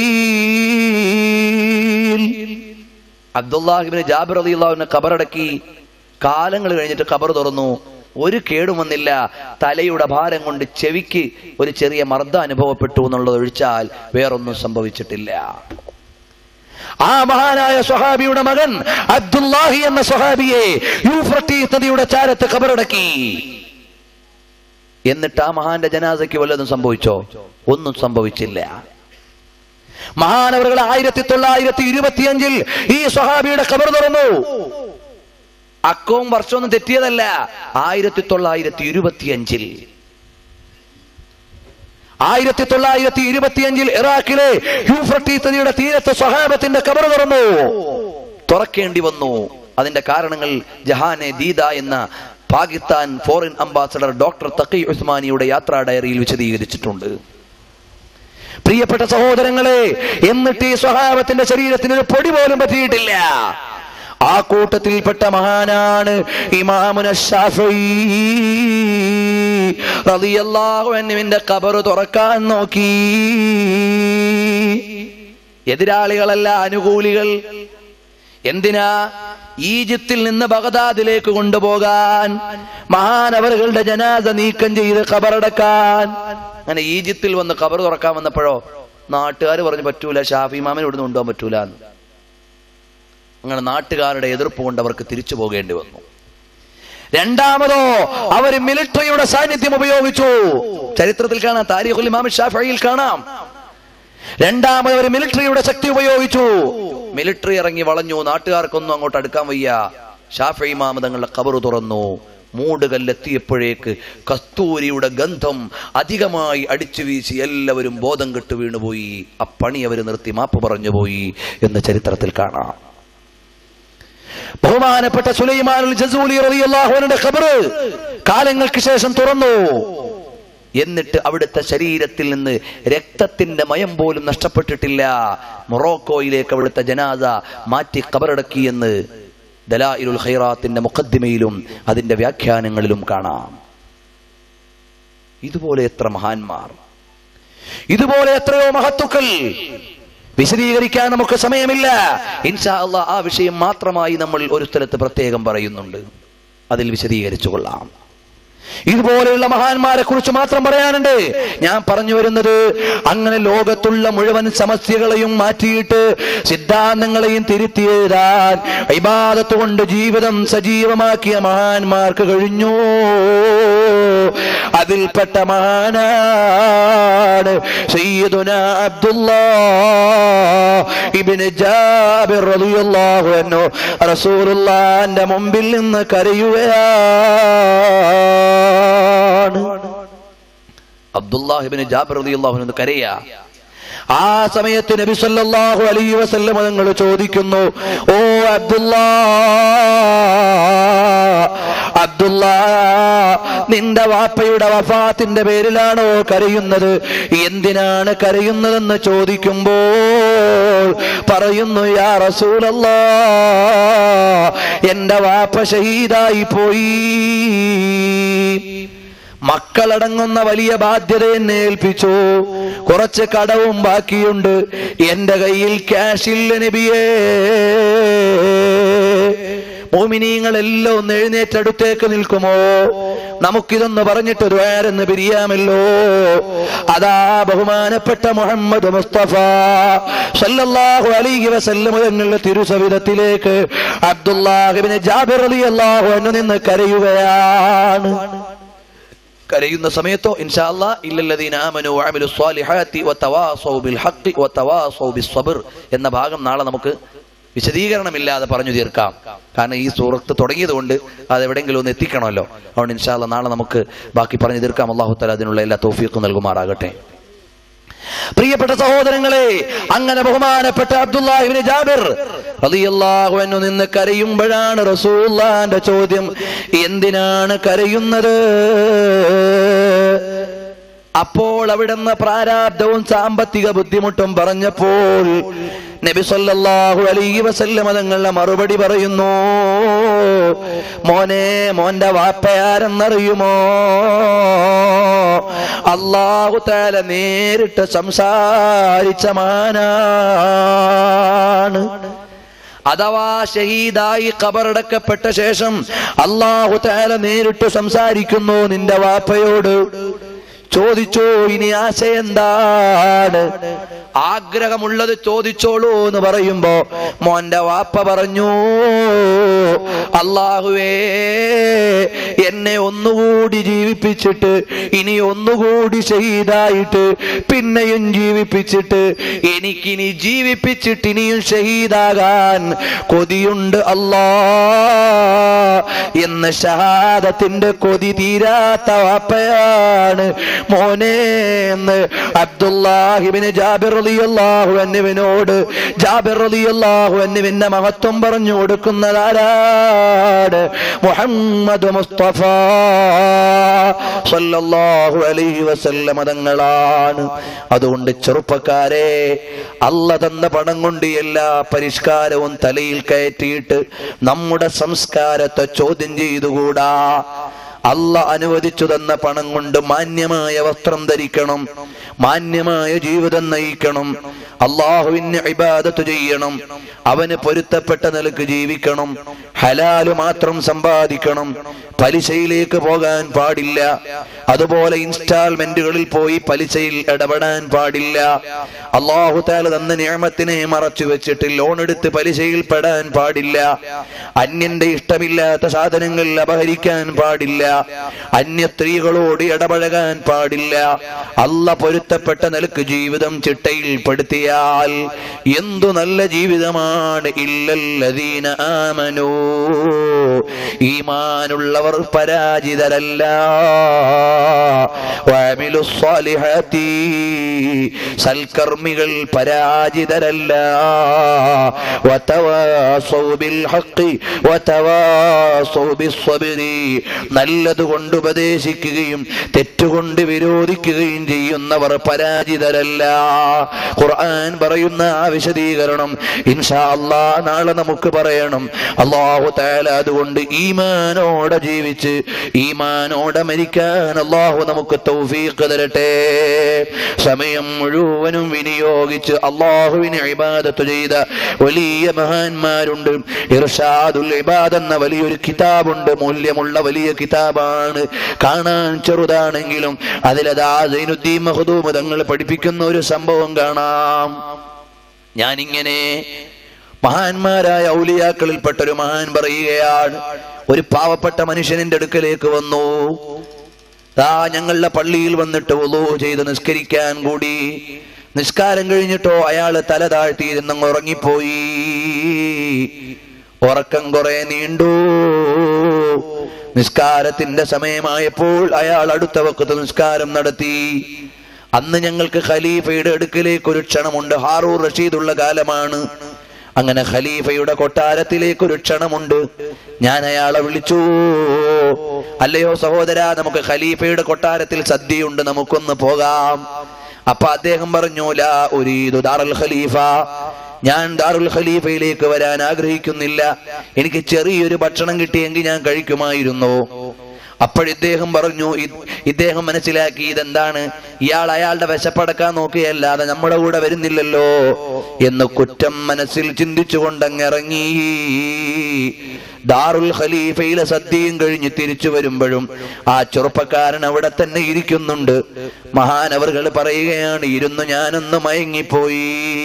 ജലീൽ അബ്ദുല്ലാഹിബിന് ജാബിർ അലിയുള്ളാവിനെ കബറടക്കി കാലങ്ങൾ കഴിഞ്ഞിട്ട് കബർ തുറന്നു ഒരു കേടും വന്നില്ല തലയുടെ ഭാരം കൊണ്ട് ചെവിക്ക് ഒരു ചെറിയ മർദ്ദം അനുഭവപ്പെട്ടു എന്നുള്ളത് ഒഴിച്ചാൽ വേറൊന്നും സംഭവിച്ചിട്ടില്ല ആ മഹാനായ സ്വഹാബിയുടെ മകൻ അബ്ദുല്ലാഹി എന്ന സ്വഹാബിയെ യൂഫ്രട്ടീസ് നദിയുടെ ചാരത്ത് കബറടക്കി എന്നിട്ട് ആ മഹാന്റെ ജനാസയ്ക്ക് വല്ലതും സംഭവിച്ചോ ഒന്നും സംഭവിച്ചില്ല മഹാനവറുകൾ ആയിരത്തി തൊള്ളായിരത്തി ഇരുപത്തിയഞ്ചിൽ ഈ സ്വഹാബിയുടെ കബർ തുറന്നു അക്കവും വർഷമൊന്നും തെറ്റിയതല്ല ആയിരത്തി തൊള്ളായിരത്തി ഇരുപത്തിയഞ്ചിൽ ആയിരത്തി തൊള്ളായിരത്തി ഇരുപത്തിയഞ്ചിൽ ഇറാഖിലെ യൂഫ്രട്ടീസ് നദിയുടെ തീരത്ത് സ്വഹാബത്തിന്റെ കബർ തുറന്നു തുറക്കേണ്ടി വന്നു അതിന്റെ കാരണങ്ങൾ ജഹാനെ ദീദ എന്ന Pakistan foreign ambassador doctor Taqi ഉസ്മാനിയുടെ യാത്രാ ഡയറിയിൽ വിശദീകരിച്ചിട്ടുണ്ട് പ്രിയപ്പെട്ട സഹോദരങ്ങളെ എന്നിട്ട് ഈ സ്വഹാബത്തിന്റെ ശരീരത്തിന് ഒരു പൊടി പോലും പറ്റിയിട്ടില്ല ആ കൂട്ടത്തിൽപ്പെട്ട മഹാനാണ് ഇമാമുന ഷാഫി റളിയല്ലാഹു അൻഹുവിന്റെ ഖബർ തുറക്കാൻ നോക്കി എതിരാളികളല്ല അനുകൂലികൾ എന്തിനാ ഈജിപ്തിൽ നിന്ന് ബഗദാദിലേക്ക് കൊണ്ടുപോകാൻ മഹാനവറുകളുടെ ജനാസ നീക്കം ചെയ്ത് ഖബറടക്കാൻ അങ്ങനെ ഈജിപ്തിൽ വന്ന് ഖബർ തുറക്കാൻ വന്നപ്പോഴോ നാട്ടുകാർ പറഞ്ഞു പറ്റൂല ഷാഫി മാമൻ ഇവിടുന്ന് കൊണ്ടുപോകാൻ പറ്റൂല എന്ന് അങ്ങനെ നാട്ടുകാരുടെ എതിർപ്പ് കൊണ്ട് അവർക്ക് തിരിച്ചു പോകേണ്ടി വന്നു രണ്ടാമതോ അവർ മിലിറ്ററിയുടെ സാന്നിധ്യം ഉപയോഗിച്ചു ചരിത്രത്തിൽ കാണാം താരിഖുൽ ഇമാം ഷാഫിയിൽ കാണാം രണ്ടാമത് അവർ മിലിറ്ററിയുടെ ശക്തി ഉപയോഗിച്ചു മിലിറ്ററി ഇറങ്ങി വളഞ്ഞു നാട്ടുകാർക്കൊന്നും അങ്ങോട്ട് അടുക്കാൻ വയ്യ ഷാഫി ഇമാം തങ്ങളുടെ കബറ് തുറന്നു മൂടുകല്ലെത്തിയപ്പോഴേക്ക് കസ്തൂരിയുടെ ഗന്ധം അധികമായി അടിച്ചു വീശി എല്ലാവരും ബോധം കെട്ട് വീണുപോയി ആ പണി അവർ നിർത്തി മാപ്പ് പറഞ്ഞു പോയി എന്ന് ചരിത്രത്തിൽ കാണാം ബഹുമാനപ്പെട്ട സുലൈമാനുൽ ജസൂലി റളിയല്ലാഹുവിന്റെ ഖബർ കാലങ്ങൾക്ക് ശേഷം തുറന്നു എന്നിട്ട് അവിടുത്തെ ശരീരത്തിൽ നിന്ന് രക്തത്തിന്റെ മയം പോലും നഷ്ടപ്പെട്ടിട്ടില്ല മൊറോക്കോയിലേക്ക് അവിടുത്തെ ജനാസ മാറ്റി കബറടക്കിയെന്ന് ദലായിലുൽ ഖൈറാത്തിന്റെ മുഖദ്ദിമയിലും അതിന്റെ വ്യാഖ്യാനങ്ങളിലും കാണാം ഇതുപോലെ എത്ര മഹാന്മാർ ഇതുപോലെ എത്രയോ മഹത്തുക്കൾ വിശദീകരിക്കാൻ നമുക്ക് സമയമില്ല ഇൻഷാ അള്ളാ ആ വിഷയം മാത്രമായി നമ്മൾ ഒരു സ്ഥലത്ത് പ്രത്യേകം പറയുന്നുണ്ട് അതിൽ വിശദീകരിച്ചു കൊള്ളാം ഇതുപോലെയുള്ള മഹാന്മാരെ കുറിച്ച് മാത്രം പറയാനുണ്ട് ഞാൻ പറഞ്ഞു വരുന്നത് അങ്ങനെ ലോകത്തുള്ള മുഴുവൻ സമസ്യകളെയും മാറ്റിയിട്ട് സിദ്ധാന്തങ്ങളെയും തിരുത്തി എഴുതാൻ ഇബാദത്ത് കൊണ്ട് ജീവിതം സജീവമാക്കിയ മഹാന്മാർക്ക് കഴിഞ്ഞു അതിൽപ്പെട്ട മഹാനാണ് സയ്യിദുന അബ്ദുല്ലാ ഇബ്നു ജാബിർ റളിയല്ലാഹു അൻഹു റസൂലുള്ളാഹിന്റെ മുമ്പിൽ നിന്ന് കരയുകയാണ് അബ്ദുല്ലാഹിബിന് ജാബിർ റളിയല്ലാഹു അൻഹു കരയാ ആ സമയത്ത് നബി സല്ലല്ലാഹു അലൈഹി വസല്ലം നിങ്ങൾ ചോദിക്കുന്നു ഓ അബ്ദുല്ലാ അബ്ദുല്ലാ നിന്റെ വാപ്പയുടെ വഫാത്തിന്റെ പേരിലാണോ കരയുന്നത് എന്തിനാണ് കരയുന്നതെന്ന് ചോദിക്കുമ്പോൾ പറയുന്നു യാ റസൂലല്ലാ എന്റെ വാപ്പ ഷഹീദായി പോയി മക്കളടങ്ങുന്ന വലിയ ബാധ്യത എന്നെ ഏൽപ്പിച്ചു കുറച്ച് കടവും ബാക്കിയുണ്ട് എന്റെ കയ്യിൽ ക്യാഷില്ല നബിയേ മോമിനീങ്ങളെല്ലാം ഒന്ന് എഴുന്നേറ്റടുത്തേക്ക് നിൽക്കുമോ നമുക്കിതൊന്ന് പറഞ്ഞിട്ട് ഒരു വേറെന്ന് പിരിയാമല്ലോ അതാ ബഹുമാനപ്പെട്ട മുഹമ്മദ് മുസ്തഫ സല്ലല്ലാഹു അലൈഹി വസല്ലം തങ്ങളുടെ തിരുസവിധത്തിലേക്ക് അബ്ദുല്ലാഹിബിന് ജാബിർ റളിയല്ലാഹു അൻഹു നിന്ന് കരയുകയാണ് കരയുന്ന സമയത്തോ ഇൻഷാ അല്ലാ ഇല്ലല്ലദീന ആമനു വഅമിലു സ്വാലിഹാത്തി വതവാസൗ ബിൽ ഹഖ് വതവാസൗ ബിസ് സബ്ർ എന്ന ഭാഗം നാളെ നമുക്ക് വിശദീകരണമില്ലാതെ പറഞ്ഞു തീർക്കാം കാരണം ഈ സൂറത്ത് തുടങ്ങിയത് കൊണ്ട് അത് എവിടെയെങ്കിലും ഒന്ന് എത്തിക്കണമല്ലോ അതുകൊണ്ട് ഇൻഷാ അല്ലാ നാളെ നമുക്ക് ബാക്കി പറഞ്ഞു തീർക്കാം അള്ളാഹു തആല അതിനുള്ള എല്ലാ തൗഫീഖും നൽകുമാറാകട്ടെ പ്രിയപ്പെട്ട സഹോദരങ്ങളെ അങ്ങനെ ബഹുമാനപ്പെട്ട അബ്ദുല്ലാഹിബിന് ജാബിർ റളിയല്ലാഹു അൻഹു നിന്ന് കരയുമ്പോഴാണ് റസൂലുള്ളാന്റെ ചോദ്യം എന്തിനാണ് കരയുന്നത് അപ്പോൾ അവിടുന്ന് പ്രാരാബ്ധവും സാമ്പത്തിക ബുദ്ധിമുട്ടും പറഞ്ഞപ്പോൾ നബി സല്ലല്ലാഹു അലൈഹി വസല്ലം തങ്ങളുടെ മറുപടി പറയുന്നു മോനെ മോന്റെ വാപ്പയാരെന്നറിയുമോ അള്ളാഹു താല നേരിട്ട് സംസാരിച്ച മാനാണ് അഥവാ ഷഹീദായി കബറടക്കപ്പെട്ട ശേഷം അള്ളാഹു താല നേരിട്ട് സംസാരിക്കുന്നു നിന്റെ വാപ്പയോട് ചോദിച്ചു ഇനി ആശ എന്താണ് ആഗ്രഹമുള്ളത് ചോദിച്ചോളൂ എന്ന് പറയുമ്പോ മോന്റെ വാപ്പ പറഞ്ഞു അള്ളാഹുവേ എന്നെ ഒന്നുകൂടി ജീവിപ്പിച്ചിട്ട് ഇനി ഒന്നുകൂടി ഷഹീദായിട്ട് പിന്നെയും ജീവിപ്പിച്ചിട്ട് എനിക്കിനി ജീവിപ്പിച്ചിട്ട് ഇനിയും ഷഹീദാകാൻ കൊതിയുണ്ട് അല്ലാ എന്ന് ഷഹാദത്തിന്റെ കൊതി തീരാത്ത വാപ്പയാണ് മോനെ എന്ന് അബ്ദുല്ലാഹിബിന് ജാബിർ റളിയല്ലാഹു അന്നുവിനോട് ജാബിർ റളിയല്ലാഹു അന്നുവിന്റെ മഹത്വം പറഞ്ഞു കൊടുക്കുന്നതാരാണ് മുഹമ്മദ് മുസ്തഫ സല്ലല്ലാഹു അലൈഹി വസല്ലമ തങ്ങളാണ് അതുകൊണ്ട് ചെറുപ്പക്കാരെ അല്ല തന്ന പണം കൊണ്ട് എല്ലാ പരിഷ്കാരവും തലയിൽ കയറ്റിയിട്ട് നമ്മുടെ സംസ്കാരത്തെ ചോദ്യം ചെയ്തുകൂടാ അല്ല അനുവദിച്ചു തന്ന പണം കൊണ്ട് മാന്യമായ വസ്ത്രം ധരിക്കണം മാന്യമായ ജീവിതം നയിക്കണം അള്ളാഹുവിന് ഇബാദത്ത് ചെയ്യണം അവന് പൊരുത്തപ്പെട്ട നിലക്ക് ജീവിക്കണം ഹലാല് മാത്രം സമ്പാദിക്കണം പലിശയിലേക്ക് പോകാൻ പാടില്ല അതുപോലെ ഇൻസ്റ്റാൾമെന്റുകളിൽ പോയി പലിശയിൽ ഇടപെടാൻ പാടില്ല അള്ളാഹു താല തന്ന നിയമത്തിനെ മറച്ചു വെച്ചിട്ട് ലോൺ എടുത്ത് പലിശയിൽ പെടാൻ പാടില്ല അന്യന്റെ ഇഷ്ടമില്ലാത്ത സാധനങ്ങൾ അപഹരിക്കാൻ പാടില്ല അന്യ സ്ത്രീകളോട് ഇടപഴകാൻ പാടില്ല അല്ല പൊരുത്തപ്പെട്ട നിലക്ക് ജീവിതം ചിട്ടയിൽ പെടുത്തിയാൽ എന്തു നല്ല ജീവിതമാണ് ഇല്ലല്ലദീന ആമനോ ഈമാനുള്ളവർ പരാജിതരല്ല വഅമിലു സ്വാലിഹാത്തി സൽക്കർമ്മികൾ പരാജിതരല്ല വതവാസൗ ബിൽ ഹഖ് വതവാസൗ ബിസ്സബ്രി നല്ലത് കൊണ്ട് ഉപദേശിക്കുകയും തെറ്റുകൊണ്ട് വിരോധിക്കുകയും ചെയ്യുന്നവർ പരാജിതരല്ല ഖുർആൻ പറയുന്ന ആ വിശദീകരണം ഇൻഷാ അല്ലാ നാളെ നമുക്ക് പറയണം അള്ളാഹു താല അതുകൊണ്ട് ഈമാനോടെ ജീവിച്ച് ഈമാനോടെ മരിക്കാൻ അള്ളാഹു നമുക്ക് തൗഫീഖ് തരട്ടെ സമയം മുഴുവനും വിനിയോഗിച്ച് അള്ളാഹുവിനെ ഇബാദത്ത് ചെയ്ത വലിയ മഹാന്മാരുണ്ട് ഇർഷാദുൽ ഇബാദ് എന്ന വലിയൊരു കിതാബുണ്ട് മൂല്യമുള്ള വലിയ കിതാബാണ് കാണാൻ ചെറുതാണെങ്കിലും അതിലതാ സൈനുദ്ദീൻ മഹദൂമ് തങ്ങൾ പഠിപ്പിക്കുന്ന ഒരു സംഭവം കാണാം ഞാനിങ്ങനെ മഹാന്മാരായ ഔലിയാക്കളിൽപ്പെട്ട ഒരു മഹാൻ പറയുകയാണ് ഒരു പാവപ്പെട്ട മനുഷ്യനിന്റെ അടുക്കലേക്ക് വന്നു താ ഞങ്ങളുടെ പള്ളിയിൽ വന്നിട്ട് ഒലോ ചെയ്ത് നിസ്കരിക്കാൻ കൂടി നിസ്കാരം കഴിഞ്ഞിട്ടോ അയാള് തല താഴ്ത്തിയിരുന്നങ്ങ് ഉറങ്ങിപ്പോയി ഉറക്കം കുറെ നീണ്ടു നിസ്കാരത്തിന്റെ സമയമായപ്പോൾ അയാൾ അടുത്ത വക്കത്ത് നിസ്കാരം നടത്തി അന്ന് ഞങ്ങൾക്ക് ഖലീഫയുടെ അടുക്കലേക്ക് ഒരു ക്ഷണമുണ്ട് ഹാറൂർ റഷീദുള്ള കാലമാണ് അങ്ങനെ ഖലീഫയുടെ കൊട്ടാരത്തിലേക്ക് ഒരു ക്ഷണമുണ്ട് ഞാൻ അയാളെ വിളിച്ചു അല്ലയോ സഹോദര നമുക്ക് ഖലീഫയുടെ കൊട്ടാരത്തിൽ സദ്യയുണ്ട് നമുക്കൊന്ന് പോകാം അപ്പൊ അദ്ദേഹം പറഞ്ഞു ലാ ഉരീദു ദാറുൽ ഖലീഫ ഞാൻ ദാറുൽ ഖലീഫയിലേക്ക് വരാൻ ആഗ്രഹിക്കുന്നില്ല എനിക്ക് ചെറിയൊരു ഭക്ഷണം കിട്ടിയെങ്കിൽ ഞാൻ കഴിക്കുമായിരുന്നു അപ്പോഴിദ്ദേഹം പറഞ്ഞു ഇ- ഇദ്ദേഹം മനസ്സിലാക്കി ഇതെന്താണ് ഇയാൾ അയാളുടെ വിശപ്പടക്കാൻ നോക്കിയല്ലാതെ നമ്മുടെ കൂടെ വരുന്നില്ലല്ലോ എന്ന് കുറ്റം മനസ്സിൽ ചിന്തിച്ചുകൊണ്ട് അങ്ങിറങ്ങി ദാറുൽ ഖലീഫയിലെ സദ്യയും കഴിഞ്ഞ് തിരിച്ചു വരുമ്പോഴും ആ ചെറുപ്പക്കാരൻ അവിടെ തന്നെ ഇരിക്കുന്നുണ്ട് മഹാനവറുകൾ പറയുകയാണ് ഇരുന്നു ഞാനൊന്ന് മയങ്ങിപ്പോയി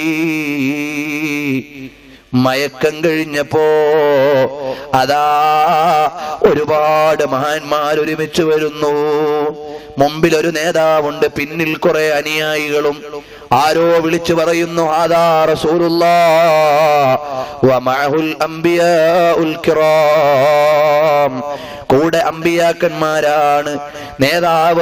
മയക്കം കഴിഞ്ഞപ്പോ അതാ ഒരുപാട് മഹാന്മാർ ഒരുമിച്ച് വരുന്നു മുമ്പിൽ ഒരു നേതാവുണ്ട് പിന്നിൽ കുറെ അനുയായികളും ആരോ വിളിച്ചു പറയുന്നു ആദാ റസൂലുള്ളാ വമഅഹുൽ അംബിയാഉൽ കിറാം കൂടെ അമ്പിയാക്കന്മാരാണ് നേതാവ്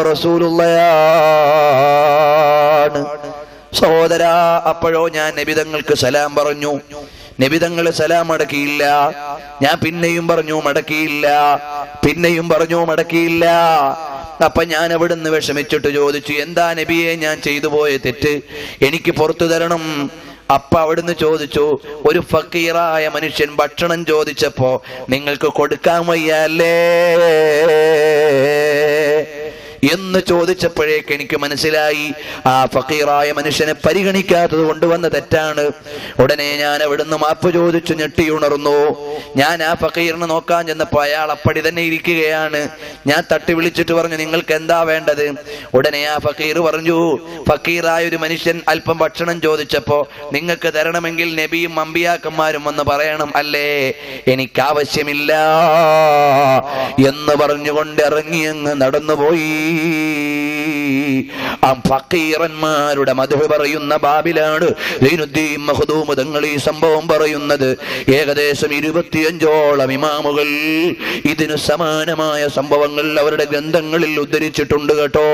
റസൂലുള്ളയാണ് സഹോദര അപ്പോഴോ ഞാൻ നബിതങ്ങൾക്ക് സലാം പറഞ്ഞു നബിതങ്ങൾ സലാം മടക്കിയില്ല ഞാൻ പിന്നെയും പറഞ്ഞു മടക്കിയില്ല പിന്നെയും പറഞ്ഞു മടക്കിയില്ല അപ്പൊ ഞാൻ അവിടുന്ന് വിഷമിച്ചിട്ട് ചോദിച്ചു എന്താ നബിയെ ഞാൻ ചെയ്തു പോയ തെറ്റ് എനിക്ക് പുറത്തു തരണം അപ്പ അവിടുന്ന് ചോദിച്ചു ഒരു ഫക്കീറായ മനുഷ്യൻ ഭക്ഷണം ചോദിച്ചപ്പോ നിങ്ങൾക്ക് കൊടുക്കാൻ വയ്യല്ലേ എന്ന് ചോദിച്ചപ്പോഴേക്ക് എനിക്ക് മനസ്സിലായി ആ ഫക്കീറായ മനുഷ്യനെ പരിഗണിക്കാത്തത് കൊണ്ട് വന്ന തെറ്റാണ് ഉടനെ ഞാൻ അവിടുന്ന് മാപ്പ് ചോദിച്ചു ഞെട്ടിയുണർന്നു ഞാൻ ആ ഫക്കീറിനെ നോക്കാൻ ചെന്നപ്പോ അയാൾ അപ്പടി തന്നെ ഇരിക്കുകയാണ് ഞാൻ തട്ടി വിളിച്ചിട്ട് പറഞ്ഞു നിങ്ങൾക്ക് എന്താ വേണ്ടത് ഉടനെ ആ ഫക്കീർ പറഞ്ഞു ഫക്കീറായ ഒരു മനുഷ്യൻ അല്പം ഭക്ഷണം ചോദിച്ചപ്പോ നിങ്ങൾക്ക് തരണമെങ്കിൽ നബിയും അമ്പിയാക്കന്മാരും വന്ന് പറയണം അല്ലേ എനിക്ക് ആവശ്യമില്ല എന്ന് പറഞ്ഞുകൊണ്ട് ഇറങ്ങി അങ്ങ് നടന്നുപോയി ആ ഫക്കീറന്മാരുടെ മധു പറയുന്ന ബാബിലാണ് സൈനുദ്ദീൻ മഹദൂമ് തങ്ങൾ ഈ സംഭവം പറയുന്നത് ഏകദേശം ഇരുപത്തിയഞ്ചോളം ഇമാമുകൾ ഇതിന് സമാനമായ സംഭവങ്ങൾ അവരുടെ ഗ്രന്ഥങ്ങളിൽ ഉദ്ധരിച്ചിട്ടുണ്ട് കേട്ടോ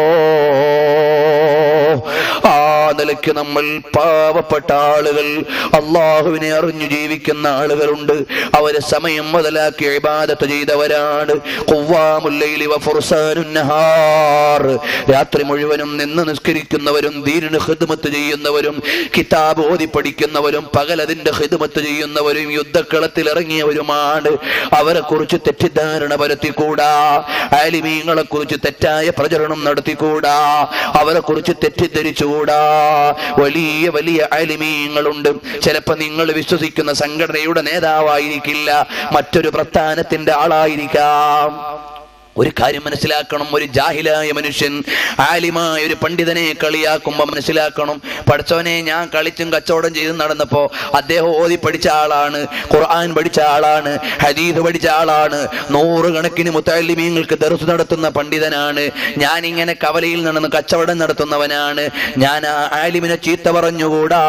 ആ നിലയ്ക്ക് നമ്മൾ പാവപ്പെട്ട ആളുകൾ അള്ളാഹുവിനെ അറിഞ്ഞു ജീവിക്കുന്ന ആളുകളുണ്ട് അവര് സമയം മുതലാക്കി ഇബാദത്ത് ചെയ്തവരാണ് ഖുവ്വാമുല്ലൈലി വഫുർസാനുൻ നഹാർ. രാത്രി മുഴുവനും നിന്ന് നിസ്കരിക്കുന്നവരും ദീനിന് ഹിദ്മത്ത് ചെയ്യുന്നവരും കിതാബ് ഓതി പഠിക്കുന്നവരും പകലതിന്റെ ഹിദ്മത്ത് ചെയ്യുന്നവരും യുദ്ധക്കളത്തിൽ ഇറങ്ങിയവരുമാണ് അവരെ കുറിച്ച് തെറ്റിദ്ധാരണ പരത്തിക്കൂടാ ആലിമീങ്ങളെ കുറിച്ച് തെറ്റായ പ്രചരണം നടത്തിക്കൂടാ അവരെ കുറിച്ച് തെറ്റിദ്ധരിച്ചുകൂടാ വലിയ വലിയ ആലിമീങ്ങളുണ്ട് ചിലപ്പോ നിങ്ങൾ വിശ്വസിക്കുന്ന സംഘടനയുടെ നേതാവായിരിക്കില്ല മറ്റൊരു പ്രസ്ഥാനത്തിന്റെ ആളായിരിക്കാം ഒരു കാര്യം മനസ്സിലാക്കണം ഒരു ജാഹിലായ മനുഷ്യൻ ആലിമായ ഒരു പണ്ഡിതനെ കളിയാക്കുമ്പോ മനസ്സിലാക്കണം പഠിച്ചവനെ ഞാൻ കളിച്ചും കച്ചവടം ചെയ്തും നടന്നപ്പോ അദ്ദേഹം ഓതി പഠിച്ച ആളാണ് ഖുർആൻ പഠിച്ച ആളാണ് ഹദീദ് പഠിച്ച ആളാണ് നൂറുകണക്കിന് മുത്തല്ലിമീങ്ങൾക്ക് ദർസ് നടത്തുന്ന പണ്ഡിതനാണ് ഞാൻ ഇങ്ങനെ കവലയിൽ നടന്ന് കച്ചവടം നടത്തുന്നവനാണ് ഞാൻ ആ ആലിമിനെ ചീത്ത പറഞ്ഞുകൂടാ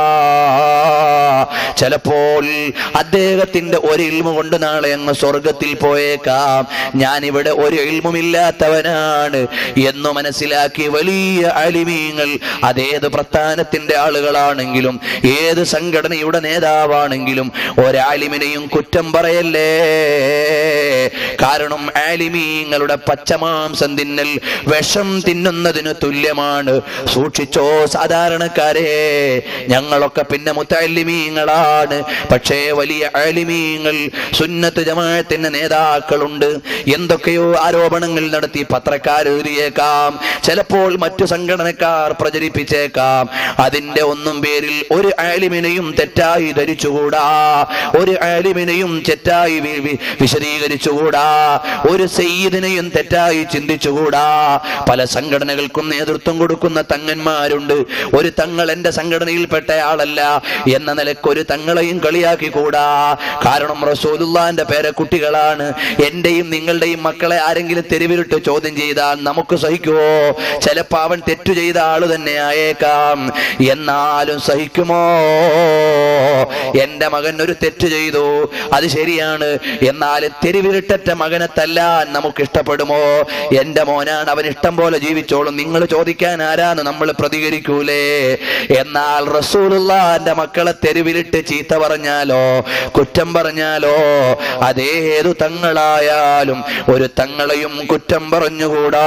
ചിലപ്പോൾ അദ്ദേഹത്തിന്റെ ഒരു ഇൽമ കൊണ്ട് നാളെ അങ്ങ് സ്വർഗത്തിൽ പോയേക്കാം ഞാൻ ഇവിടെ ഒരു ഇൽമുമില്ലാത്തവനാണ് എന്ന് മനസ്സിലാക്കി വലിയ അലിമീങ്ങൾ അതേത് പ്രസ്ഥാനത്തിന്റെ ആളുകളാണെങ്കിലും ഏത് സംഘടനയുടെ നേതാവാണെങ്കിലും ഒരാലിമിനെയും കുറ്റം പറയല്ലേ കാരണം ആലിമീങ്ങളുടെ പച്ചമാംസം തിന്നൽ വിഷം തിന്നുന്നതിന് തുല്യമാണ് സൂക്ഷിച്ചോ സാധാരണക്കാരെ ഞങ്ങളൊക്കെ പിന്നെ മുത്തലിമീങ്ങളാണ് പക്ഷേ വലിയ ആലിമീങ്ങൾ സുന്നത്ത് ജമാഅത്തിന്റെ നേതാക്കളുണ്ട് എന്തൊക്കെയോ ആരോപണങ്ങൾ നടത്തി പത്രക്കാർ എഴുതിയേക്കാം ചിലപ്പോൾ മറ്റു സംഘടനക്കാർ പ്രചരിപ്പിച്ചേക്കാം അതിന്റെ ഒന്നും പേരിൽ ഒരു ആലിമിനെയും തെറ്റായി ധരിച്ചുകൂടാ ഒരു ആലിമിനെയും തെറ്റായി വി- വി- വിശദീകരിച്ചുകൂടാ ഒരു സയ്യിദിനെയും തെറ്റായി ചിന്തിച്ചുകൂടാ പല സംഘടനകൾക്കും നേതൃത്വം കൊടുക്കുന്ന തങ്ങന്മാരുണ്ട് ഒരു തങ്ങൾ എന്റെ സംഘടനയിൽപ്പെട്ട ആളല്ല എന്ന നിലയ്ക്ക് ഒരു തങ്ങളെയും കളിയാക്കി കൂടാ കാരണം റസൂലുള്ളാന്റെ പേരെ കുട്ടികളാണ് എന്റെയും നിങ്ങളുടെയും മക്കളെ ആരെങ്കിലും തെരുവിലിട്ട് ചോദ്യം ചെയ്താൽ നമുക്ക് സഹിക്കുമോ ചിലപ്പോ അവൻ തെറ്റു ചെയ്ത ആള് തന്നെ ആയേക്കാം എന്നാലും സഹിക്കുമോ എന്റെ മകൻ ഒരു തെറ്റ് ചെയ്തു അത് ശരിയാണ് എന്നാൽ തെരുവിലിട്ടറ്റ മകനെ തല്ലാൻ നമുക്ക് ഇഷ്ടപ്പെടുമോ എന്റെ മോനാണ് അവൻ ഇഷ്ടം പോലെ ജീവിച്ചോളും നിങ്ങൾ ചോദിക്കാൻ ആരാന്ന് നമ്മൾ പ്രതികരിക്കൂലേ എന്നാൽ റസൂലുള്ളാന്റെ മക്കളെ തെരുവിലിട്ട് ചീത്ത പറഞ്ഞാലോ കുറ്റം പറഞ്ഞാലോ അതേതു തങ്ങളായാലും ഒരു തങ്ങളെയും കുറ്റം പറഞ്ഞുകൂടാ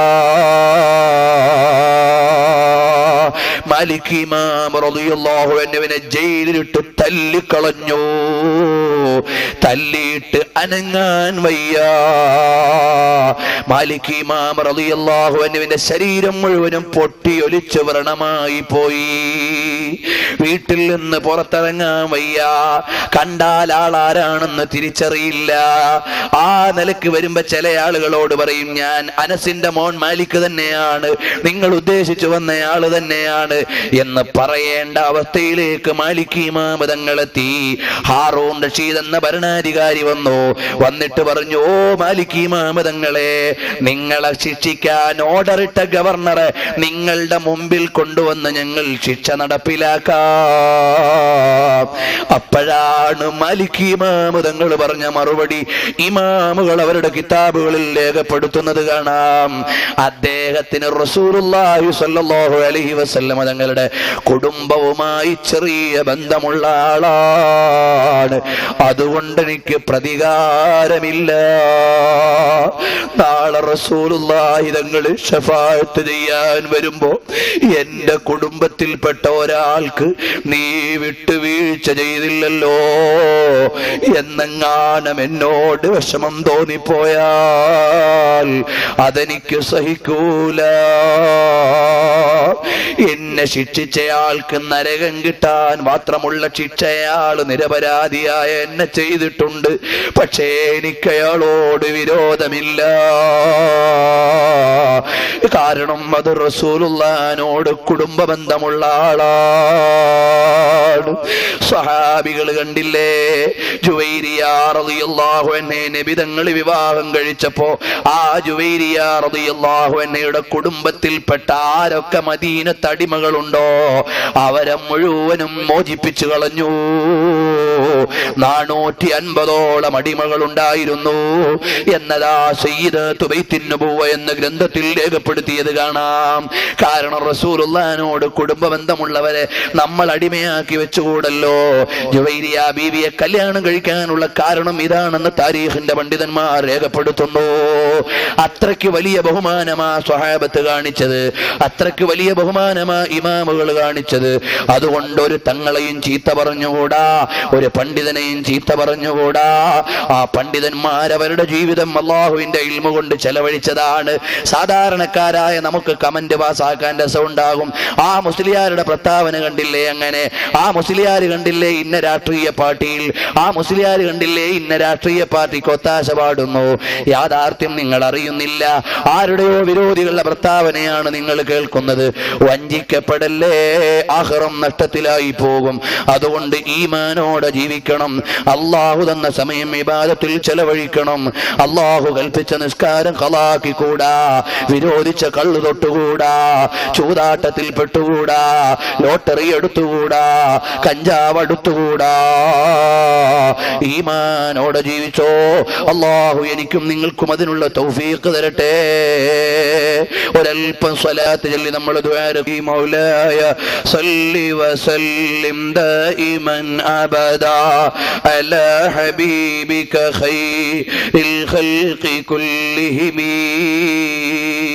മാലിക് ഇമാം റളിയല്ലാഹു അൻഹുവിനെ ജയിലിലിട്ട് തല്ലിക്കളഞ്ഞു തല്ലിയിട്ട് അനങ്ങാൻ വയ്യ മാലിക് ഇമാം റളിയല്ലാഹു അൻഹുവിന്റെ ശരീരം മുഴുവനും പൊട്ടിയൊലിച്ച് വ്രണമായി പോയി വീട്ടിൽ നിന്ന് പുറത്തിറങ്ങാൻ വയ്യ കണ്ടാൽ ആളാരാണെന്ന് തിരിച്ചറിയില്ല ആ നിലക്ക് വരുമ്പോ ചില ആളുകളോട് പറയും ഞാൻ അനസിന്റെ മോൻ മാലിക് തന്നെയാണ് നിങ്ങൾ ഉദ്ദേശിച്ചു വന്ന ആള് തന്നെയാണ് എന്ന് പറയേണ്ട അവസ്ഥയിലേക്ക് മാലിക് ഇമാമതങ്ങളെത്തി ഹാറൂൺ റഷീദ് എന്ന ഭരണാധികാരി വന്നു വന്നിട്ട് പറഞ്ഞു ഓ മാലിക് ഇമാമതങ്ങളെ നിങ്ങളെ ശിക്ഷിക്കാൻ ഓർഡറിട്ട ഗവർണറെ നിങ്ങളുടെ മുമ്പിൽ കൊണ്ടുവന്ന് ഞങ്ങൾ ശിക്ഷ നടപ്പിലാക്കാം അപ്പോഴാണ് മാലിക് ഇമാമുതങ്ങൾ പറഞ്ഞ മറുപടി ഇമാമുകൾ അവരുടെ കിതാബുകളിൽ രേഖപ്പെടുത്തുന്നത് കാണാം അദ്ദേഹത്തിന് റസൂലുള്ളാഹി സ്വല്ലല്ലാഹു അലൈഹി വസല്ലമ തങ്ങളുടെ കുടുംബവുമായി ചെറിയ ബന്ധമുള്ള ആളാണ് അതുകൊണ്ട് എനിക്ക് പ്രതികാരമില്ല നാളെ റസൂലുള്ളാഹി തങ്ങൾ ഷഫായത്ത് ചെയ്യാൻ വരുമ്പോ എന്റെ കുടുംബത്തിൽപ്പെട്ട ഒരാൾക്ക് നീ വിട്ടുവീഴ്ച ചെയ്തില്ലല്ലോ എന്നെങ്ങാനും എന്നോട് വിഷമം തോന്നിപ്പോയാൽ അതെനിക്ക് സഹിക്കൂല എന്നെ ശിക്ഷിച്ചയാൾക്ക് നരകം കിട്ടാൻ മാത്രമുള്ള ശിക്ഷയാൾ നിരപരാധിയായ എന്നെ ചെയ്തിട്ടുണ്ട് പക്ഷേ എനിക്ക് അയാളോട് വിരോധമില്ല കാരണം അത് റസൂലുള്ളാനോട് കുടുംബ ബന്ധമുള്ള ആളാണ് സഹാബികൾ കണ്ടില്ലേ ജുവൈരിയാറിയാഹു എന്നെ നബിതങ്ങൾ വിവാഹം കഴിച്ചപ്പോ ആ ജുവൈരിയാറിയാഹു എന്നയുടെ കുടുംബത്തിൽപ്പെട്ട ആരൊക്കെ മദീനത്ത് അടിമകളുണ്ടോ അവരെ മുഴുവനും മോചിപ്പിച്ചു കളഞ്ഞു നാനൂറ്റി അൻപതോളം അടിമകൾ ഉണ്ടായിരുന്നു എന്നതാ സയ്യിദ് തുബൈത്തിന്നുബുവ എന്ന ഗ്രന്ഥത്തിൽ രേഖപ്പെടുത്തിയത് കാണാം കാരണം റസൂലുള്ളാനോട് കുടുംബ ബന്ധമുള്ളവരെ നമ്മൾ അടിമയാക്കി വെച്ചുകൂടല്ലോ ജുവൈരിയ ബീവിയെ കല്യാണം കഴിക്കാനുള്ള കാരണം ഇതാണെന്ന് താരീഖിന്റെ പണ്ഡിതന്മാർ രേഖപ്പെടുത്തുന്നു അത്രയ്ക്ക് വലിയ ബഹുമാനമാ സ്വഹാബത്ത് കാണിച്ചത് അത്രയ്ക്ക് വലിയ ബഹുമാനമാ ഇമാമുകൾ കാണിച്ചത് അതുകൊണ്ട് ഒരു തങ്ങളെയും ചീത്ത പറഞ്ഞുകൂടാ ഒരു പണ്ഡിതനെയും ചീത്ത പറഞ്ഞുകൂടാ ആ പണ്ഡിതന്മാരവരുടെ ജീവിതം അള്ളാഹുവിന്റെ ഇൽമ കൊണ്ട് ചെലവഴിച്ചതാണ് സാധാരണക്കാരായ നമുക്ക് കമന്റ് പാസ്സാക്കാൻ രസമുണ്ടാകും ആ മുസ്ലിയാരുടെ പ്രസ്താവന കണ്ടില്ലേ അങ്ങനെ ആ മുസ്ലിയാർ കണ്ടില്ലേ ഇന്ന രാഷ്ട്രീയ പാർട്ടിയിൽ ആ മുസ്ലിയാർ കണ്ടില്ലേ ഇന്ന രാഷ്ട്രീയ പാർട്ടിക്ക് ഒത്താശ പാടുന്നു യാഥാർത്ഥ്യം നിങ്ങൾ അറിയുന്നില്ല ആരുടെയോ വിരോധികളുടെ പ്രസ്താവനയാണ് നിങ്ങൾ കേൾക്കുന്നത് വഞ്ചിക്കപ്പെടല്ലേ ആഹ്റം നഷ്ടത്തിലായി പോകും അതുകൊണ്ട് ഈമാനോടെ ജീവിക്കണം അള്ളാഹു തന്ന സമയം വിവാദത്തിൽ ചെലവഴിക്കണം അള്ളാഹു കൽപ്പിച്ച നിസ്കാരം കളാക്കിക്കൂടാ വിരോധിച്ച കള്ളു തൊട്ടുകൂടാ ചൂതാട്ടത്തിൽ പെട്ടുകൂടാ ലോട്ടറി എടുത്തുകൂടാ കഞ്ചാവ് എടുത്തുകൂടാ ഈമാനോടെ ജീവിച്ചോ അള്ളാഹു എനിക്കും നിങ്ങൾക്കും അതിനുള്ള തൗഫീഖ് തരട്ടെ ഒരൽപ്പം സ്വലാത്ത് ചൊല്ലി നമ്മൾ ദ്വാരകി മൗലായ സല്ലി വസല്ലിം ദായിമൻ അബദാ അലാ ഹബീബിക ഖൈറിൽ ഖൽഖി കുല്ലിഹിമീ